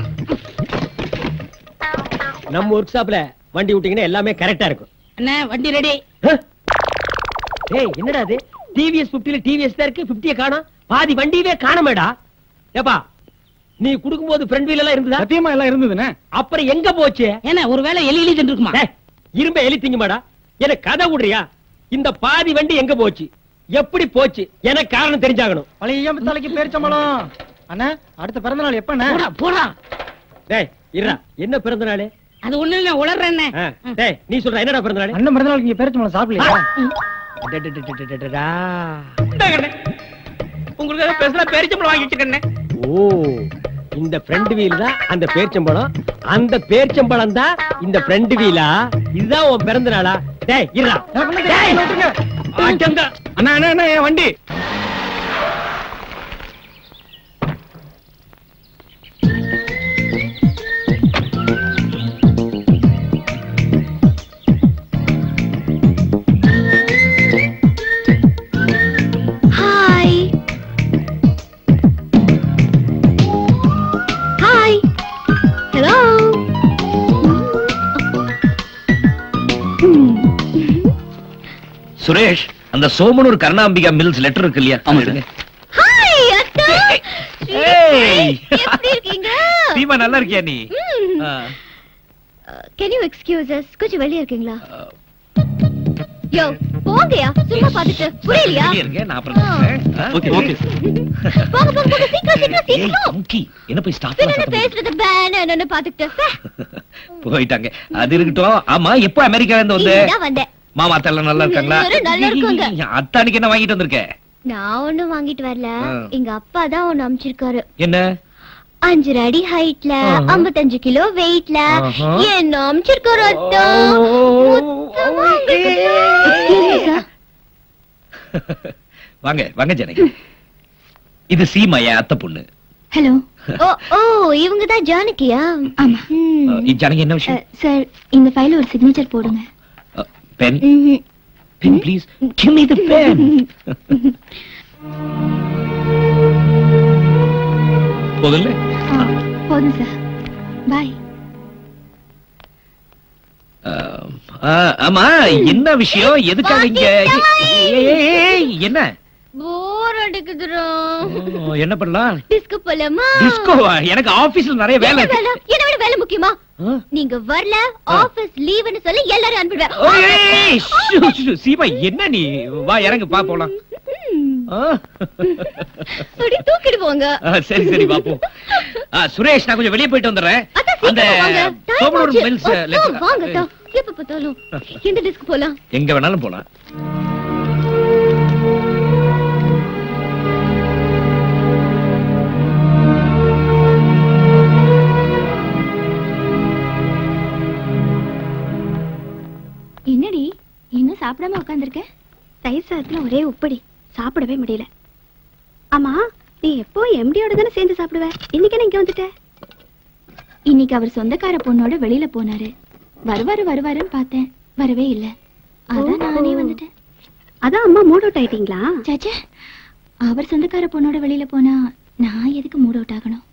S1: நம்ம ஒர்க் ஷாப்ல வண்டி விட்டீங்கன்னா எல்லாமே கரெக்டா இருக்கும்
S6: அண்ணே வண்டி ரெடி
S1: டேய் என்னடா அது டிவிஎஸ் 50ல டிவிஎஸ் தான் இருக்கு 50 காணோம் பாதி வண்டியவே காணமேடா ஏப்பா நீ குடுக்கும்போது ஃப்ரண்ட் வீல் எல்லாம் இருந்ததா
S16: சத்தியமா எல்லாம் இருந்ததுண்ணே
S1: அப்புறம் எங்க போச்சு
S6: என்ன ஒருவேளை எலி எலி தின்றுக்குமா
S1: டேய், இரும்ப எலி திங்குமாடா எனக்கு கதை விடுறியா இந்த பாதி வண்டி எங்க போச்சு எப்படி போச்சு எனக்கு காரணம் தெரிஞ்சாகணும்
S16: பழைய தலைக்கு பேரிச்சம்பளம் அண்ணா அடுத்த பிறந்த நாள் எப்பண்ணே
S6: போடா போடா
S1: டேய் இருடா என்ன பிறந்த நாள்
S6: அது ஒண்ணு இல்ல உளறேன்
S1: ஆ, டேய் நீ சொல்ற என்னடா பிறந்த நாள்
S3: அண்ணன் பிறந்த நாளுக்கு நீங்க பேரச்சம்பழம் சாப்பிடலையா
S1: டடடடடடடடா.
S6: உங்களுக்கு பெருசா பேரிச்சம்பளம் வாங்கி வச்சிருக்கேன்
S1: ஓ இந்த ஃப்ரெண்ட் வீல் தான் அந்த பேர்ச்சம்பழம் அந்த பேர்ச்சம்பழம் தான் இந்த ஃப்ரெண்ட் வீலா இதுதான் உன் பிறந்த நாளா டேய் இருடா டேய் அடங்க. அண்ணா அண்ணா அண்ணா என் வண்டி
S2: ஹாய் ஹாய் ஹலோ
S14: சுரேஷ் அந்த சோமனூர் கருணாம்பிகா மில்ஸ் லெட்டர் இருக்கு இல்லையா எடுங்க.
S2: ஹாய் அக்கா
S14: ஏய்.
S2: எப்படி இருக்கீங்க
S14: சீமா நல்லா இருக்கியா நீ
S2: ம்.
S14: ஆ.
S2: கேன் யூ எக்ஸ்கியூஸ் அஸ் கொஞ்சம் வெளிய இருக்கீங்களா யோ போங்கயா சும்மா பாத்துட்டு புரியலையா
S14: வெளிய இருங்க, நான் அப்புறம் பேசுறேன். ஆ?
S2: போங்க போங்க போங்க சீக்கிரம் சீக்கிரம்
S14: ஏய்,
S2: சீக்கிரம்
S14: அமுக்கி, என்ன போய் ஸ்டாப்
S2: பின்னாடி பேசுறது பேன் என்னன்னு பாத்துட்டு
S14: போயிட்டாங்க அது இருக்கட்டும் ஆமா எப்போ அமெரிக்கா இருந்து வந்து
S2: இங்கதான் வந்தேன்
S14: மாமா அத்தெல்லாம் நல்லா இருக்காங்களா
S2: எல்லாரும் நல்லா இருக்காங்க.
S14: அத்தானுக்கு என்ன வாங்கிட்டு வந்திருக்க
S2: நான் ஒண்ணும் வாங்கிட்டு வரல
S14: ஆ.
S2: எங்க அப்பா தான் ஒண்ணு அமிச்சிருக்காரு
S14: என்ன
S2: அஞ்சு அடி ஹைட்ல
S14: ஆஹா.
S2: ஐம்பத்தஞ்சு கிலோ வெயிட்ல
S14: ஆஹா.
S2: என்ன அமிச்சிருக்காரு அத்தா மொத்தமா உங்களுக்கு- Excuse me, sir.
S14: வாங்க வாங்க ஜனகி இது சீமா என் அத்தை பொண்ணு
S2: ஹலோ ஓ ஓ இவங்க தான் ஜானகியா ஆமா
S14: அஹ், இது ஜனகி என்ன விஷயம்
S2: சார் இந்த ஃபைல் ஒரு சிக்னேச்சர் போடுங்க
S14: pen pen please give me the pen போதும்ல
S2: போதும் சார் பாய்
S14: ஆமா என்ன விஷயம் எதுக்காக இங்க ஏய், ஏய், ஏய், என்ன
S2: போர் அடிக்குதுடா
S14: ஓ, என்ன பண்ணலாம்
S2: டிஸ்கோ போலாமா
S14: டிஸ்கோவா எனக்கு ஆபீஸ்ல நிறைய வேலை
S2: என்ன
S14: இருக்கு
S2: வேலை என்ன விட வேலை முக்கியமா நீங்க வரல ஆபீஸ் லீவுன்னு சொல்லி எல்லாரும் அனுப்பிடுவேன்
S14: ஓய், ஏய், ஏய், ஷு, ஷு, சீமா என்ன நீ வா இறங்கு பா போலாம் ஆ.
S2: அப்படி தூக்கிடுவோங்க
S14: ஆ, சரி சரி வா போ ஆ, சுரேஷ் நான் கொஞ்சம் வெளியே போயிட்டு வந்துடுறேன் அந்த
S2: சீக்கிரம் வாங்க. Time
S14: சோமனூர்
S2: ஆச்சு.
S14: மில்ஸ்
S2: ஆ, ஆ, வாங்க அத்தா. எப்ப பார்த்தாலும் எந்த டிஸ்க் போலாம்
S14: எங்க வேணாலும் போலாம்
S2: என்னடி இன்னும் சாப்பிடாம உட்காந்துருக்க தயிர் சாதத்துல ஒரே உப்படி சாப்பிடவே முடியல ஆமா நீ எப்போ எம்டியோட தானே சேர்ந்து சாப்பிடுவ இன்னைக்கு என்ன இங்க வந்துட்ட இன்னைக்கு அவர் சொந்தக்கார பொண்ணோட வெளியில போனாரு வருவாரு வருவாருன்னு பார்த்தேன் வரவே இல்ல அதான் நானே வந்துட்டேன் அதான் அம்மா மூட் அவுட் ஆயிட்டீங்களா சாச்சா அவர் சொந்தக்கார பொண்ணோட வெளியில போனா நான் எதுக்கு மூட் அவுட் ஆகணும்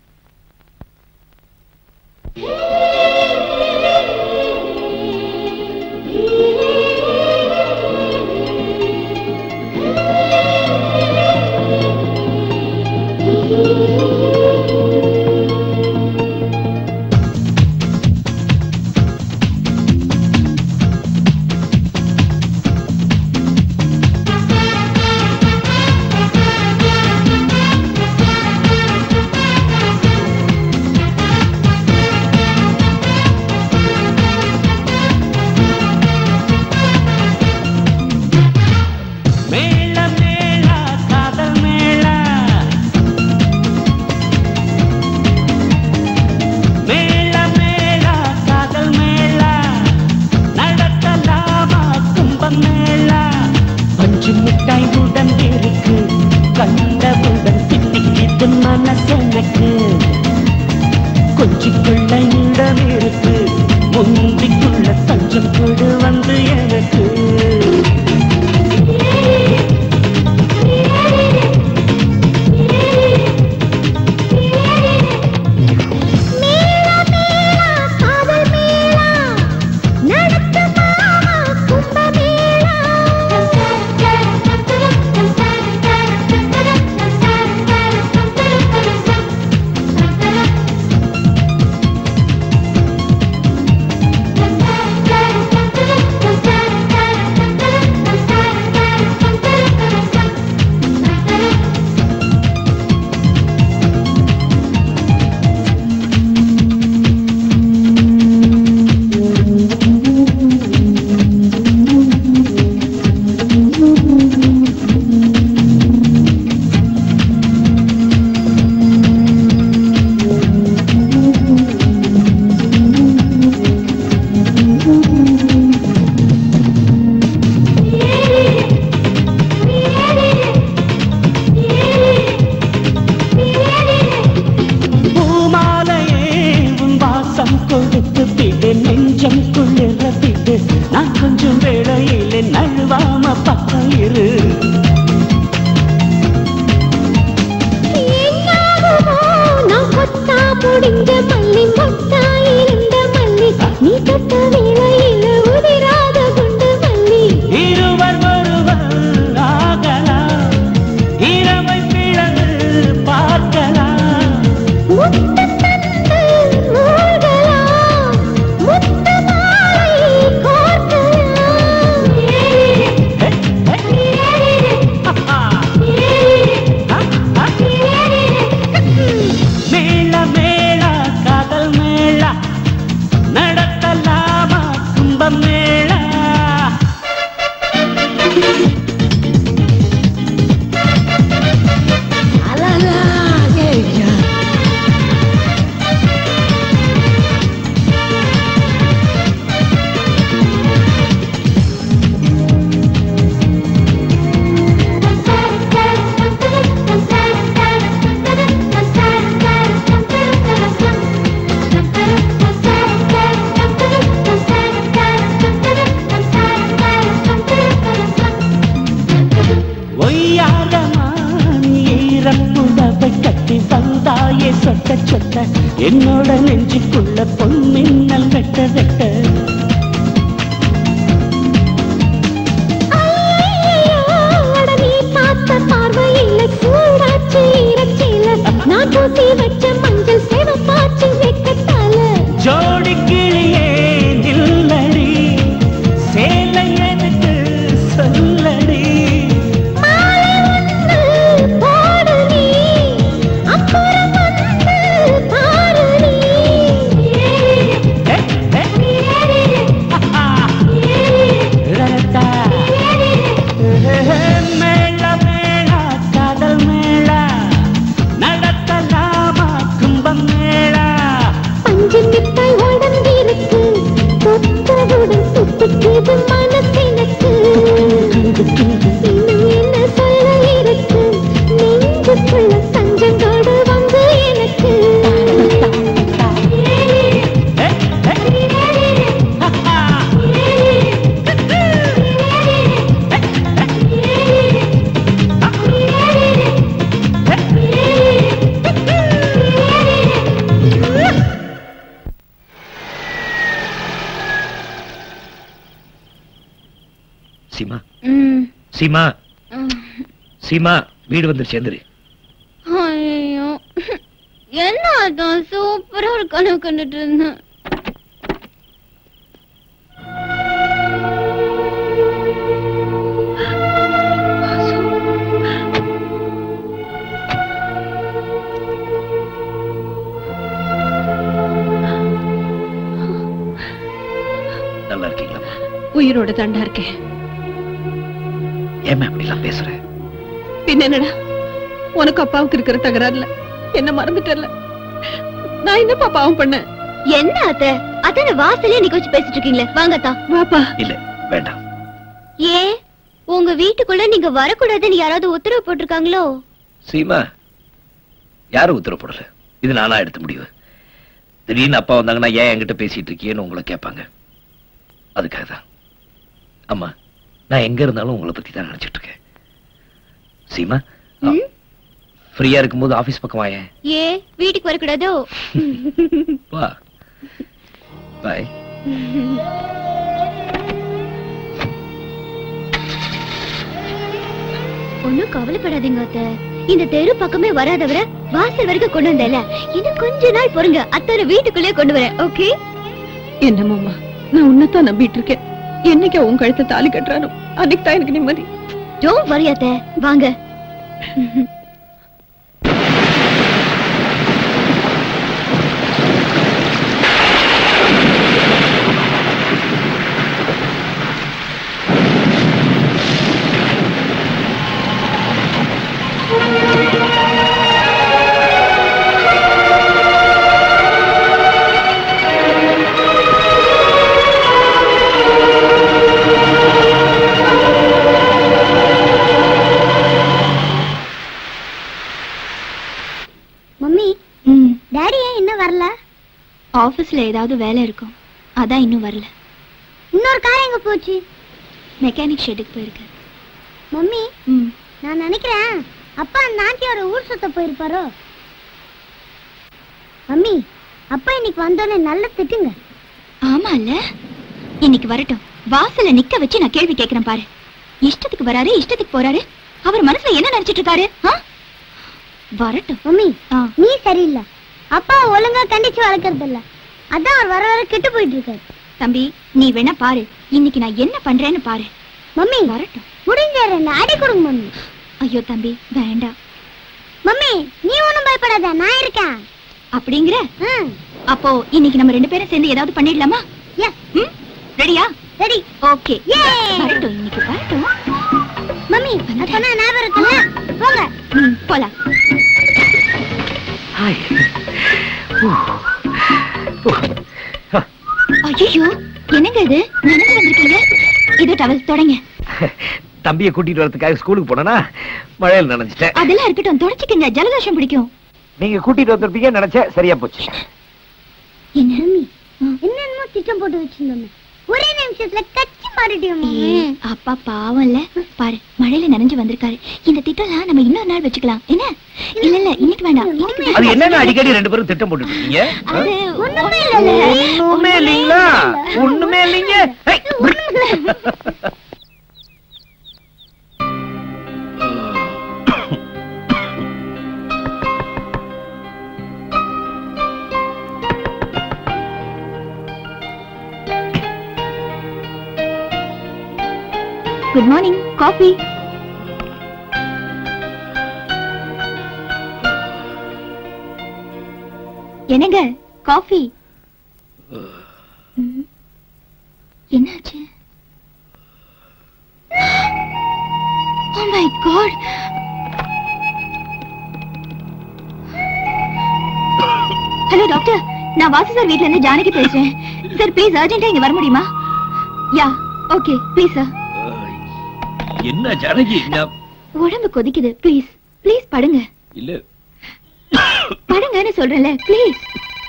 S20: மேள மேள காதல் மேள மேள மேள காதல் மேள நடத்தலாமா கும்பம் மேள பஞ்சு மிட்டாய் உடன் இருக்கு கண்டவுடன் பின்னிக்கிது மனசெனக்கு கொஞ்சிக்குள்ள இடம் இருக்கு முந்திக்குள்ள தஞ்சம் கொடு வந்து எனக்கு
S2: Thank you.
S3: நான் கொஞ்சம் வேளையிலே நழுவாம பக்கம் இரு
S19: நான் கொத்தா முடிஞ்ச மல்லி மொட்டா இருந்த மல்லி நீ தொட்ட வேளையில உதிராத குண்டு மல்லி
S3: இருவர் ஒருவர் ஆகலாம் இரவை பிளந்து பார்க்கலாம்
S19: முத்து தந்து மூழ்கலாம் முத்து மாலை கோர்க்கலாம்
S3: மேள மேள காதல் மேள நடத்தலாமா கும்பம் மேள ஒய்யாரமான் ஈரப்புடவை கட்டி வந்தாயே சொட்ட சொட்ட என்னோட நெஞ்சுக்குள்ள பொன்மின்னல் வெட்ட வெட்ட
S19: அட நீ பார்த்த பார்வையில சூடாச்சு இறச்சில நான் பூசி வச்ச மஞ்சள் சிவப்பாச்சு வெக்கத்தால
S3: ஜோடி கிளியே நில்லடி சேலை எனக்கு சொல்லடி
S19: போடு நீ அப்புறம் வந்து பாரு நீ
S3: ரரட்டா. மேள மேள காதல் மேள நடத்தலாமா கும்பம் மேள
S19: பஞ்சு மிட்டாய் உடம்பிருக்கு தொட்டவுடன் சுத்துக்குது மனசினுக்கு இன்னும் என்ன சொல்ல இருக்கு நெஞ்சுக்குள்ள சஞ்சங்கோடு வந்து எனக்கு
S14: சீமா சீமா சீமா வீடு வந்து சேர்ந்துரு
S2: ஐயோ என்ன அதான் சூப்பரா ஒரு கனவு கண்டுட்டு இருந்தேன்
S14: நல்லா இருக்கீங்களா
S17: உயிரோட தாண்டா இருக்கேன்
S14: ஏமா அப்படிலாம் பேசுற
S17: பின்ன என்னடா உனக்கு அப்பாவுக்கு இருக்கிற தகராறுல என்ன மறந்துட்டல நான் என்னப்பா பாவம் பண்ணேன்
S2: என்ன அத்த அத்தனை வாசலே நிக்க வச்சு பேசிட்டு இருக்கீங்களே வாங்கத்தா
S17: வாப்பா
S14: இல்ல வேண்டாம்
S2: ஏன் உங்க வீட்டுக்குள்ள நீங்க வரக்கூடாதுன்னு யாராவது உத்தரவு போட்டிருக்காங்களோ
S14: சீமா யாரும் உத்தரவு போடல இது நானா எடுத்த முடிவு திடீர்னு அப்பா வந்தாங்கன்னா ஏன் என்கிட்ட பேசிட்டு இருக்கியேன்னு உங்களை கேட்பாங்க அதுக்காக தான் அம்மா நான் எங்க இருந்தாலும் உங்களை பத்தி தான் நினைச்சிட்டு இருக்கேன் சீமா ஃப்ரீயா இருக்கும்போது ஆபீஸ் பக்கம் வாயேன்
S2: ஏ வீட்டுக்கு வரக்கூடாதோ
S14: வா பாய்
S2: ஒண்ணும் கவலைப்படாதீங்க அத்த இந்த தெரு பக்கமே வராதவர வாசல் வரைக்கும் கொண்டு வந்தேல இன்னும் கொஞ்ச நாள் பொறுங்க அத்தனை வீட்டுக்குள்ளே கொண்டு வரேன் ஓகே
S17: என்னமோமா நான் உன்னைத்தான் நம்பிட்டு இருக்கேன் என்னைக்கு உன் கழுத்தை தாலி கட்டுறானோ அன்னைக்கு தான் எனக்கு நிம்மதி
S2: டோன்ட் வரி அத்த வாங்க
S19: மம்மி டாடி ஏன் இன்னும் வரல
S2: ஆபீஸ்ல ஏதாவது வேலை இருக்கும் அதான் இன்னும் வரல
S19: இன்னொரு கார் எங்க போச்சு
S2: மெக்கானிக் ஷெட்டுக்கு போயிருக்கு
S19: மம்மி
S2: ம்
S19: நான் நினைக்கிறேன் அப்பா அந்த ஆண்டியோட ஊர் சுத்த போயிருப்பாரோ மம்மி அப்பா இன்னைக்கு வந்தோடனே நல்லா திட்டுங்க
S2: ஆமா இல்ல இன்னைக்கு வரட்டும் வாசல்ல நிக்க வச்சு நான் கேள்வி கேக்குறேன் பாரு இஷ்டத்துக்கு வராரு இஷ்டத்துக்கு போறாரு அவர் மனசுல என்ன நினைச்சிட்டு இருக்காரு ஆ? வரட்டும்
S19: மம்மி நீ சரியில்லை அப்பா ஒழுங்கா கண்டிச்சு வளர்க்கறது இல்ல அதான் அவர் வர வர கெட்டு போயிட்டு இருக்காரு
S2: தம்பி நீ வேணா பாரு இன்னைக்கு நான் என்ன பண்றேன்னு பாரு
S19: மம்மி
S2: வரட்டும்
S19: முடிஞ்ச ரெண்டு அடி கொடுங்க மம்மி
S2: ஐயோ தம்பி வேண்டாம்
S19: மம்மி நீ ஒண்ணும் பயப்படாத நான் இருக்கேன்
S2: அப்படிங்கிற அப்போ இன்னைக்கு நம்ம ரெண்டு பேரும் சேர்ந்து ஏதாவது பண்ணிடலாமா ம் ரெடியா
S19: ரெடி
S2: ஓகே வரட்டும் இன்னைக்கு வரட்டும்
S19: மம்மி நான் சொன்ன ஞாபகம் இருக்குல்ல போங்க
S2: ம் போலாம் ஐயோ என்னங்க இது நினைச்சு வந்திருக்கீங்க இது டவல் தொடங்க
S14: தம்பியை கூட்டிட்டு வரதுக்காக ஸ்கூலுக்கு போனா மழையில் நனைஞ்சிட்டேன்
S2: அதெல்லாம் இருக்கட்டும் தொடச்சிக்கங்க ஜலதோஷம் பிடிக்கும்
S14: நீங்க கூட்டிட்டு வந்திருப்பீங்க நினைச்சேன் சரியா போச்சு
S19: என்ன என்னென்னமோ திட்டம் போட்டு வச்சிருந்தோம் ஒரே நிமிஷத்துல கச்சி மாறிட்டியோம்
S2: ஏய், அப்பா பாவம் இல்ல பாரு மழையில நனைஞ்சு வந்திருக்காரு இந்த திட்டம்லாம் நம்ம இன்னொரு நாள் வச்சுக்கலாம் என்ன இல்ல இல்ல இன்னைக்கு வேண்டாம் இன்னைக்கு
S14: அது
S2: வேண்டாம்.
S14: என்னன்னு அடிக்கடி ரெண்டு பேரும் திட்டம் போட்டுட்டு இருக்கீங்க ஆ?
S2: அது ஒண்ணுமே இல்ல
S14: ஒண்ணுமே இல்லைங்களா ஒண்ணுமே இல்லைங்க ஹை,
S2: குட் மார்னிங் காஃபி என்னங்க காஃபி ம். என்னாச்சு oh my god hello doctor நான் வாசு சார் வீட்ல இருந்து ஜானகி பேசுறேன் சார் ப்ளீஸ் அர்ஜென்ட்டா இங்க வர முடியுமா யா ஓகே ப்ளீஸ் சார்
S14: என்ன ஜானகி நான்
S2: உடம்பு கொதிக்குது ப்ளீஸ் ப்ளீஸ் படுங்க
S14: இல்ல
S2: படுங்கன்னு சொல்றேன்ல ப்ளீஸ்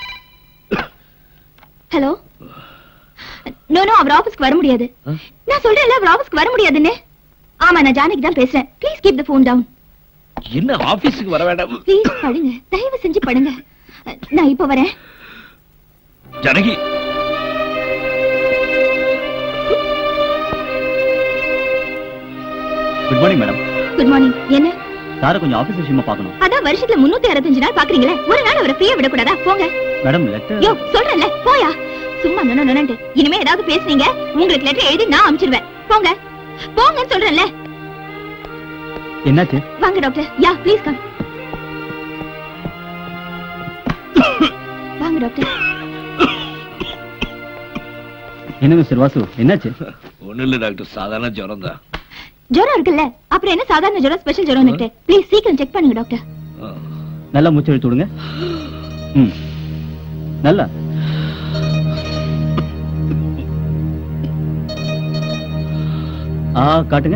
S2: ஹலோ நோ நோ அவர் ஆபீஸ்க்கு வர முடியாது நான் சொல்றேன்ல அவர் ஆபீஸ்க்கு வர முடியாதுன்னு ஆமா நான் ஜானகி தான் பேசுறேன் please keep the phone down
S14: என்ன ஆபீஸுக்கு வர வேண்டாம்
S2: ப்ளீஸ் படுங்க தயவு செஞ்சு படுங்க நான் இப்ப வரேன்
S14: Janaki
S15: good morning madam
S2: good morning என்ன
S15: சாரை கொஞ்சம் ஆபீஸ் விஷயமா பார்க்கணும்
S2: அதான் வருஷத்துல முன்னூத்தி அறுபத்தஞ்சு நாள் பாக்குறீங்களே ஒரு நாள் அவரை ஃப்ரீயா விடக்கூடாதா போங்க
S15: மேடம் லெட்டர்
S2: யோ சொல்றேன்ல போயா சும்மா நொன நொனன்ட்டு இனிமே ஏதாவது பேசுனீங்க உங்களுக்கு லெட்டர் எழுதி நான் அனுப்பிச்சிடுவேன் போங்க போங்கன்னு சொல்றேன்ல
S15: என்னாச்சு
S2: வாங்க டாக்டர் யா ப்ளீஸ் கம் வாங்க டாக்டர்
S15: என்ன மிஸ்டர் வாசு என்னாச்சு
S14: ஒண்ணு இல்ல டாக்டர் சாதாரண ஜுரம் தான்
S2: ஜுரம் இருக்குல்ல அப்புறம் என்ன சாதாரண ஜுரம் ஸ்பெஷல் ஜுரம் ப்ளீஸ் சீக்கிரம் செக் பண்ணுங்க டாக்டர்
S15: நல்லா மூச்சு இழுத்து விடுங்க ம் நல்லா ஆ காட்டுங்க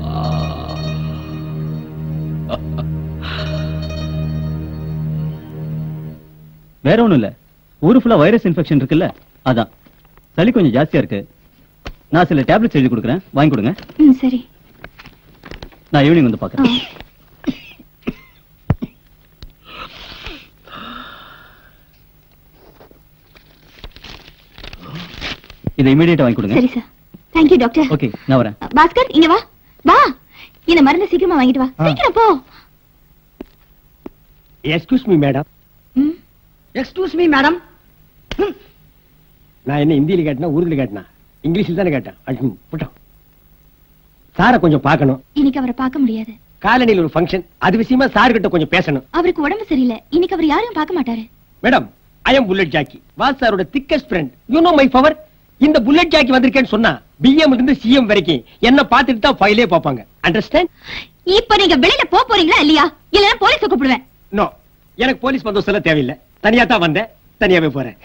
S15: வேற ஒண்ணும் இல்ல ஊரு ஃபுல்லா வைரஸ் இன்ஃபெக்ஷன் இருக்குல்ல அதான் சளி கொஞ்சம் ஜாஸ்தியா இருக்கு நான் சில டேப்லெட்ஸ் எழுதி கொடுக்குறேன் வாங்கி கொடுங்க
S2: ம் சரி
S15: நான் ஈவினிங் வந்து பார்க்கறேன் இதை இமீடியட்டா வாங்கி கொடுங்க
S2: சரி சார் தேங்க்யூ டாக்டர்
S15: ஓகே நான் வரேன்
S2: பாஸ்கர் இங்க வா வா இந்த மருந்து சீக்கிரமா வாங்கிட்டு வா சீக்கிரம் போ
S1: excuse me madam
S5: excuse me madam
S1: நான் என்ன ஹிந்தியில கேட்டனா உருதுல கேட்டனா இங்கிலீஷ்ல தானே கேட்டேன் அட்டும், புட்டம் சாரை கொஞ்சம் பார்க்கணும்
S2: இன்னைக்கு அவரை பார்க்க முடியாது
S1: காலனியில் ஒரு ஃபங்க்ஷன் அது விஷயமா சார் கிட்ட கொஞ்சம் பேசணும்
S2: அவருக்கு உடம்பு சரியில்லை இன்னைக்கு அவர் யாரையும் பார்க்க மாட்டாரு
S1: madam I am bullet jockey was சாரோட thickest friend you know my power இந்த புல்லட் ஜாக்கி வந்திருக்கேன்னு சொன்னா பிஎம் இருந்து சிஎம் வரைக்கும் என்ன பார்த்துட்டு தான் ஃபைலே பார்ப்பாங்க அண்டர்ஸ்டாண்ட்
S2: இப்ப நீங்க வெளியில போக போறீங்களா இல்லையா இல்லன்னா போலீஸ கூப்பிடுவேன்
S1: நோ எனக்கு போலீஸ் பந்தோஸ்து எல்லாம் தேவையில்லை தனியா தான் வந்தேன் தனியாவே போறேன்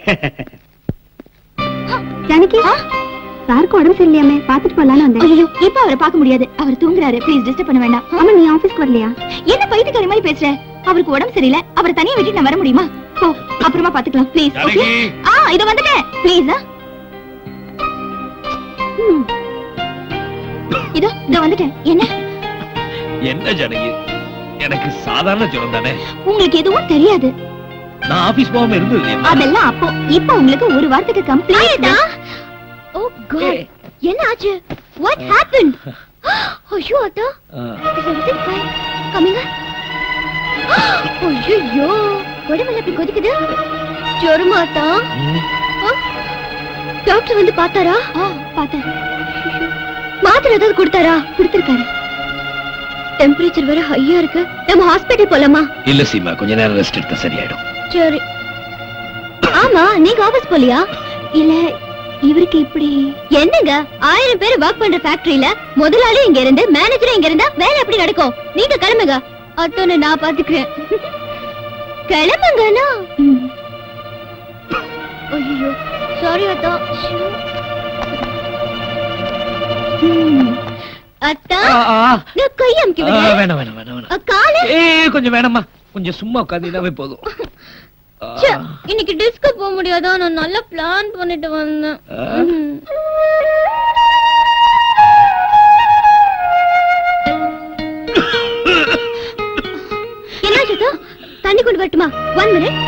S2: ஜானகி சாருக்கு உடம்பு சரியில்லையாமே பாத்துட்டு போலான்னு வந்தேன் ஐயோ இப்ப அவரை பார்க்க முடியாது அவர் தூங்குறாரு ப்ளீஸ் டிஸ்டர்ப் பண்ண வேண்டாம் ஆமா நீ ஆபீஸ்க்கு வரலையா என்ன பைத்தியக்காரி மாதிரி பேசுற அவருக்கு உடம்பு சரியில்லை அவரை தனியா விட்டுட்டு நான் வர முடியுமா போ அப்புறமா பாத்துக்கலாம் ப்ளீஸ் ஓகே
S14: ஜானகி.
S2: ஆ இத வந்துட்டேன் ப்ளீஸ் ம் இதோ இதோ வந்துட்டேன் என்ன
S14: என்ன ஜனகி எனக்கு சாதாரண ஜுரம் தானே
S2: உங்களுக்கு எதுவும் தெரியாது
S14: நான் ஆபீஸ் போகாம இருந்தது இல்லையா
S2: அதெல்லாம் அப்போ இப்போ உங்களுக்கு ஒரு வாரத்துக்கு கம்ப்ளீட் ஓ காட் என்ன ஆச்சு வாட் ஹேப்பன் ஐயோ அத்தா கமிங்க ஐயோ உடம்புல இப்படி கொதிக்குது ஜொரமா அத்தா ஆ? டாக்டர் வந்து பார்த்தாரா பார்த்தாரு மாத்திரை ஏதாவது கொடுத்தாரா கொடுத்திருக்காரு டெம்பரேச்சர் வேற ஹையா இருக்கு நம்ம ஹாஸ்பிட்டல் போலாமா
S14: இல்ல சீமா கொஞ்ச நேரம் ரெஸ்ட் எடுத்தா சரியாயிடும்
S2: சரி ஆமா நீங்க ஆபீஸ் போலியா இல்ல இவருக்கு இப்படி என்னங்க ஆயிரம் பேர் ஒர்க் பண்ற ஃபேக்டரியில முதலாளி இங்க இருந்து மேனேஜர் இங்க இருந்தா வேலை எப்படி நடக்கும் நீங்க கிளம்புங்க அத்தனை நான் பாத்துக்கிறேன் கிளம்புங்கண்ணா ஐயோ சாரி அத்தா ம். அத்தா
S14: ஆ, ஆ.
S2: நான் கை அமுக்கி
S14: ஆ,
S2: விடுறேன்
S14: வேணாம் வேணாம் வேணாம் வேணாம்
S2: அ, காலு
S14: ஏ கொஞ்சம் வேணாம்மா கொஞ்சம் சும்மா உட்காந்துனாவே போதும் ஆ.
S2: ச்சே, இன்னைக்கு டிஸ்கோ போக முடியாதா நான் நல்லா பிளான் பண்ணிட்டு வந்தேன்
S14: ஆ.
S2: ம். என்னாச்சு அத்தா? தண்ணி கொண்டு வரட்டுமா ஒன் மினிட்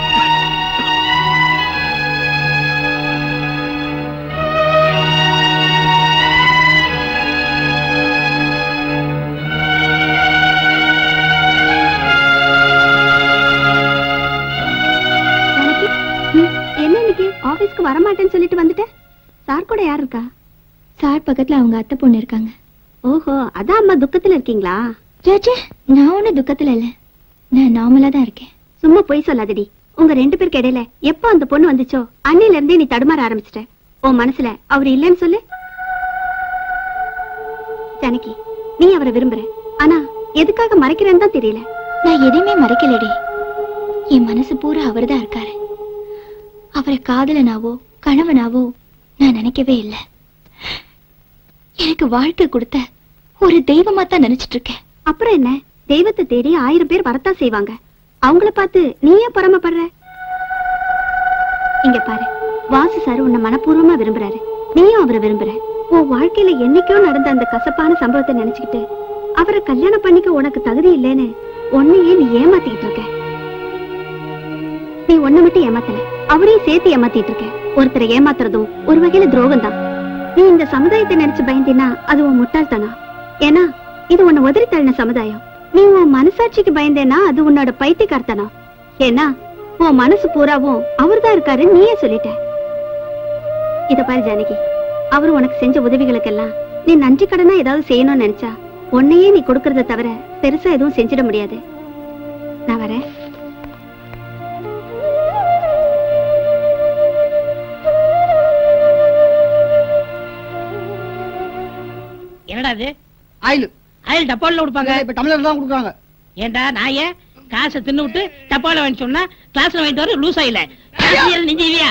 S8: என்ன இன்னைக்கு ஆபீஸ்க்கு வர மாட்டேன்னு சொல்லிட்டு வந்துட்டேன் சார் கூட யார் இருக்கா
S2: சார் பக்கத்துல அவங்க அத்தை பொண்ணு இருக்காங்க
S8: ஓஹோ அதான் அம்மா துக்கத்துல இருக்கீங்களா
S2: சேச்சே நான் ஒண்ணு துக்கத்துல இல்ல நான் நார்மலா தான் இருக்கேன்
S8: சும்மா பொய் சொல்லாதடி உங்க ரெண்டு பேருக்கு இடையில எப்போ அந்த பொண்ணு வந்துச்சோ அன்னையில இருந்தே நீ தடுமாற ஆரம்பிச்சிட்ட உன் மனசுல அவர் இல்லைன்னு சொல்லு ஜானகி நீ அவரை விரும்புற ஆனா எதுக்காக மறைக்கிறேன்னு தான் தெரியல
S2: நான் எதையுமே மறைக்கலடி என் மனசு பூரா அவர்தான் இருக்காரு அவரை காதலனாவோ கணவனாவோ நான் நினைக்கவே இல்லை எனக்கு வாழ்க்கை கொடுத்த ஒரு தெய்வமா தான் நினைச்சிட்டு இருக்கேன்
S8: அப்புறம் என்ன தெய்வத்தை தேடி ஆயிரம் பேர் வரத்தான் செய்வாங்க அவங்கள பார்த்து நீ ஏன் பொறாமப்படுற இங்க பாரு வாசு சார் உன்னை மனப்பூர்வமா விரும்புறாரு நீயும் அவரை விரும்புற உன் வாழ்க்கையில என்னைக்கோ நடந்த அந்த கசப்பான சம்பவத்தை நினைச்சுக்கிட்டு அவரை கல்யாணம் பண்ணிக்க உனக்கு தகுதி இல்லைன்னு உன்னையே நீ ஏமாத்திக்கிட்டு இருக்க நீ ஒண்ணு மட்டும் ஏமாத்தல அவரையும் சேர்த்து ஏமாத்திட்டு இருக்க ஒருத்தரை ஏமாத்துறதும் ஒரு வகையில துரோகம் தான் நீ இந்த சமுதாயத்தை நினைச்சு பயந்தினா அது உன் முட்டாள்தானா ஏன்னா இது உன்னை உதறி தள்ளின சமுதாயம் நீ உன் மனசாட்சிக்கு பயந்தேனா அது உன்னோட பைத்தியக்காரத்தனம் ஏன்னா உன் மனசு பூராவும் அவர்தான் இருக்காரு நீயே சொல்லிட்ட இத பாரு ஜானகி அவர் உனக்கு செஞ்ச உதவிகளுக்கெல்லாம் நீ நன்றி கடனா ஏதாவது செய்யணும்னு நினைச்சா உன்னையே நீ கொடுக்கறத தவிர பெருசா எதுவும் செஞ்சிட முடியாது நான் வரேன்
S6: என்னடா இது
S5: ஆயில்
S6: ஆயில் டப்பால கொடுப்பாங்க
S5: இப்ப தமிழர் தான் கொடுக்குறாங்க
S6: ஏன்டா நான் ஏன் காசை தின்னு விட்டு டப்பால வாங்கி சொன்னா கிளாஸ்ல வாங்கிட்டு வர லூஸ் ஆயில நெஞ்சிவியா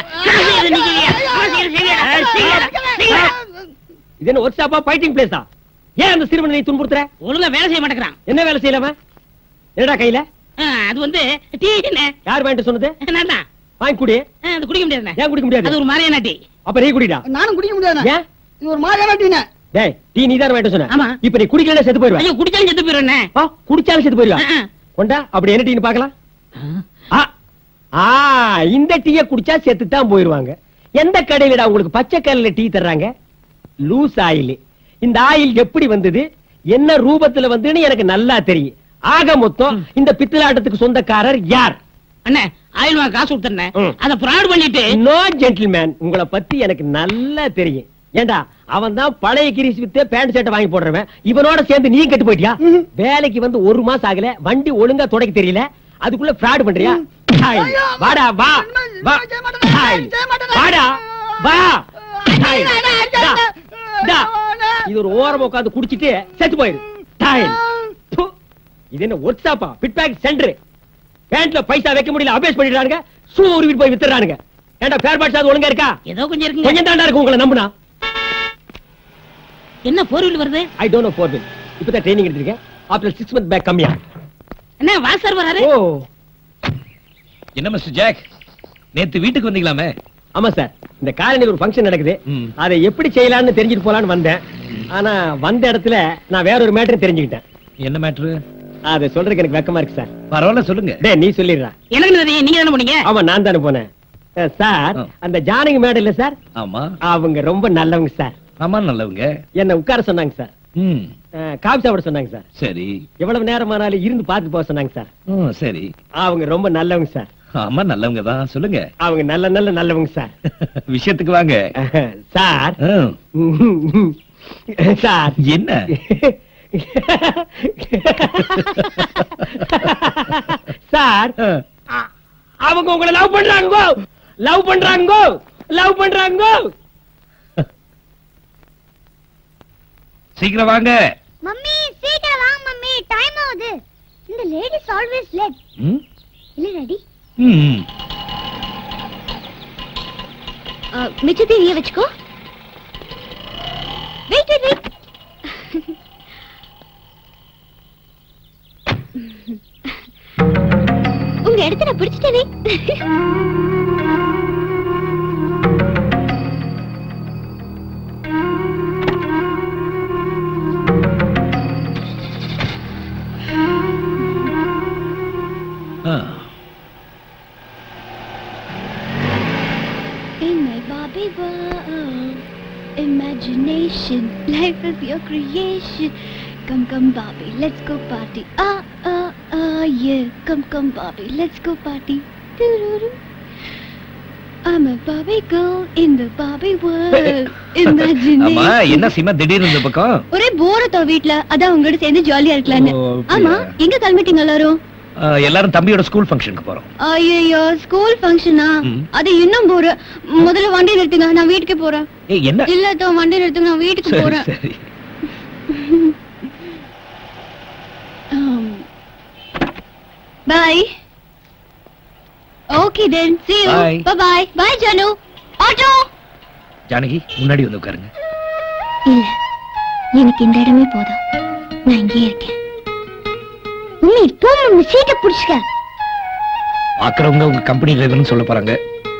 S1: இது என்ன ஒர்க் ஷாப்பா ஃபைட்டிங் பிளேஸா ஏன் அந்த சிறுவனை நீ துன்புறுத்துற
S6: ஒழுங்கா வேலை செய்ய மாட்டேங்கிறான்
S1: என்ன வேலை செய்யலாம என்னடா கையில
S6: ஆ, அது வந்து டீ
S1: யார் வாங்கிட்டு சொன்னது
S6: நான் தான்
S1: வாங்கி குடி
S6: அது குடிக்க முடியாது
S1: ஏன் குடிக்க முடியாது
S6: அது ஒரு மாதிரியான டீ
S1: அப்ப நீ குடிடா
S5: நானும் குடிக்க முடியாது
S1: ஏன்
S5: இது ஒரு மாதிரியான டீனே
S1: டேய் டீ நீ தான் வாங்கிட்டு சொன்ன
S6: ஆமா.
S1: இப்ப நீ குடிக்கல செத்து போயிருவ
S6: ஐயோ குடிச்சாலும் செத்து போயிடுவேன்
S1: ஆ, குடிச்சாலும் செத்து போயிருவா
S6: ஆ, ஆ.
S1: கொண்டா அப்படி என்ன டீன்னு பார்க்கலாம் ஆ, ஆ இந்த டீய குடிச்சா செத்து தான் போயிருவாங்க எந்த கடையிலடா உங்களுக்கு பச்சை கல்ல டீ தர்றாங்க லூஸ் ஆயில் இந்த ஆயில் எப்படி வந்தது என்ன ரூபத்துல வந்துன்னு எனக்கு நல்லா தெரியும் ஆக மொத்தம் இந்த பித்தலாட்டத்துக்கு சொந்தக்காரர் யார்
S6: அண்ணே ஆயில் வாங்க காசு கொடுத்தேன்
S1: ம்.
S6: அத ஃப்ராட் பண்ணிட்டு
S1: நோ ஜென்டில்மேன் உங்களை பத்தி எனக்கு நல்லா தெரியும் ஏண்டா அவன் தான் பழைய கிரீஸ் வித்து பேண்ட் ஷர்ட் வாங்கி போடுறவன் இவனோட சேர்ந்து நீ கெட்டு போயிட்டியா வேலைக்கு வந்து ஒரு மாசம் ஆகல வண்டி ஒழுங்கா தொடக்க தெரியல அதுக்குள்ள ஃப்ராட் பண்றியா ஹாய். வாடா வா வா ஹாய். வாடா வா ஹாய். டா, டா. இது ஒரு ஓரமா உட்கார்ந்து குடிச்சிட்டு செத்து போயிரு ஹாய். ப்பு. இது என்ன ஒர்க் ஷாப்பா பிட்பேக் சென்டர் பேண்ட்ல பைசா வைக்க முடியல அபேஸ் பண்ணிடுறானுங்க ஷூ உருவிட்டு போய் வித்துறானுங்க ஏண்டா பேர் பாட்ஸ் அது ஒழுங்கா இருக்கா
S6: ஏதோ கொஞ்சம் இருக்குங்க
S1: கொஞ்சம் தாண்டா இருக்கு உங்களை நம்புனா
S6: என்ன போர் வீல் வருது
S1: I don't know four wheel இப்பதான் ட்ரைனிங் எடுத்திருக்கேன் ஆஃப்டர் சிக்ஸ் மந்த் பேக் கம்மியா
S6: என்ன வாசர் வராரு
S1: ஓ
S14: என்ன மிஸ்டர் ஜாக் நேத்து வீட்டுக்கு வந்தீங்களாமே
S1: ஆமா சார் இந்த காலனியில் ஒரு ஃபங்க்ஷன் நடக்குது அதை எப்படி செய்யலாம்னு தெரிஞ்சுட்டு போலான்னு வந்தேன் ஆனா வந்த இடத்துல நான் வேற ஒரு மேட்டர் தெரிஞ்சுக்கிட்டேன்
S14: என்ன மேட்ரு
S1: அது சொல்றதுக்கு எனக்கு வெக்கமா இருக்கு சார்
S14: பரவாயில்ல சொல்லுங்க
S1: டேய் நீ சொல்லிடுறா
S6: எனக்கு தெரியும் நீங்க என்ன பண்ணீங்க
S1: ஆமா நான் தானே போனேன் அஹ், சார் அந்த ஜானகி மேடம் இல்ல சார்
S14: ஆமா
S1: அவங்க ரொம்ப நல்லவங்க சார்
S14: ஆமா நல்லவங்க
S1: என்ன உட்கார சொன்னாங்க சார்
S14: ம்
S1: அஹ், காபி சாப்பிட சொன்னாங்க சார்
S14: சரி
S1: எவ்வளவு நேரமானாலும் இருந்து பார்த்து போக சொன்னாங்க சார்
S14: ம் சரி
S1: அவங்க ரொம்ப நல்லவங்க சார்
S14: ஆமா நல்லவங்க தான் சொல்லுங்க
S1: அவங்க நல்ல நல்ல நல்லவங்க சார்
S14: விஷயத்துக்கு வாங்க
S1: சார்
S14: ம்.
S1: சார்
S14: என்ன
S1: சார் அ- அவங்க உங்களை லவ் பண்றாங்க லவ் பண்றாங்க லவ் பண்றாங்க
S14: சீக்கிரம் வாங்க
S19: மம்மி சீக்கிரம் வாங்க மம்மி டைம் ஆகுது இந்த லேடிஸ் ஆல்வேஸ் லேட்
S14: ம்
S19: இல்ல ரெடி
S14: ம்
S2: மிச்சத்தை நீயே வச்சுக்கோ வெயிட் வெயிட் வெயிட் உங்க இடத்த நான் பிடிச்சிட்டேனே
S14: ஆ
S2: In my Barbie world, imagination, life is your creation. Come, come, Barbie, let's go party. Ah, ah, ah, yeah. Come, come, Barbie, let's go party. Doo-doo-doo. I'm a Barbie girl in the Barbie world.
S14: ஆமா
S2: Imagination.
S14: என்ன சீமா திடீர்னு இந்த பக்கம்
S2: ஒரே போரத்தோ வீட்ல அதான் உங்களோட சேர்ந்து ஜாலியா இருக்கலாம்னு
S14: ஓ, அப்படியா?
S2: ஆமா எங்க கிளம்பிட்டீங்க எல்லாரும்
S14: ஆ, எல்லாரும் தம்பியோட ஸ்கூல் ஃபங்க்ஷனுக்கு போறோம்
S2: ஐயோ ஸ்கூல் ஃபங்க்ஷனா
S14: ம்.
S2: அது இன்னும் போற முதல்ல வண்டி நிறுத்துங்க நான் வீட்டுக்கு போறேன்
S14: ஏய் என்ன
S2: இல்ல தோ வண்டி நிறுத்துங்க நான் வீட்டுக்கு
S14: சரி
S2: போறேன்
S14: சரி
S2: bye okay then see you
S14: Bye.
S2: bye bye bye Janu auto
S14: Janaki முன்னாடி வந்து உட்காருங்க
S2: இல்ல எனக்கு இந்த இடமே போதும் நான் இங்கேயே இருக்கேன்
S19: மம்மி போ மம்மி சீட்டை புடிச்சுக்க
S14: பாக்குறவங்க உங்க கம்பெனி டிரைவர்னு சொல்ல போறாங்க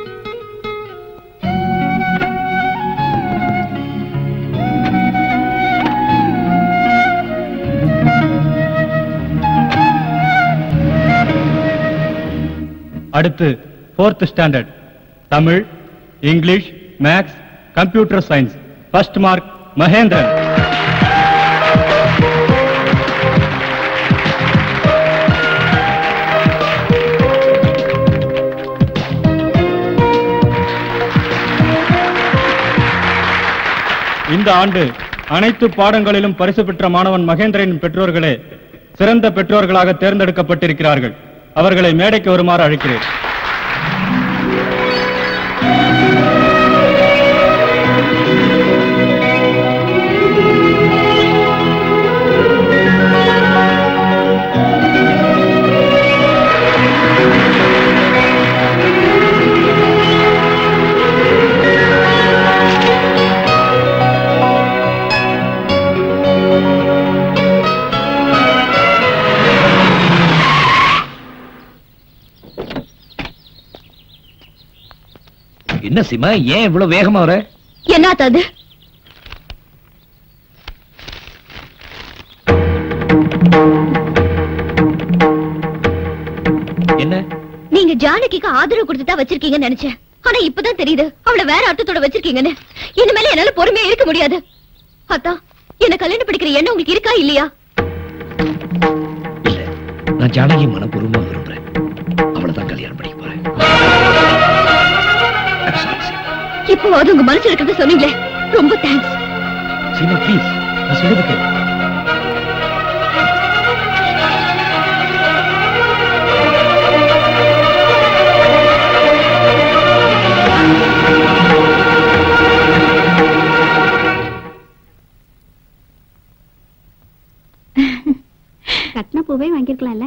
S15: அடுத்து fourth standard Tamil English maths computer science first mark Mahendran இந்த ஆண்டு அனைத்து பாடங்களிலும் பரிசு பெற்ற மாணவன் மகேந்திரனின் பெற்றோர்களே சிறந்த பெற்றோர்களாக தேர்ந்தெடுக்கப்பட்டிருக்கிறார்கள் அவர்களை மேடைக்கு வருமாறு அழைக்கிறேன்
S14: என்ன சீமா ஏன் இவ்வளவு வேகமா வர
S2: என்னத்த அது
S14: என்ன
S2: நீங்க ஜானகிக்கு ஆதரவு கொடுத்து தான் வச்சிருக்கீங்கன்னு நினைச்சேன் ஆனா இப்பதான் தெரியுது அவள வேற அர்த்தத்தோட வச்சிருக்கீங்கன்னு இனிமேல என்னால பொறுமையா இருக்க முடியாது அத்தா என்ன கல்யாணம் படிக்கிற எண்ணம் உங்களுக்கு இருக்கா இல்லையா
S14: நான் ஜானகி மனப்பூர்வமா விரும்புறேன் அவளை தான் கல்யாணம் பண்ணிக்க போறேன்
S2: இப்போ அது உங்க மனசுல இருக்கிறத சொன்னீங்களே ரொம்ப தேங்க்ஸ்
S14: சீமா ப்ளீஸ் நான் சொல்றது கேளு
S2: கட்டின பூவே வாங்கிருக்கலாம்ல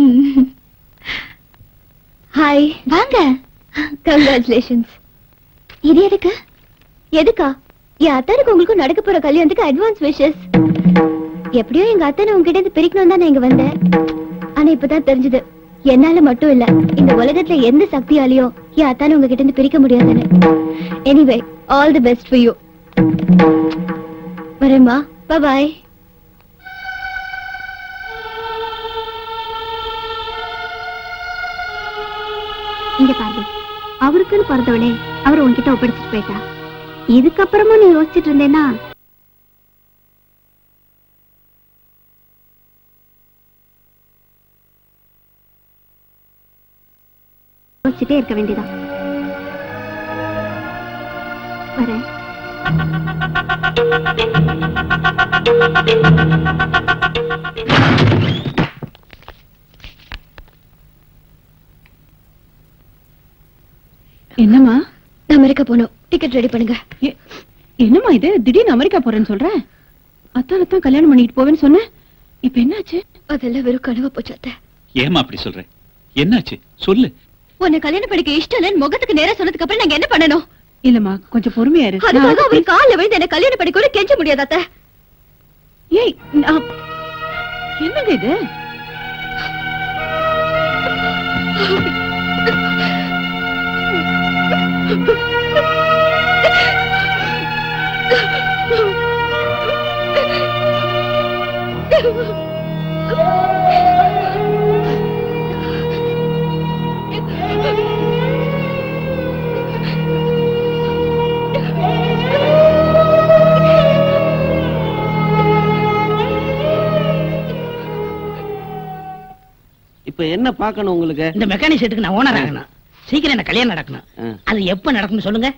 S2: ஹாய் வாங்க கங்க்ராச்சுலேஷன்ஸ் இது எதுக்கு எதுக்கா என் அத்தானுக்கு உங்களுக்கு நடக்க போற கல்யாணத்துக்கு அட்வான்ஸ் விஷஸ் எப்படியோ எங்க அத்தனை உங்ககிட்ட இருந்து பிரிக்கணும் தான் நான் இங்க வந்தேன் ஆனா இப்பதான் தெரிஞ்சது என்னால மட்டும் இல்ல இந்த உலகத்துல எந்த சக்தியாலையும் என் அத்தானை உங்ககிட்ட இருந்து பிரிக்க முடியாதுன்னு anyway all the best for you வரேம்மா பாய் இங்க பாரு அவருக்குன்னு பிறந்தவளே அவர் உன்கிட்ட ஒப்படைச்சிட்டு போயிட்டா இதுக்கப்புறமும் நீ யோசிச்சுட்டு இருந்தேன்னா யோசிச்சுட்டே இருக்க வேண்டியதான் வரேன்
S17: என்னம்மா
S2: அமெரிக்கா போகணும் டிக்கெட் ரெடி பண்ணுங்க
S17: என்னம்மா இது திடீர்னு அமெரிக்கா போறேன்னு சொல்ற அத்தானத்தான் கல்யாணம் பண்ணிட்டு போவேன்னு சொன்னேன் இப்ப என்னாச்சு
S2: அதெல்லாம் வெறும் கனவு போச்சாத்த
S10: ஏமா அப்படி சொல்ற என்னாச்சு சொல்லு
S2: உன்னை கல்யாணம் படிக்க இஷ்டம் இல்லைன்னு முகத்துக்கு நேரா சொன்னதுக்கு அப்புறம் நாங்க என்ன பண்ணணும்
S17: இல்லம்மா கொஞ்சம் பொறுமையா இரு
S2: அதுக்காக அவர் கால்ல விழுந்து என்ன கல்யாணம் படிக்க கூட கெஞ்ச முடியாதாத்த
S17: ஏய் நான்- என்னங்க இது
S22: இப்ப என்ன பார்க்கணும் உங்களுக்கு
S6: இந்த மெக்கானிக் செட்டுக்கு நான் ஓனர் ஆகணும் சீக்கிரம் என்ன கல்யாணம் நடக்கணும் அது எப்ப நடக்கணும் சொல்லுங்க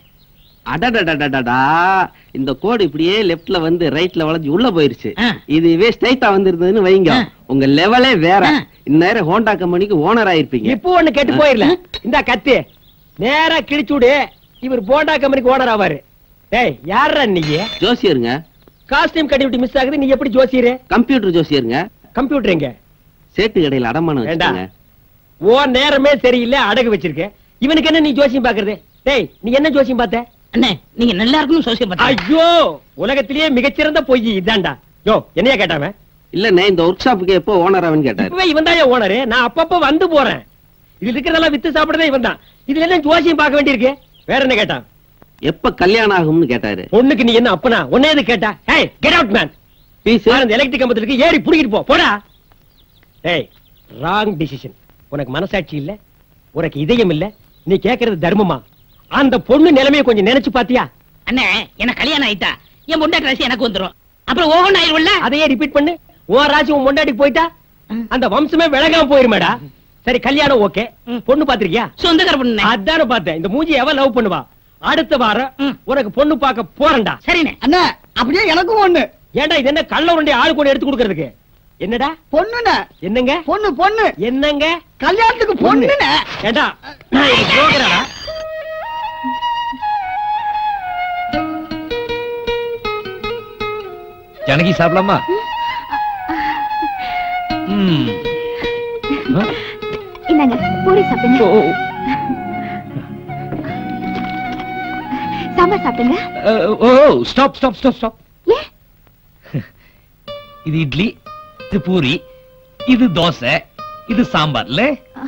S22: அடடடடடடா இந்த கோடு இப்படியே லெஃப்ட்ல வந்து ரைட்ல வளைஞ்சு உள்ள போயிருச்சு இதுவே ஸ்ட்ரைட்டா வந்திருந்ததுன்னு வைங்க உங்க லெவலே வேற இந்நேரம் ஹோண்டா கம்பெனிக்கு ஓனர் ஆயிருப்பீங்க
S1: இப்போ ஒண்ணு கெட்டு போயிரல இந்த கத்தி நேரா கிழிச்சு விடு இவர் போண்டா கம்பெனிக்கு ஓனர் ஆவாரு டேய் யாரா நீ
S22: ஜோசியருங்க
S1: காஸ்டியூம் கட்டி விட்டு மிஸ் ஆகுது நீ எப்படி ஜோசியரு
S22: கம்ப்யூட்டர் ஜோசியருங்க
S1: கம்ப்யூட்டர் எங்க
S22: சேட்டு கடையில் அடமானம்
S1: ஏண்டா?
S22: வச்சுக்கோங்க
S1: ஓ நேரமே சரியில்லை அடகு வச்சிருக்க இவனுக்கு என்ன நீ ஜோசியம் பாக்குறது டேய் நீ என்ன ஜோசியம் பார்த்த
S6: அண்ணே நீங்க நல்லா இருக்கணும் ஜோசியம் பார்த்தேன்
S1: ஐயோ உலகத்திலேயே மிகச்சிறந்த பொய் இதான்டா யோ என்னையா கேட்டாவன்
S22: இல்லண்ணே இந்த ஒர்க் ஷாப்புக்கு எப்போ ஓனர் ஆவன்னு கேட்டாரு
S1: இப்பவே இவன் தான் ஓனரு நான் அப்பப்ப வந்து போறேன் இதுல இருக்கிறதெல்லாம் வித்து சாப்பிடறதே இவன் தான் இதுல என்ன ஜோசியம் பார்க்க வேண்டியிருக்கு வேற என்ன கேட்டான்
S22: எப்ப கல்யாணம் ஆகும்னு கேட்டாரு
S1: பொண்ணுக்கு நீ என்ன அப்பனா உன்னே எது கேட்டா ஹேய் கெட் அவுட் மேன் அந்த எலக்ட்ரிக் கம்பத்துல இருக்கு ஏறி புடிக்கிட்டு போ போடா ஏய் ராங் டிசிஷன் உனக்கு மனசாட்சி இல்ல உனக்கு இதயம் இல்ல நீ கேக்குறது தர்மமா அந்த பொண்ணு நிலைமைய கொஞ்சம் நினைச்சு பாத்தியா
S6: அண்ணே எனக்கு கல்யாணம் ஆயிட்டா என் பொண்டாட்டி ராசி எனக்கு வந்துரும் அப்புறம் ஓகன் ஆயிரும்ல
S1: அதையே ரிப்பீட் பண்ணு உன் ராசி உன் பொண்டாட்டிக்கு போயிட்டா அந்த வம்சமே விலகாம போயிருமேடா சரி கல்யாணம் ஓகே பொண்ணு பாத்திருக்கியா
S6: சொந்தக்கார பொண்ணு
S1: அதான பார்த்தேன் இந்த மூஞ்சி எவன் லவ் பண்ணுவா அடுத்த வாரம் உனக்கு பொண்ணு பார்க்க போறேன்டா
S6: சரிண்ணே
S5: அண்ணா அப்படியே எனக்கும் ஒண்ணு
S1: ஏன்டா இது என்ன கள்ள உருண்டை ஆளு கொண்டு எடுத்து கொடுக்கறதுக்கு என்னடா
S5: பொண்ணுண்ணே
S1: என்னங்க
S5: பொண்ணு பொண்ணு
S1: என்னங்க
S5: கல்யாணத்துக்கு பொண்ணுண்ணே
S1: ஏண்டா நான் இது புரோக்கரா
S14: ஜனகி சாப்பிடலாமா ம். ஆ?
S2: இந்தாங்க பூரி சாப்பிடுங்க சாம்பார் சாப்பிடுங்க
S14: ah, oh stop stop stop stop இது இட்லி இது பூரி இது தோசை இது சாம்பார்ல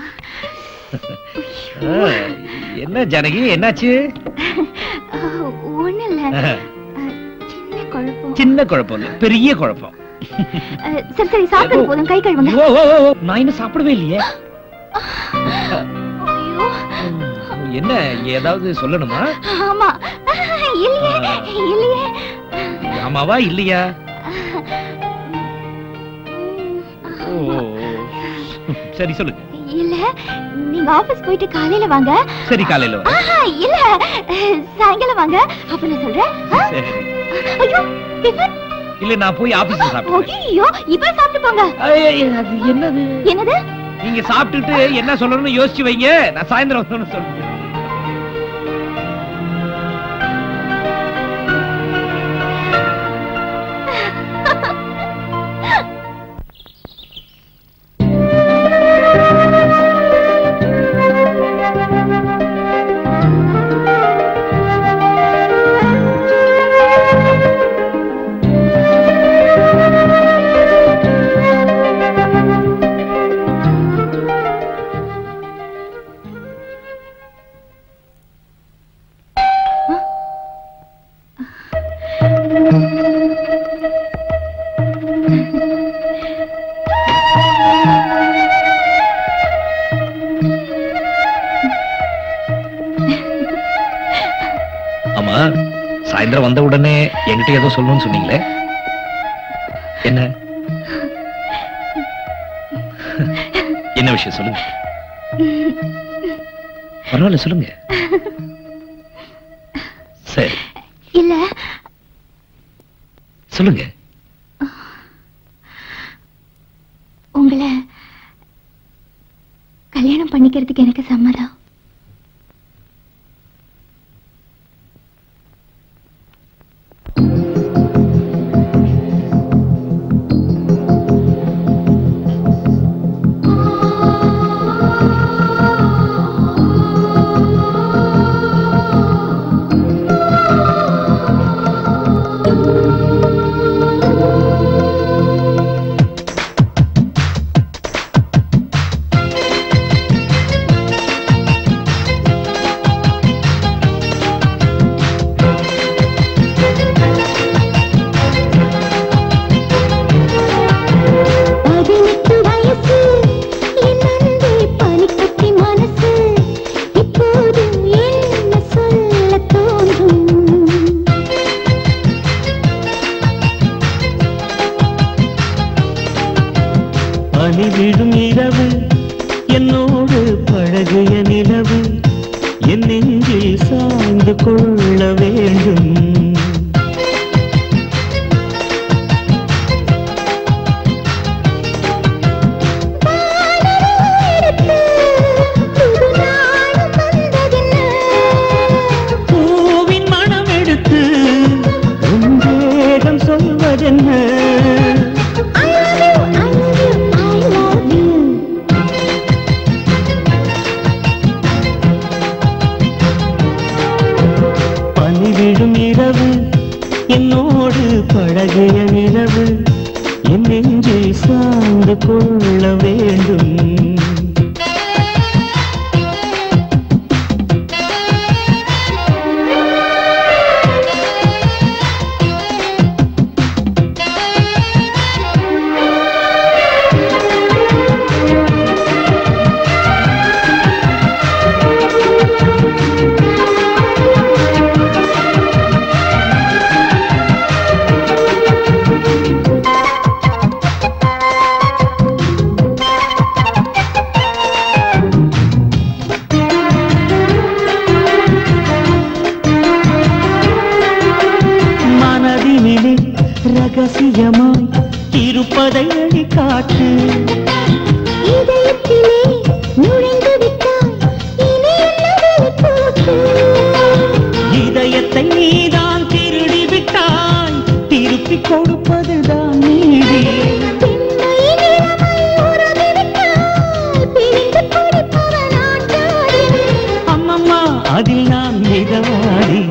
S14: என்ன ஜனகி என்னாச்சு
S2: ஒண்ணு இல்ல
S14: அஹ்,
S2: சின்ன குழப்பம்
S14: சின்ன குழப்பம் இல்ல பெரிய குழப்பம்
S2: அஹ், சரி சரி சாப்பிட்டது போதும் கை கழுவுங்க
S14: ஓ, ஓ, ஓ, ஓ, நான் இன்னும் சாப்பிடவே இல்லையே என்ன ஏதாவது சொல்லணுமா
S2: ஆமா இல்லையே இல்லையே
S14: ஆமாவா இல்லையா ஓ, ஓ, ஓ. சரி சொல்லுங்க
S2: இல்ல நீங்க ஆபீஸ் போயிட்டு காலையில வாங்க
S14: சரி காலையில வரேன்.
S2: ஆஹா, இல்ல சாயங்காலம் வாங்க அப்ப நான் சொல்றேன் ஆ?
S14: சரி
S2: ஐயோ டிஃபன்
S14: இல்ல நான் போய் ஆபீஸ்ல சாப்பிடுறேன்
S2: ஐயோ இப்ப சாப்பிட்டு போங்க
S14: அது என்னது
S2: என்னது
S14: நீங்க சாப்பிட்டுட்டு என்ன சொல்லணும்னு யோசிச்சு வைங்க நான் சாயந்தரம் வந்து சொல்றேன் ஆமா சாயந்தரம் வந்த உடனே என்கிட்ட ஏதோ சொல்லணும்னு சொன்னீங்களே என்ன என்ன விஷயம் சொல்லுங்க பரவாயில்ல சொல்லுங்க சரி
S2: இல்ல
S14: சொல்லுங்க
S2: உங்களை கல்யாணம் பண்ணிக்கிறதுக்கு எனக்கு சம்மதம் பதினெட்டு வயசு என் அன்பே பனிக்கட்டி மனசு இப்போது என்ன சொல்ல தோன்றும்
S21: பனி விழும் இரவு என்னோடு பழகிய நிலவு என் நெஞ்சில் சாய்ந்து கொள்ள வேண்டும் பூவின் மனம் எடுத்து உன் தேகம் சொல்வதென்ன பனி விழும் இரவு என்னோடு பழகிய நிலவு என் நெஞ்சில் சார்ந்து கொள்ள வேண்டும் மனதினிலே ரகசியமாய் இருப்பதை அடி காட்டு
S2: இதயத்திலே நுழைந்து விட்டாய் இனி என்ன வெளிப்போட்டு
S21: இதயத்தை நீதான் திருடி விட்டாய் திருப்பி கொடுப்பதுதான் நீதி அம்மம்மா அதில் நான் மிதவாடி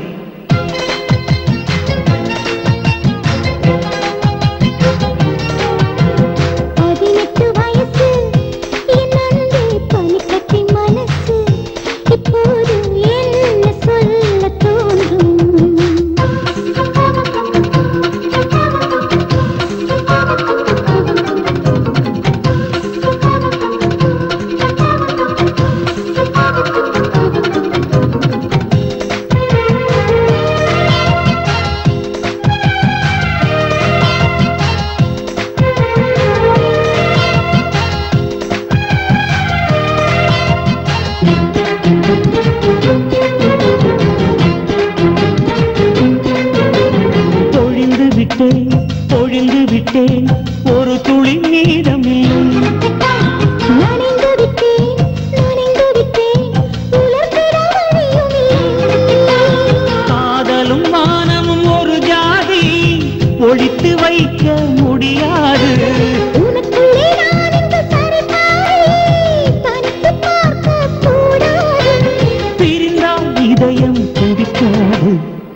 S2: பதினெட்டு வயசு என் அன்பே பனிக்கட்டி மனசு இப்போது என்ன சொல்ல தோன்றும்
S21: பொழிந்து விட்டேன் பொழிந்து விட்டேன் ஒரு துளி நீரமில்லை
S2: நனைந்து விட்டேன் நனைந்து விட்டேன் உலர்ந்திட வழியும் இல்லை
S21: காதலும் மானமும் ஒரு ஜாதி ஒழித்து வைக்க முடியாது
S2: உனக்குள்ளே நான் இந்த சரிபாதி தனித்து பார்க்க கூடாது
S21: பிரிந்தால் இதயம் துடிக்காது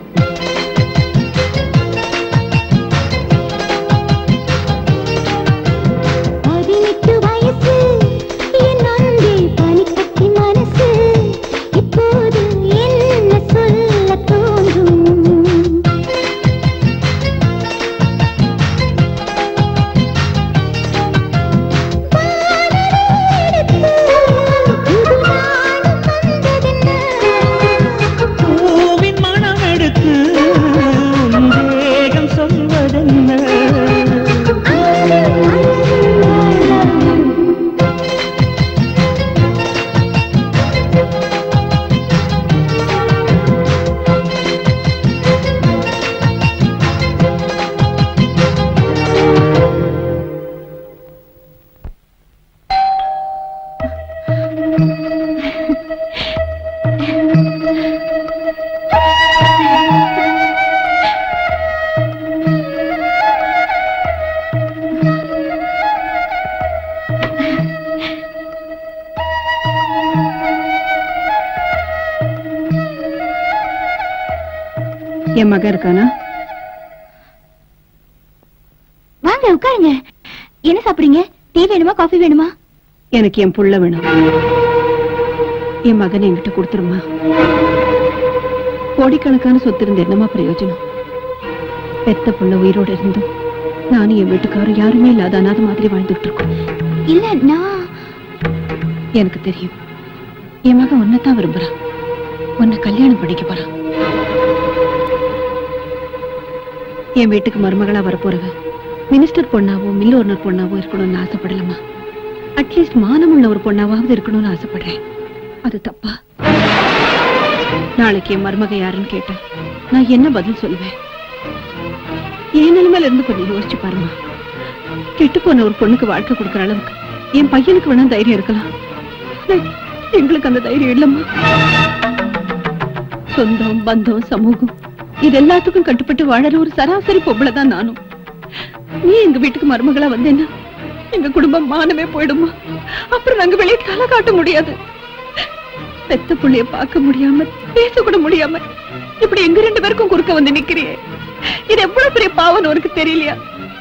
S2: பதினெட்டு வயசு என் அன்பே பனிக்கட்டி மனசு இப்போது என்ன சொல்ல தோன்றும்
S21: என்ன
S17: என் மகன் இருக்கானா
S2: வாங்க உட்காருங்க என்ன சாப்பிடுறீங்க டீ வேணுமா காஃபி வேணுமா
S17: எனக்கு என் புள்ள வேணும் என் மகனை என்கிட்ட கொடுத்துருமா கோடிக்கணக்கான சொத்து இருந்து என்னமா பிரயோஜனம் பெத்த புள்ள உயிரோட இருந்தும் நானும் என் வீட்டுக்காரரும் யாருமே இல்லாத அனாத மாதிரி வாழ்ந்துட்டு இருக்கோம்
S2: இல்ல நான்
S17: எனக்கு தெரியும் என் மகன் உன்னைத்தான் விரும்புறான் உன்னை கல்யாணம் பண்ணிக்க போறான் என் வீட்டுக்கு மருமகளா வரப்போறவ மினிஸ்டர் பொண்ணாவோ மில் ஓனர் பொண்ணாவோ இருக்கணும்னு ஆசைப்படலமா அட்லீஸ்ட் மானமுள்ள ஒரு பொண்ணாவாவது இருக்கணும்னு ஆசைப்படுறேன் அது தப்பா நாளைக்கு என் மருமக யாருன்னு கேட்டேன் நான் என்ன பதில் சொல்லுவேன் என் நிலைமையில இருந்து கொஞ்சம் யோசிச்சு பாருமா கெட்டு போன ஒரு பொண்ணுக்கு வாழ்க்கை கொடுக்குற அளவுக்கு என் பையனுக்கு வேணா தைரியம் இருக்கலாம் ஆனா, எங்களுக்கு அந்த தைரியம் இல்லம்மா சொந்தம் பந்தம் சமூகம் இது எல்லாத்துக்கும் கட்டுப்பட்டு வாழற ஒரு சராசரி பொம்பளை தான் நானும் நீ எங்க வீட்டுக்கு மருமகளா வந்தேன்னா எங்க குடும்பம் மானமே போயிடுமா அப்புறம் நாங்க வெளியே தலை காட்ட முடியாது பெத்த புள்ளைய பார்க்க முடியாம பேசக்கூட முடியாம இப்படி எங்க ரெண்டு பேருக்கும் குறுக்க வந்து நிக்கிறியே இது எவ்வளவு பெரிய பாவம் உனக்கு தெரியலையா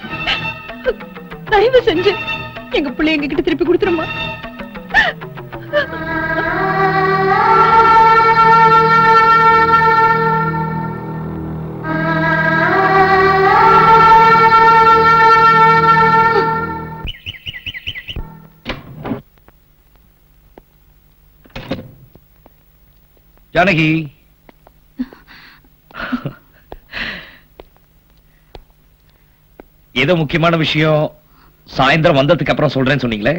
S17: தயவு செஞ்சு எங்க பிள்ளை எங்க கிட்ட திருப்பி கொடுத்துருமா
S14: ஜானகி ஏதோ முக்கியமான விஷயம் சாயந்தரம் வந்ததுக்கு அப்புறம் சொல்றேன்னு சொன்னீங்களே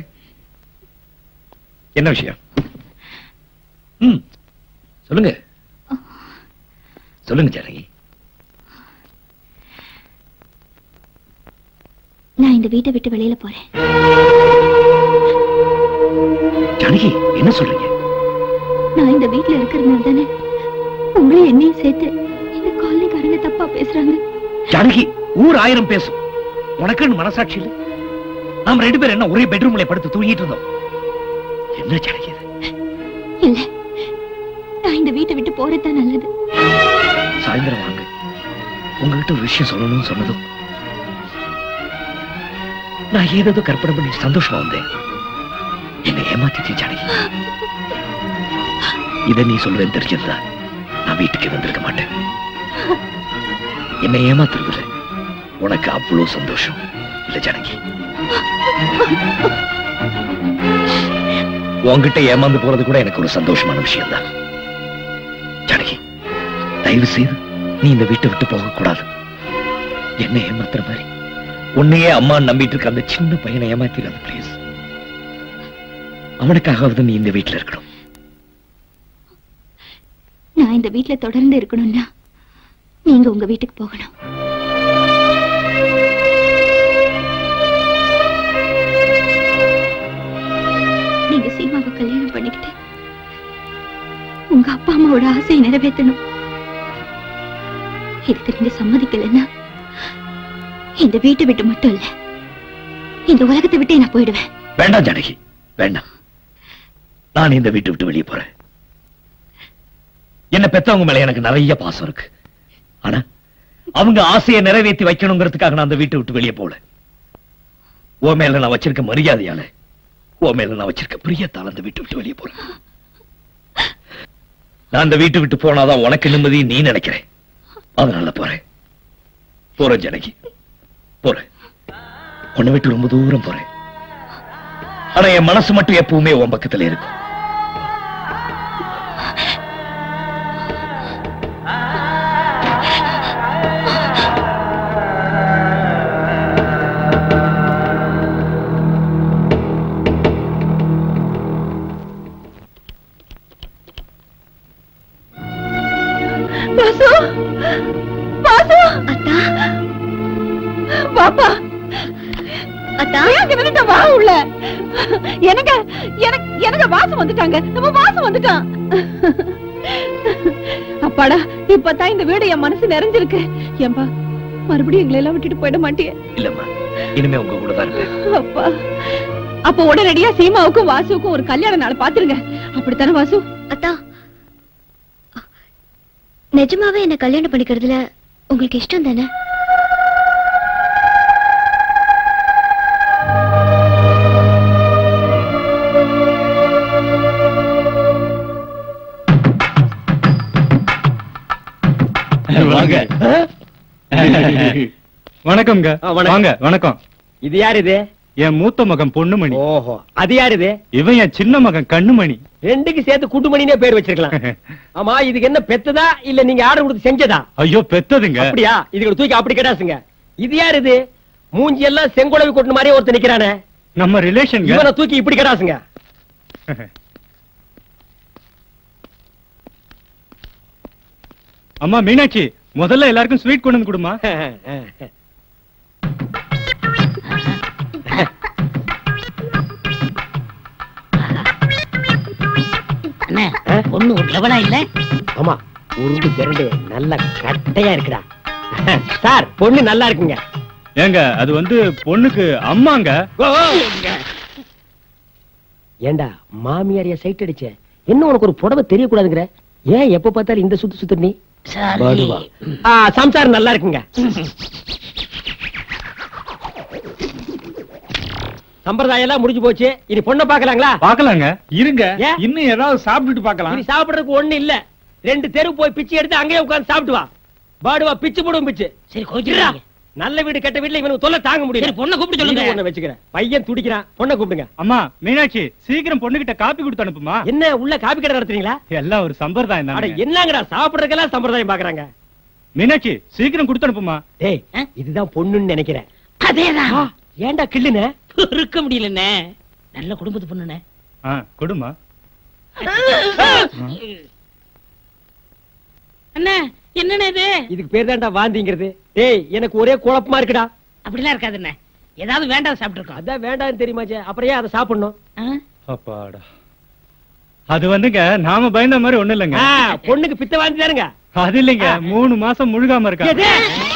S14: என்ன விஷயம் ம் சொல்லுங்க சொல்லுங்க ஜானகி
S2: நான் இந்த வீட்டை விட்டு வெளியில போறேன்
S14: ஜானகி என்ன சொல்றீங்க
S2: நான் இந்த வீட்டுல இருக்கிறதுனால தானே உங்களையும் என்னையும் சேர்த்து இந்த காலனிக்காரங்க தப்பா பேசுறாங்க
S14: ஜானகி ஊர் ஆயிரம் பேசும் உனக்குன்னு மனசாட்சி இல்ல நாம ரெண்டு பேரும் என்ன ஒரே பெட்ரூம்ல படுத்து தூங்கிட்டு இருந்தோம் என்ன ஜானகி இது?
S2: இல்ல நான் இந்த வீட்டை விட்டு போறதுதான் நல்லது
S14: சாயந்தரம் வாங்க உங்ககிட்ட ஒரு விஷயம் சொல்லணும்னு சொன்னதும் நான் ஏதேதோ கற்பனை பண்ணி சந்தோஷமா வந்தேன் என்னை ஏமாத்திச்சு ஜானகி இதை நீ சொல்லுவேன்னு தெரிஞ்சிருந்தா நான் வீட்டுக்கே வந்திருக்க மாட்டேன் என்னை ஏமாத்துறதுல உனக்கு அவ்வளவு சந்தோஷம் இல்ல ஜானகி உன்கிட்ட ஏமாந்து போறது கூட எனக்கு ஒரு சந்தோஷமான விஷயம் தான் ஜானகி தயவு செய்து நீ இந்த வீட்டை விட்டு போக கூடாது என்ன ஏமாத்துற மாதிரி உன்னையே அம்மா நம்பிட்டு இருக்க அந்த சின்ன பையனை ஏமாத்திடாது ப்ளீஸ் அவனுக்காகவாவது நீ இந்த வீட்டுல இருக்கணும்
S2: நான் இந்த வீட்டுல தொடர்ந்து இருக்கணும்னா நீங்க உங்க வீட்டுக்கு போகணும் நீங்க சீமாவை கல்யாணம் பண்ணிக்கிட்டு உங்க அப்பா அம்மாவோட ஆசையை நிறைவேற்றணும் இதுக்கு நீங்க சம்மதிக்கலைன்னா இந்த வீட்டை விட்டு மட்டும் இல்ல இந்த உலகத்தை விட்டே நான் போயிடுவேன்
S14: வேண்டாம் ஜானகி வேண்டாம் நான் இந்த வீட்டை விட்டு வெளியே போறேன் என்ன பெத்தவங்க மேல எனக்கு நிறைய பாசம் இருக்கு ஆனா அவங்க ஆசையை நிறைவேற்றி வைக்கணுங்கிறதுக்காக நான் அந்த வீட்டை விட்டு வெளியே போல உன் மேல நான் வச்சிருக்க மரியாதையால உன் மேல நான் வச்சிருக்க பிரியத்தால அந்த வீட்டை விட்டு வெளியே போறேன் நான் அந்த வீட்டை விட்டு போனாதான் உனக்கு நிம்மதி நீ நினைக்கிறேன் அதனால போறேன் போறேன் ஜனகி போறேன் உன்னை விட்டு ரொம்ப தூரம் போறேன் ஆனா என் மனசு மட்டும் எப்பவுமே உன் பக்கத்துல இருக்கும்
S17: வாப்பா
S2: அத்தா
S17: ஏங்க நின்னுட்ட வா உள்ள எனக்கு எனக்கு எனக்கு வாசம் வந்துட்டாங்க நம்ம வாசம் வந்துட்டான் அப்பாடா இப்பதான் இந்த வீடு என் மனசு நிறைஞ்சிருக்கு ஏன்பா மறுபடியும் எங்களை எல்லாம் விட்டுட்டு போயிட மாட்டியே
S14: இல்லம்மா இனிமே உங்க கூட தான் இருப்பேன்
S17: அப்பா அப்ப உடனடியா சீமாவுக்கும் வாசுவுக்கும் ஒரு கல்யாண நாள் பாத்துருங்க அப்படித்தானே வாசு
S2: அத்தா நிஜமாவே என்ன கல்யாணம் பண்ணிக்கிறதுல உங்களுக்கு இஷ்டம் தானே
S9: வாங்க வணக்கம்ங்க
S1: ஆ, வணக்கம்.
S9: வாங்க வணக்கம்
S1: இது யார் இது
S9: என் மூத்த மகன் பொண்ணுமணி
S1: ஓஹோ அது யார் இது
S9: இவன் என் சின்ன மகன் கண்ணுமணி
S1: ரெண்டுக்கு சேர்த்து குண்டுமணினே பேர் வச்சிருக்கலாம் ஆமா இதுக்கு என்ன பெத்ததா இல்ல நீங்க ஆர்டர் கொடுத்து செஞ்சதா
S9: ஐயோ பெத்ததுங்க
S1: அப்படியா இதுக்கு தூக்கி அப்படி கேட்டாசுங்க இது யார் இது மூஞ்சி எல்லாம் செங்குளவி கொட்டின மாதிரியே ஒருத்தர் நிக்கிறானே
S9: நம்ம ரிலேஷன்
S1: இவனை தூக்கி இப்படி கேட்டாசுங்க
S9: அம்மா மீனாட்சி முதல்ல எல்லாருக்கும் ஸ்வீட் கொண்டு வந்து கொடுமா
S6: அண்ணே பொண்ணு ஒரு லெவலா இல்ல
S1: ஆமா உருண்டு திரண்டு நல்ல கட்டையா இருக்குடா சார் பொண்ணு நல்லா இருக்குங்க
S9: ஏங்க அது வந்து பொண்ணுக்கு அம்மாங்க
S1: ஏண்டா மாமியாரிய சைட் அடிச்ச என்ன உனக்கு ஒரு புடவை தெரியக்கூடாதுங்கிற ஏன் எப்ப பார்த்தாலும் இந்த சுத்து சுத்து நீ பாடுவா. ஆ, சம்சாரம் நல்லா இருக்குங்க சம்பிரதாயம் எல்லாம் முடிஞ்சு போச்சு இனி பொண்ணை பாக்கலாங்களா
S9: பாக்கலாங்க
S12: இருங்க
S1: ஏன்?
S12: இன்னும் ஏதாவது சாப்பிட்டுட்டு பார்க்கலாம்
S1: இனி சாப்பிடுறதுக்கு ஒண்ணு இல்ல ரெண்டு தெரு போய் பிச்சை எடுத்து அங்கேயே உட்கார்ந்து சாப்பிட்டு வா பாடுவா பிச்சு போடுவோம் பிச்சு
S6: சரி கோச்சிடுறாங்க
S1: நல்ல வீடு கெட்ட வீட்டுல இவனுக்கு தொல்லை தாங்க முடியல
S6: சரி, பொண்ணை கூப்பிட்டு சொல்லுங்க.
S1: இரு, உன்னை வச்சுக்கிறேன் பையன் துடிக்கிறான் பொண்ணை கூப்பிடுங்க
S9: அம்மா மீனாட்சி சீக்கிரம் பொண்ணுகிட்ட காப்பி கொடுத்து அனுப்புமா
S1: என்ன உள்ள காபி கடை நடத்துறீங்களா
S9: எல்லாம் ஒரு சம்பிரதாயம்
S1: அட
S9: தானே
S1: என்னங்கடா சாப்பிடுறதுக்கெல்லாம் சம்பிரதாயம் பாக்குறாங்க
S9: மீனாட்சி சீக்கிரம் கொடுத்து அனுப்புமா
S1: டேய் இதுதான் பொண்ணுன்னு நினைக்கிறேன்
S6: அதேதான்
S1: ஏன்டா கிள்ளுன
S6: இருக்க முடியலண்ணே நல்ல குடும்பத்து பொண்ணுண்ணே
S9: ஆ கொடுமா
S6: அண்ணே என்னண்ணே இது
S1: இதுக்கு பேர் தான்டா வாந்திங்கிறது டேய் எனக்கு ஒரே குழப்பமா இருக்குடா
S6: அப்படிலாம் இருக்காதுண்ணே ஏதாவது வேண்டாம் சாப்பிட்டுருக்கோம்
S1: அதான் வேண்டாம்னு தெரியுமாச்சே அப்புறம் ஏன் அதை சாப்பிடணும்
S9: அப்பாடா அது வந்துங்க நாம பயந்த மாதிரி ஒண்ணு இல்லைங்க
S1: ஆ, பொண்ணுக்கு பித்த வாந்தி தானுங்க
S9: அது இல்லைங்க மூணு மாசம் முழுகாம இருக்கா
S1: எது?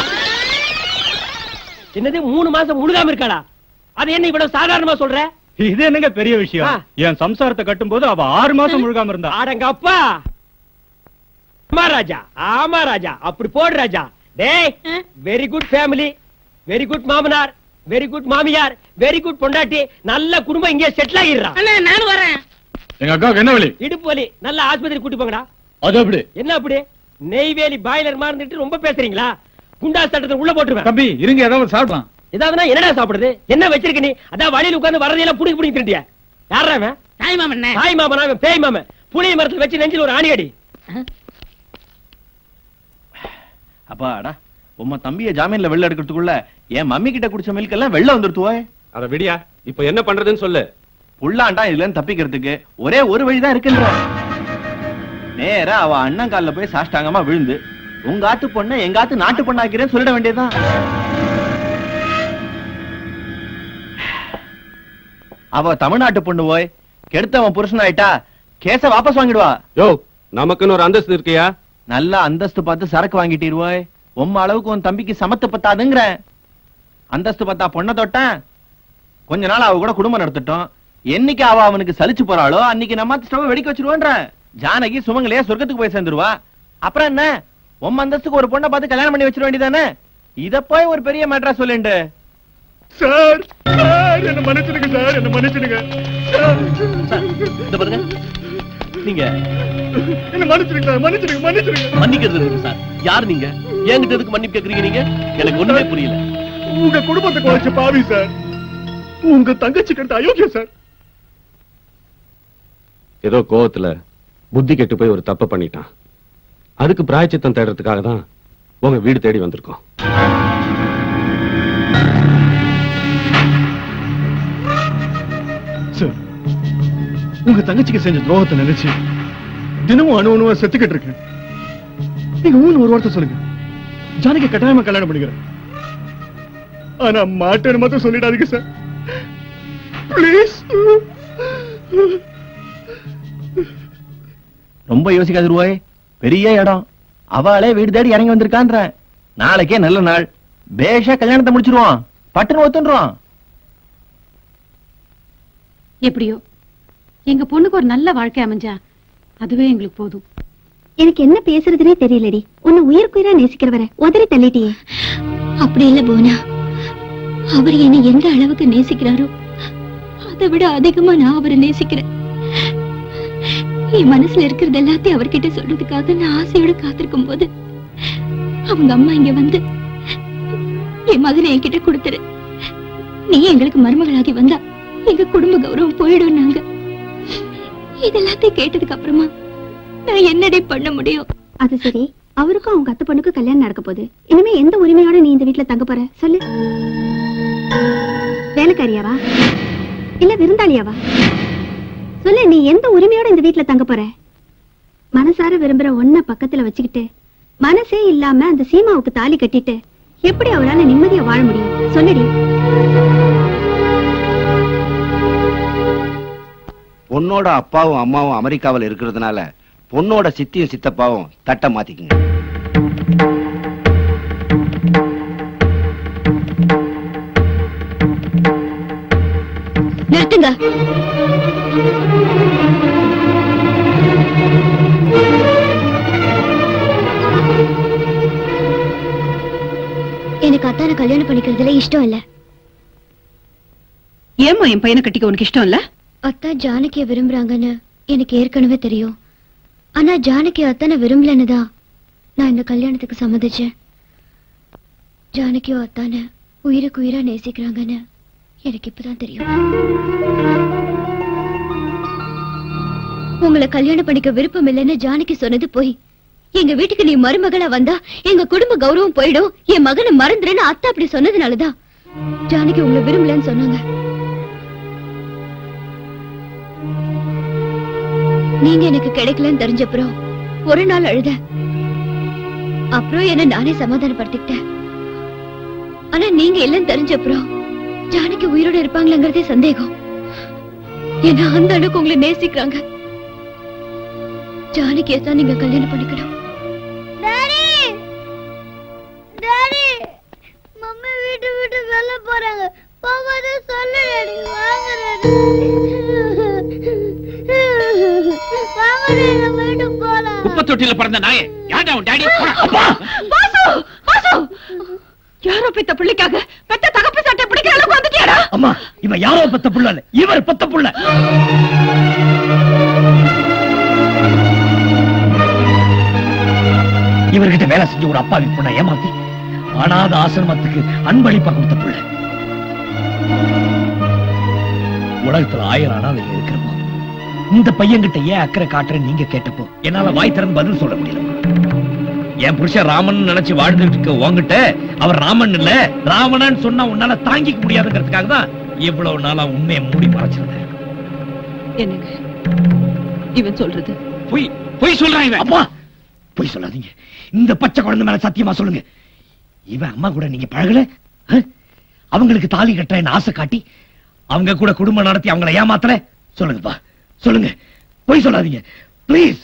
S1: என்னது மூணு மாசம் முழுகாம இருக்காளா அது என்ன இவ்வளவு சாதாரணமா சொல்ற
S9: இது என்னங்க பெரிய விஷயம்
S1: ஆ.
S9: என் சம்சாரத்தை கட்டும்போது அவ ஆறு மாசம் முழுகாம இருந்தா
S1: ஆடங்க அப்பா ஆமா ராஜா ஆமா ராஜா அப்படி போடு ராஜா டேய் very good family very good மாமனார் வெரி குட் மாமியார் வெரி குட் பொண்டாட்டி நல்ல குடும்பம் இங்கே செட்டில் ஆகிடுறா
S6: அண்ணே நானும் வரேன்
S9: எங்க அக்காவுக்கு என்ன வழி
S1: இடுப்பு வலி நல்ல ஆஸ்பத்திரி கூட்டி போங்கடா
S9: அது அப்படி
S1: என்ன அப்படி நெய்வேலி பாய்லர் மாதிரி ரொம்ப பேசுறீங்களா குண்டாஸ் தட்டத்தை உள்ள போட்டுருவேன்
S12: தம்பி இருங்க ஏதாவது சாப்பிடலாம்
S1: ஏதாவதுனா என்னடா சாப்பிடுறது என்ன வச்சிருக்க நீ அதான் வழியில உட்கார்ந்து வரதையெல்லாம் புடிங்க புடிங்க திண்டிய யாரா அவன்
S6: தாய் மாமன்
S1: தாய் மாமனா அவன் பேய் மாமன் புளிய மரத்துல வச்சு நெஞ்சில் ஒரு ஆணி அடி
S11: அப்பாடா உம்ம தம்பிய ஜாமீன்ல வெளில எடுக்கிறதுக்குள்ள என் மம்மி கிட்ட குடிச்ச மில்க் எல்லாம் வெளில வந்துருத்துவோய்
S4: அத விடியா இப்ப என்ன பண்றதுன்னு சொல்லு
S11: புள்ளாண்டா இதுல இருந்து தப்பிக்கிறதுக்கு ஒரே ஒரு வழிதான் இருக்குன்ற நேரா அவ அண்ணன் கால்ல போய் சாஷ்டாங்கமா விழுந்து உங்க ஆத்து பொண்ண எங்க ஆத்து நாட்டு பொண்ணாக்கிறேன்னு சொல்லிட வேண்டியதுதான் அவ தமிழ்நாட்டு பொண்ணு போய் கெடுத்தவன் புருஷன் ஆயிட்டா கேஸ வாபஸ் வாங்கிடுவா
S4: யோ நமக்குன்னு ஒரு அந்தஸ்து இருக்கியா
S11: நல்ல அந்தஸ்து பார்த்து சரக்கு வாங்கிட்டீருவோய் உம்ம அளவுக்கு உன் தம்பிக்கு சமத்து பத்தாதுங்கிற அந்தஸ்து பார்த்தா பொண்ணை தொட்டேன் கொஞ்ச நாள் அவ கூட குடும்பம் நடத்தட்டும் என்னைக்கு அவ அவனுக்கு சலிச்சு போறாளோ அன்னைக்கு நம்ம ஸ்டவ் வெடிக்க வச்சிருவோன்ற ஜானகி சுமங்கலையா சொர்க்கத்துக்கு போய் சேர்ந்துருவா அப்புறம் என்ன உம்ம அந்தஸ்துக்கு ஒரு பொண்ணை பார்த்து கல்யாணம் பண்ணி வச்சிட வேண்டியதானே இத போய் ஒரு பெரிய மேட்டரா சொல்லுண்டு
S12: சார் சார் என்ன மன்னிச்சிடுங்க சார் என்ன மன்னிச்சிடுங்க
S13: இந்த பாருங்க நீங்க
S12: என்ன மன்னிச்சிடுங்க சார் மன்னிச்சிடுங்க மன்னிச்சிடுங்க
S13: மன்னிக்கிறது இருக்கு சார் யார் நீங்க என்கிட்ட எதுக்கு மன்னிப்பு கேக்குறீங்க நீங்க எனக்கு ஒண்ணுமே புரியல
S12: உங்க குடும்பத்தை குறைச்ச பாவி சார் உங்க தங்கச்சி கிட்ட அயோக்கியம் சார்
S4: ஏதோ கோவத்துல புத்தி கெட்டு போய் ஒரு தப்பு பண்ணிட்டான் அதுக்கு பிராயச்சித்தம் தேடுறதுக்காக தான் உங்க வீடு தேடி வந்திருக்கோம்
S12: சார் உங்க தங்கச்சிக்கு செஞ்ச துரோகத்தை நினைச்சு தினமும் அணு அணுவா செத்துக்கிட்டு இருக்கேன் நீங்க ஊன்னு ஒரு வார்த்தை சொல்லுங்க ஜானகி கட்டாயமா கல்யாணம் பண்ணிக்கிறேன் ஆனா மாட்டேன்னு மட்டும் சொல்லிடாதீங்க சார் ப்ளீஸ்
S11: ரொம்ப யோசிக்காது ரூபாய் பெரிய இடம் அவளே வீடு தேடி இறங்கி வந்திருக்கான்ற நாளைக்கே நல்ல நாள் பேஷா கல்யாணத்தை முடிச்சிருவான் பட்டுன்னு ஒத்துன்றான்
S8: எப்படியோ எங்க பொண்ணுக்கு ஒரு நல்ல வாழ்க்கை அமைஞ்சா அதுவே எங்களுக்கு போதும்
S2: எனக்கு என்ன பேசுறதுனே தெரியலடி உன்னை உயிருக்குயிரா நேசிக்கிறவரை உதறி தள்ளிட்டியே
S7: அப்படி இல்ல போனா அவர் என்னை எந்த அளவுக்கு நேசிக்கிறாரோ அதை விட அதிகமா நான் அவரை நேசிக்கிறேன் என் மனசுல இருக்கிறது எல்லாத்தையும் அவர்கிட்ட சொல்றதுக்காக நான் ஆசையோட காத்திருக்கும் போது அவங்க அம்மா இங்க வந்து என் மகனை என்கிட்ட கொடுத்துரு நீ எங்களுக்கு மருமகளாகி வந்தா எங்க குடும்ப கௌரவம் போயிடும் இதெல்லாத்தையும் கேட்டதுக்கு அப்புறமா நான் என்னடே பண்ண முடியும்
S2: அது சரி அவருக்கும் அவங்க அத்தை பொண்ணுக்கும் கல்யாணம் நடக்க போகுது இனிமே எந்த உரிமையோட நீ இந்த வீட்ல தங்க போற சொல்லு வேலைக்காரியாவா இல்ல விருந்தாளியாவா சொல்லு நீ எந்த உரிமையோட இந்த வீட்ல தங்க போற மனசார விரும்புற ஒன்ன பக்கத்துல வச்சுக்கிட்டு மனசே இல்லாம அந்த சீமாவுக்கு தாலி கட்டிட்டு எப்படி அவரால நிம்மதியா வாழ முடியும் சொல்லுடி
S18: பொண்ணோட அப்பாவும் அம்மாவும் அமெரிக்காவில் இருக்கிறதுனால பொண்ணோட சித்தியும் சித்தப்பாவும் தட்டை மாத்திக்குங்க
S7: நிறுத்துங்க எனக்கு அத்தான கல்யாணம் பண்ணிக்கிறதுல இஷ்டம் இல்ல
S17: ஏம்மா என் பையனை கட்டிக்க உனக்கு இஷ்டம் இல்ல
S7: அத்தா ஜானகிய விரும்புறாங்கன்னு எனக்கு ஏற்கனவே தெரியும் ஆனா ஜானகி அத்தானை விரும்பலன்னு தான் நான் இந்த கல்யாணத்துக்கு சம்மதிச்சேன் ஜானகியோ அத்தான உயிருக்கு உயிரா நேசிக்கிறாங்கன்னு எனக்கு இப்பதான் தெரியும் உங்களை கல்யாணம் பண்ணிக்க விருப்பம் இல்லைன்னு ஜானகி சொன்னது போய் எங்க வீட்டுக்கு நீ மருமகளா வந்தா எங்க குடும்ப கௌரவம் போயிடும் என் மகனை மறந்துறேன்னு அத்தா அப்படி சொன்னதுனாலதான் ஜானகி உங்களை விரும்பலன்னு சொன்னாங்க நீங்க எனக்கு கிடைக்கலன்னு தெரிஞ்சப்புறம் ஒரு நாள் அழுத அப்புறம் என்ன நானே சமாதானப்படுத்திக்கிட்டேன் ஆனா நீங்க இல்லைன்னு தெரிஞ்சப்புறம் ஜானகி உயிரோட இருப்பாங்களாங்கிறதே சந்தேகம் ஏன்னா அந்த அளவுக்கு உங்களை நேசிக்கிறாங்க ஜானகியை தான் நீங்க கல்யாணம் பண்ணிக்கணும்
S19: டாடி டாடி மம்மி வீட்டு விட்டு வெளில போறாங்க போகும்போது சொல்லு டாடி வாங்க டாடி வாங்க டாடி நம்ம வீட்டுக்கு போலாம்
S10: குப்பை தொட்டில பிறந்த நாயே யாடா உன் டாடி
S17: வாசு வாசு யாரோ பெத்த பிள்ளைக்காக பெத்த தகப்பு சட்டை பிடிக்கிற அளவுக்கு வந்துட்டியாடா
S14: அம்மா இவன் யாரோ பெத்த புள்ள இல்ல இவர் பெத்த புள்ள இவர்கிட்ட வேலை செஞ்ச ஒரு அப்பாவி பொண்ணை ஏமாத்தி அனாத ஆசிரமத்துக்கு அன்பளிப்பா கொடுத்த புள்ள உலகத்துல ஆயிரம் அனாதைகள் இருக்கிறோமா இந்த பையன்கிட்ட ஏன் அக்கறை காட்டுறேன்னு நீங்க கேட்டப்போ என்னால வாய் திறந்து பதில் சொல்ல முடியல என் புருஷன் ராமன் நினைச்சு வாழ்ந்துட்டு இருக்க உங்ககிட்ட அவர் ராமன் இல்ல ராவணன் சொன்னா உன்னால தாங்கிக்க முடியாதுங்கிறதுக்காக தான் இவ்வளவு நாளா உண்மையை மூடி மறைச்சிருந்தேன்
S17: என்னங்க இவன் சொல்றது
S14: பொய் பொய் சொல்றான் இவன் அம்மா பொய் சொல்லாதீங்க இந்த பச்சை குழந்தை மேல சத்தியமா சொல்லுங்க இவன் அம்மா கூட நீங்க பழகல அஹ்? அவங்களுக்கு தாலி கட்டுறேன்னு ஆசை காட்டி அவங்க கூட குடும்பம் நடத்தி அவங்கள ஏமாத்தல சொல்லுங்கப்பா சொல்லுங்க பொய் சொல்லாதீங்க ப்ளீஸ்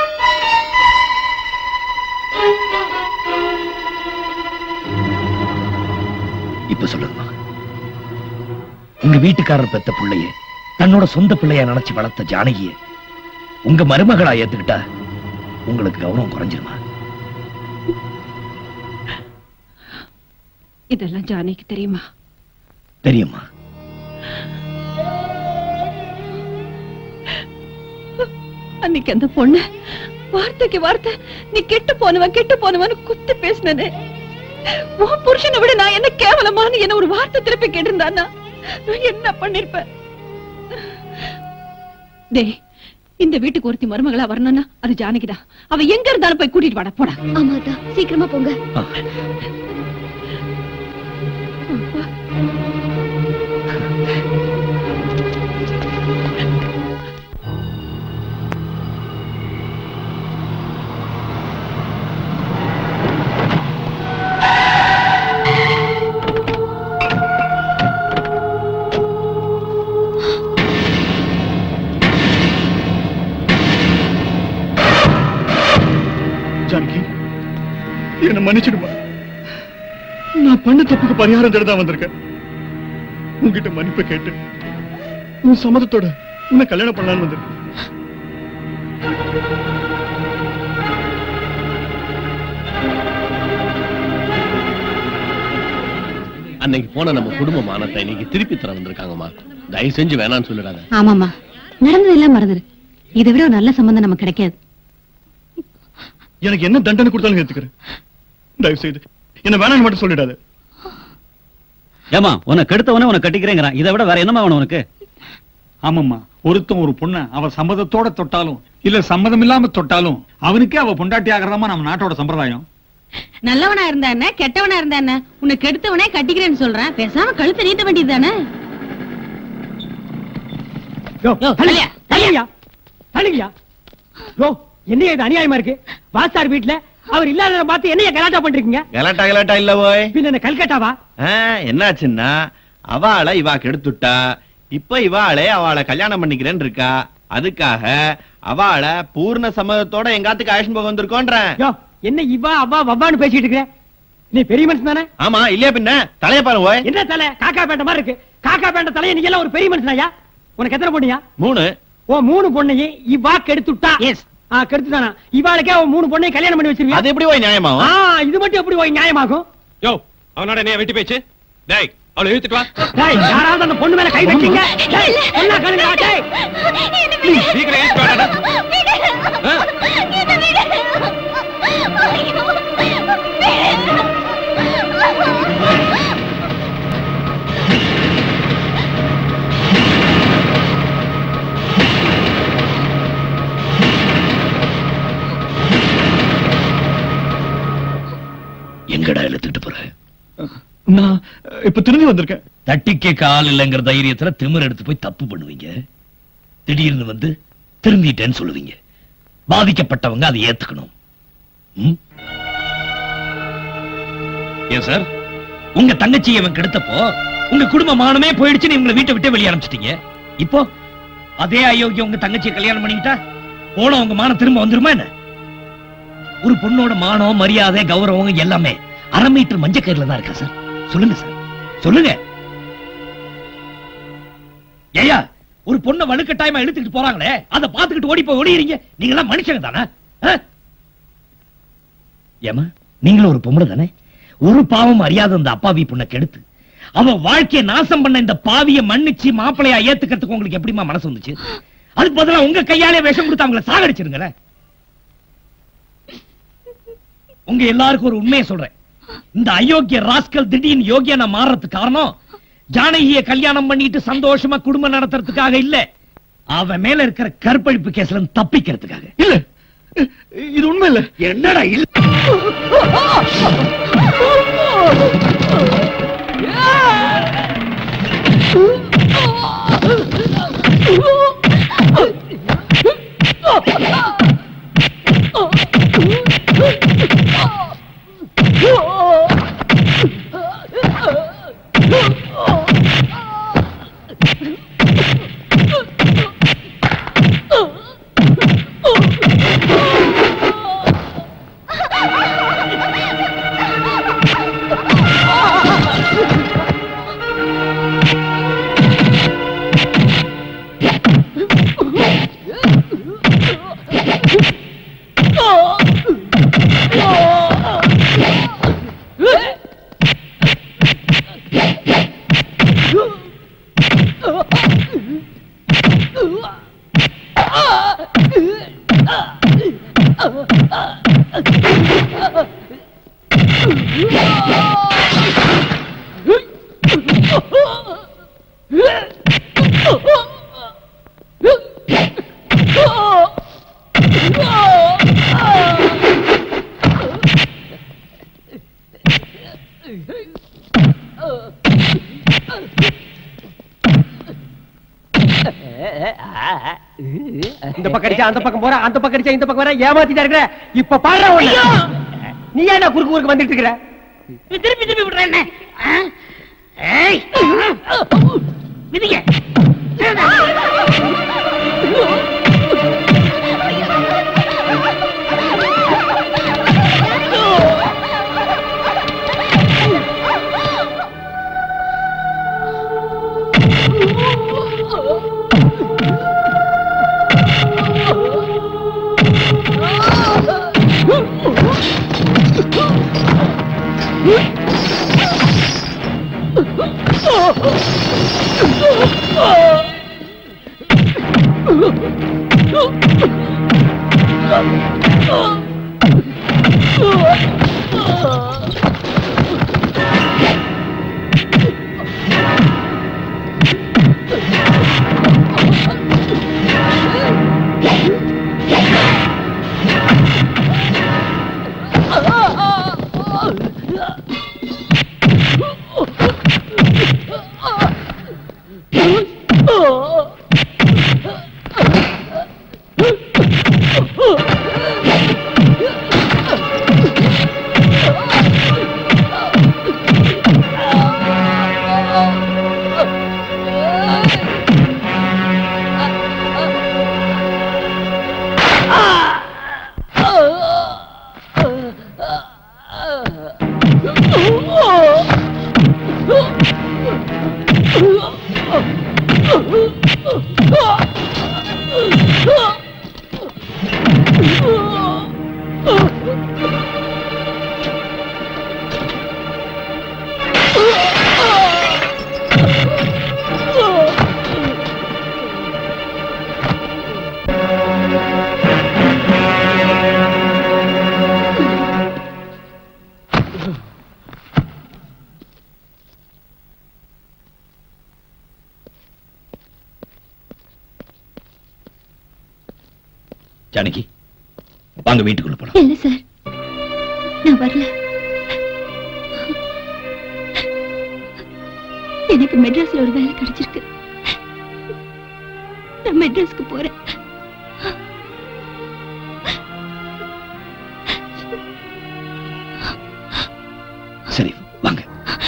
S14: இப்ப சொல்லுங்கம்மா உங்க வீட்டுக்காரர் பெத்த பிள்ளைய தன்னோட சொந்த பிள்ளையா நினைச்சு வளர்த்த ஜானகிய உங்க மருமகளா ஏத்துக்கிட்டா உங்களுக்கு கௌரவம் குறைஞ்சிருமா
S17: இதெல்லாம் ஜானிக்கு தெரியுமா
S14: தெரியுமா
S17: அன்னைக்கு அந்த பொண்ணு வார்த்தைக்கு வார்த்தை நீ கெட்டு போனவன் கெட்டு போனவன் குத்து பேசினனே உன் புருஷனை விட நான் என்ன கேவலமான என்ன ஒரு வார்த்தை திருப்பி கேட்டிருந்தானா நான் என்ன பண்ணிருப்பேன் டேய் இந்த வீட்டுக்கு ஒருத்தி மருமகளா வரணும்னா அது ஜானகிதான் அவ எங்க இருந்தாலும் போய் கூட்டிட்டு வாடா போடா
S7: ஆமாதா சீக்கிரமா போங்க
S16: என்ன மன்னிச்சிடுமா நான் பண்ண தப்புக்கு பரிகாரம் தேட தான் வந்திருக்கேன் உன்கிட்ட மன்னிப்பு கேட்டு உன் சம்மதத்தோட உன்னை கல்யாணம் பண்ணலான்னு வந்திருக்கேன்
S13: அன்னைக்கு போன நம்ம குடும்ப மானத்தை இன்னைக்கு திருப்பி தர வந்திருக்காங்கம்மா தயவு செஞ்சு வேணாம்னு சொல்லிடாத
S8: ஆமாமா நடந்தது எல்லாம் மறந்துரு இதை விட ஒரு நல்ல சம்பந்தம் நமக்கு கிடைக்காது
S16: எனக்கு என்ன தண்டனை கொடுத்தாலும் ஏத்துக்கிறேன் தயவு செய்து என்ன வேணாம்னு மட்டும் சொல்லிடாத
S15: ஏமா உன்னை கெடுத்தவனே உன்னை கட்டிக்கிறேங்கிறான் இதை விட வேற என்னமா வேணும் உனக்கு
S16: ஆமாம்மா ஒருத்தன் ஒரு பொண்ண அவ சம்மதத்தோட தொட்டாலும் இல்ல சம்மதம் இல்லாம தொட்டாலும் அவனுக்கே அவ பொண்டாட்டி ஆகிறதாமா நம்ம நாட்டோட சம்பிரதாயம்
S8: நல்லவனா இருந்தா என்ன கெட்டவனா இருந்தா என்ன உன்னை கெடுத்தவனே கட்டிக்கிறேன்னு சொல்றேன் பேசாம கழுத்தை நீட்ட வேண்டியது தானே
S1: யோ, தள்ளுங்க, தள்ளுங்கய்யா, தள்ளுங்கய்யா. யோ, என்னய்யா இது அநியாயமா இருக்கு வாஸ்தார் வீட்டுல அவர் இல்லாத பார்த்து என்னைய கலாட்டா பண்றீங்க
S11: கலாட்டா கலாட்டா இல்ல போய்
S1: பின்ன என்ன கல்கட்டாவா
S11: ஆ, என்னாச்சுன்னா அவளை இவா கெடுத்துட்டா இப்ப இவாளே அவளை கல்யாணம் பண்ணிக்கிறேன்னு இருக்கா அதுக்காக அவளை பூர்ண சம்மதத்தோட எங்காத்துக்கு ஆயுஷன் போக வந்திருக்கோன்றேன்
S1: யோ என்ன இவா அவ்வா வவ்வான்னு பேசிட்டு இருக்க நீ பெரிய மனுஷன் தானே
S11: ஆமா இல்லையா பின்ன தலைய பாரு ஓய்
S1: என்ன தலை காக்கா பேண்ட மாதிரி இருக்கு காக்கா பேண்ட தலைய நீ எல்லாம் ஒரு பெரிய மனுஷனாயா உனக்கு எத்தனை பொண்ணியா
S11: மூணு
S1: ஓ மூணு பொண்ணையும் இவா கெடுத்துட்டா எஸ் ஆ கெடுத்துட்டானா இவாளுக்கே அவன் மூணு பொண்ணையும் கல்யாணம் பண்ணி வச்சிருவியா
S11: அது எப்படி போய் நியாயமாகும்
S1: ஆ இது மட்டும் எப்படி போய் நியாயமாகும்
S4: யோ அவனோட என்ன வெட்டி பேச்சு டேய் அவளை இழுத்துட்டு வா
S1: டேய் யாராவது அந்த பொண்ணு மேல கை வச்சீங்க டேய் பொண்ணா கழுங்கடா டேய்
S4: சீக்கிரம் இழுத்துட்டு வாடா
S14: எங்கடா இழுத்துட்டு போற
S16: நான் இப்ப திரும்பி வந்திருக்கேன்
S14: தட்டிக்க கால் இல்லைங்கிற தைரியத்துல திமிர் எடுத்து போய் தப்பு பண்ணுவீங்க திடீர்னு வந்து திருந்திட்டேன்னு சொல்லுவீங்க பாதிக்கப்பட்டவங்க அதை ஏத்துக்கணும் ம்? ஏன் சார் உங்க தங்கச்சி இவன் கெடுத்தப்போ உங்க குடும்ப மானமே போயிடுச்சுன்னு உங்களை வீட்டை விட்டு வெளியே ஆரம்பிச்சிட்டீங்க இப்போ அதே அயோக்கியம் உங்க தங்கச்சியை கல்யாணம் பண்ணிக்கிட்டா போன உங்க மானம் திரும்ப வந்துருமா என்ன ஒரு பொண்ணோட மானம் மரியாதை கௌரவம் எல்லாமே அரை மீட்டர் மஞ்ச கயிறுல தான் இருக்கா சார் சொல்லுங்க சார் சொல்லுங்க ஏயா ஒரு பொண்ணை வலுக்கட்டாயமா இழுத்துக்கிட்டு போறாங்களே அதை பார்த்துக்கிட்டு ஓடி போய் ஓடிறீங்க நீங்க எல்லாம் மனுஷங்க தானே ஆ? ஏம்மா நீங்களும் ஒரு பொம்பளை தானே ஒரு பாவம் அறியாத அந்த அப்பாவி பொண்ணை கெடுத்து அவ வாழ்க்கையை நாசம் பண்ண இந்த பாவிய மன்னிச்சு மாப்பிளையா ஏத்துக்கிறதுக்கு உங்களுக்கு எப்படிமா மனசு வந்துச்சு அதுக்கு பதிலா உங்க கையாலே விஷம் கொடுத்து அவங்கள சாகடிச்சிருங்களேன் உங்க எல்லாருக்கும் ஒரு உண்மையை சொல்றேன் இந்த அயோக்கிய ராஸ்கல் திடீர்னு யோகியா நான் மாறுறதுக்கு காரணம் ஜானகிய கல்யாணம் பண்ணிட்டு சந்தோஷமா குடும்பம் நடத்துறதுக்காக இல்ல அவன் மேல இருக்கிற கற்பழிப்பு கேஸ்ல இருந்து தப்பிக்கிறதுக்காக
S16: இல்ல இது உண்மை இல்ல
S14: என்னடா இல்ல
S1: இந்த பக்கம் அடிச்சா அந்த பக்கம் போற அந்த பக்கம் அடிச்சா இந்த பக்கம் வர ஏமாத்திட்டா இருக்கிற இப்ப பாடுற ஒண்ணு நீ ஏன்டா குறுக்கு குறுக்கு வந்துட்டு இருக்கிற
S6: திருப்பி திருப்பி விடுறேன் என்ன? ஆ? ஏய் விதிங்க
S14: ஜானகி வாங்க வீட்டுக்குள்ள போலாம்
S7: இல்ல சார் நான் வரல எனக்கு மெட்ராஸ்ல ஒரு வேலை கிடைச்சிருக்கு நான் மெட்ராஸ்க்கு போறேன்
S14: சரி வாங்க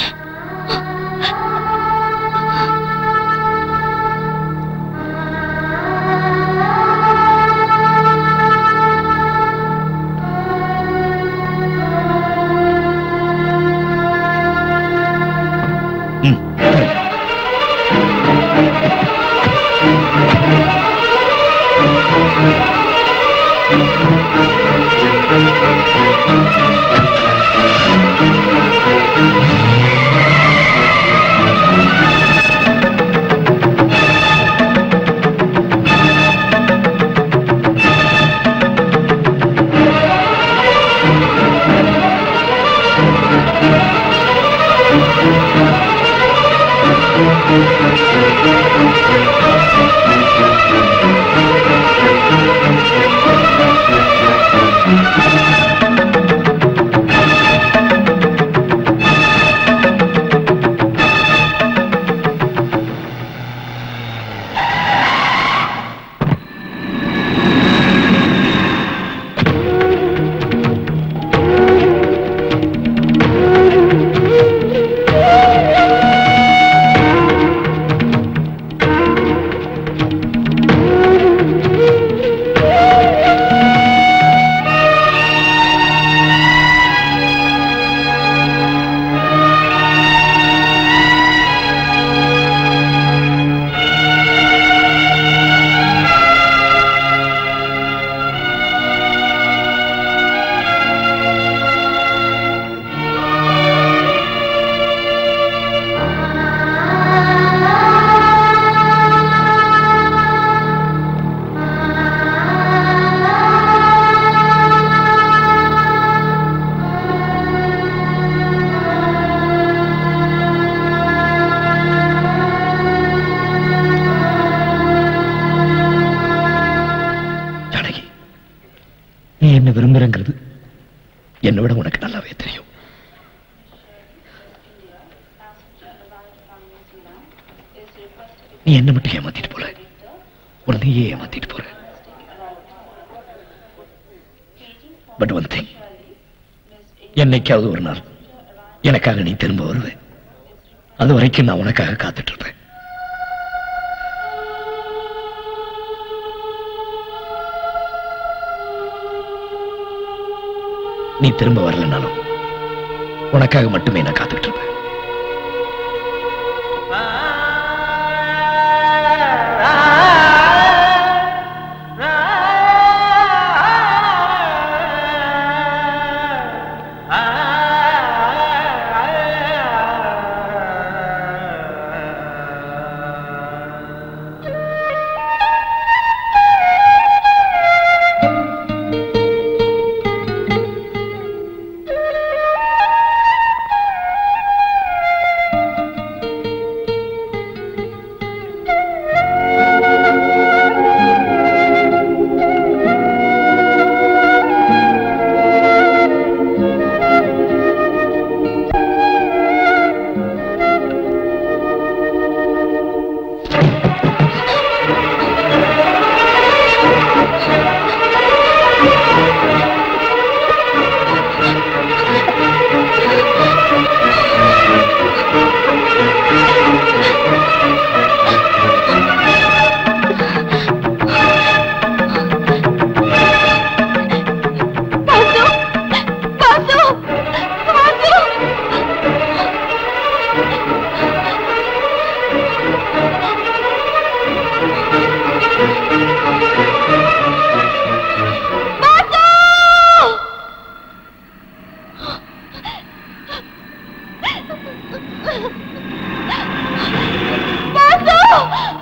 S14: ஜானகி நீ என்ன விரும்புறங்கிறது என்னை விட உனக்கு நல்லாவே தெரியும் நீ என்ன மட்டும் ஏமாத்திட்டு போல உடனேயே ஏமாத்திட்டு போற பட் ஒன் திங் என்னைக்காவது ஒரு நாள் எனக்காக நீ திரும்ப வருவ அது வரைக்கும் நான் உனக்காக காத்துட்டு இருப்பேன் நீ திரும்ப வரலனாலும் உனக்காக மட்டுமே நான் காத்துக்கிட்டு இருப்பேன்
S3: பாசு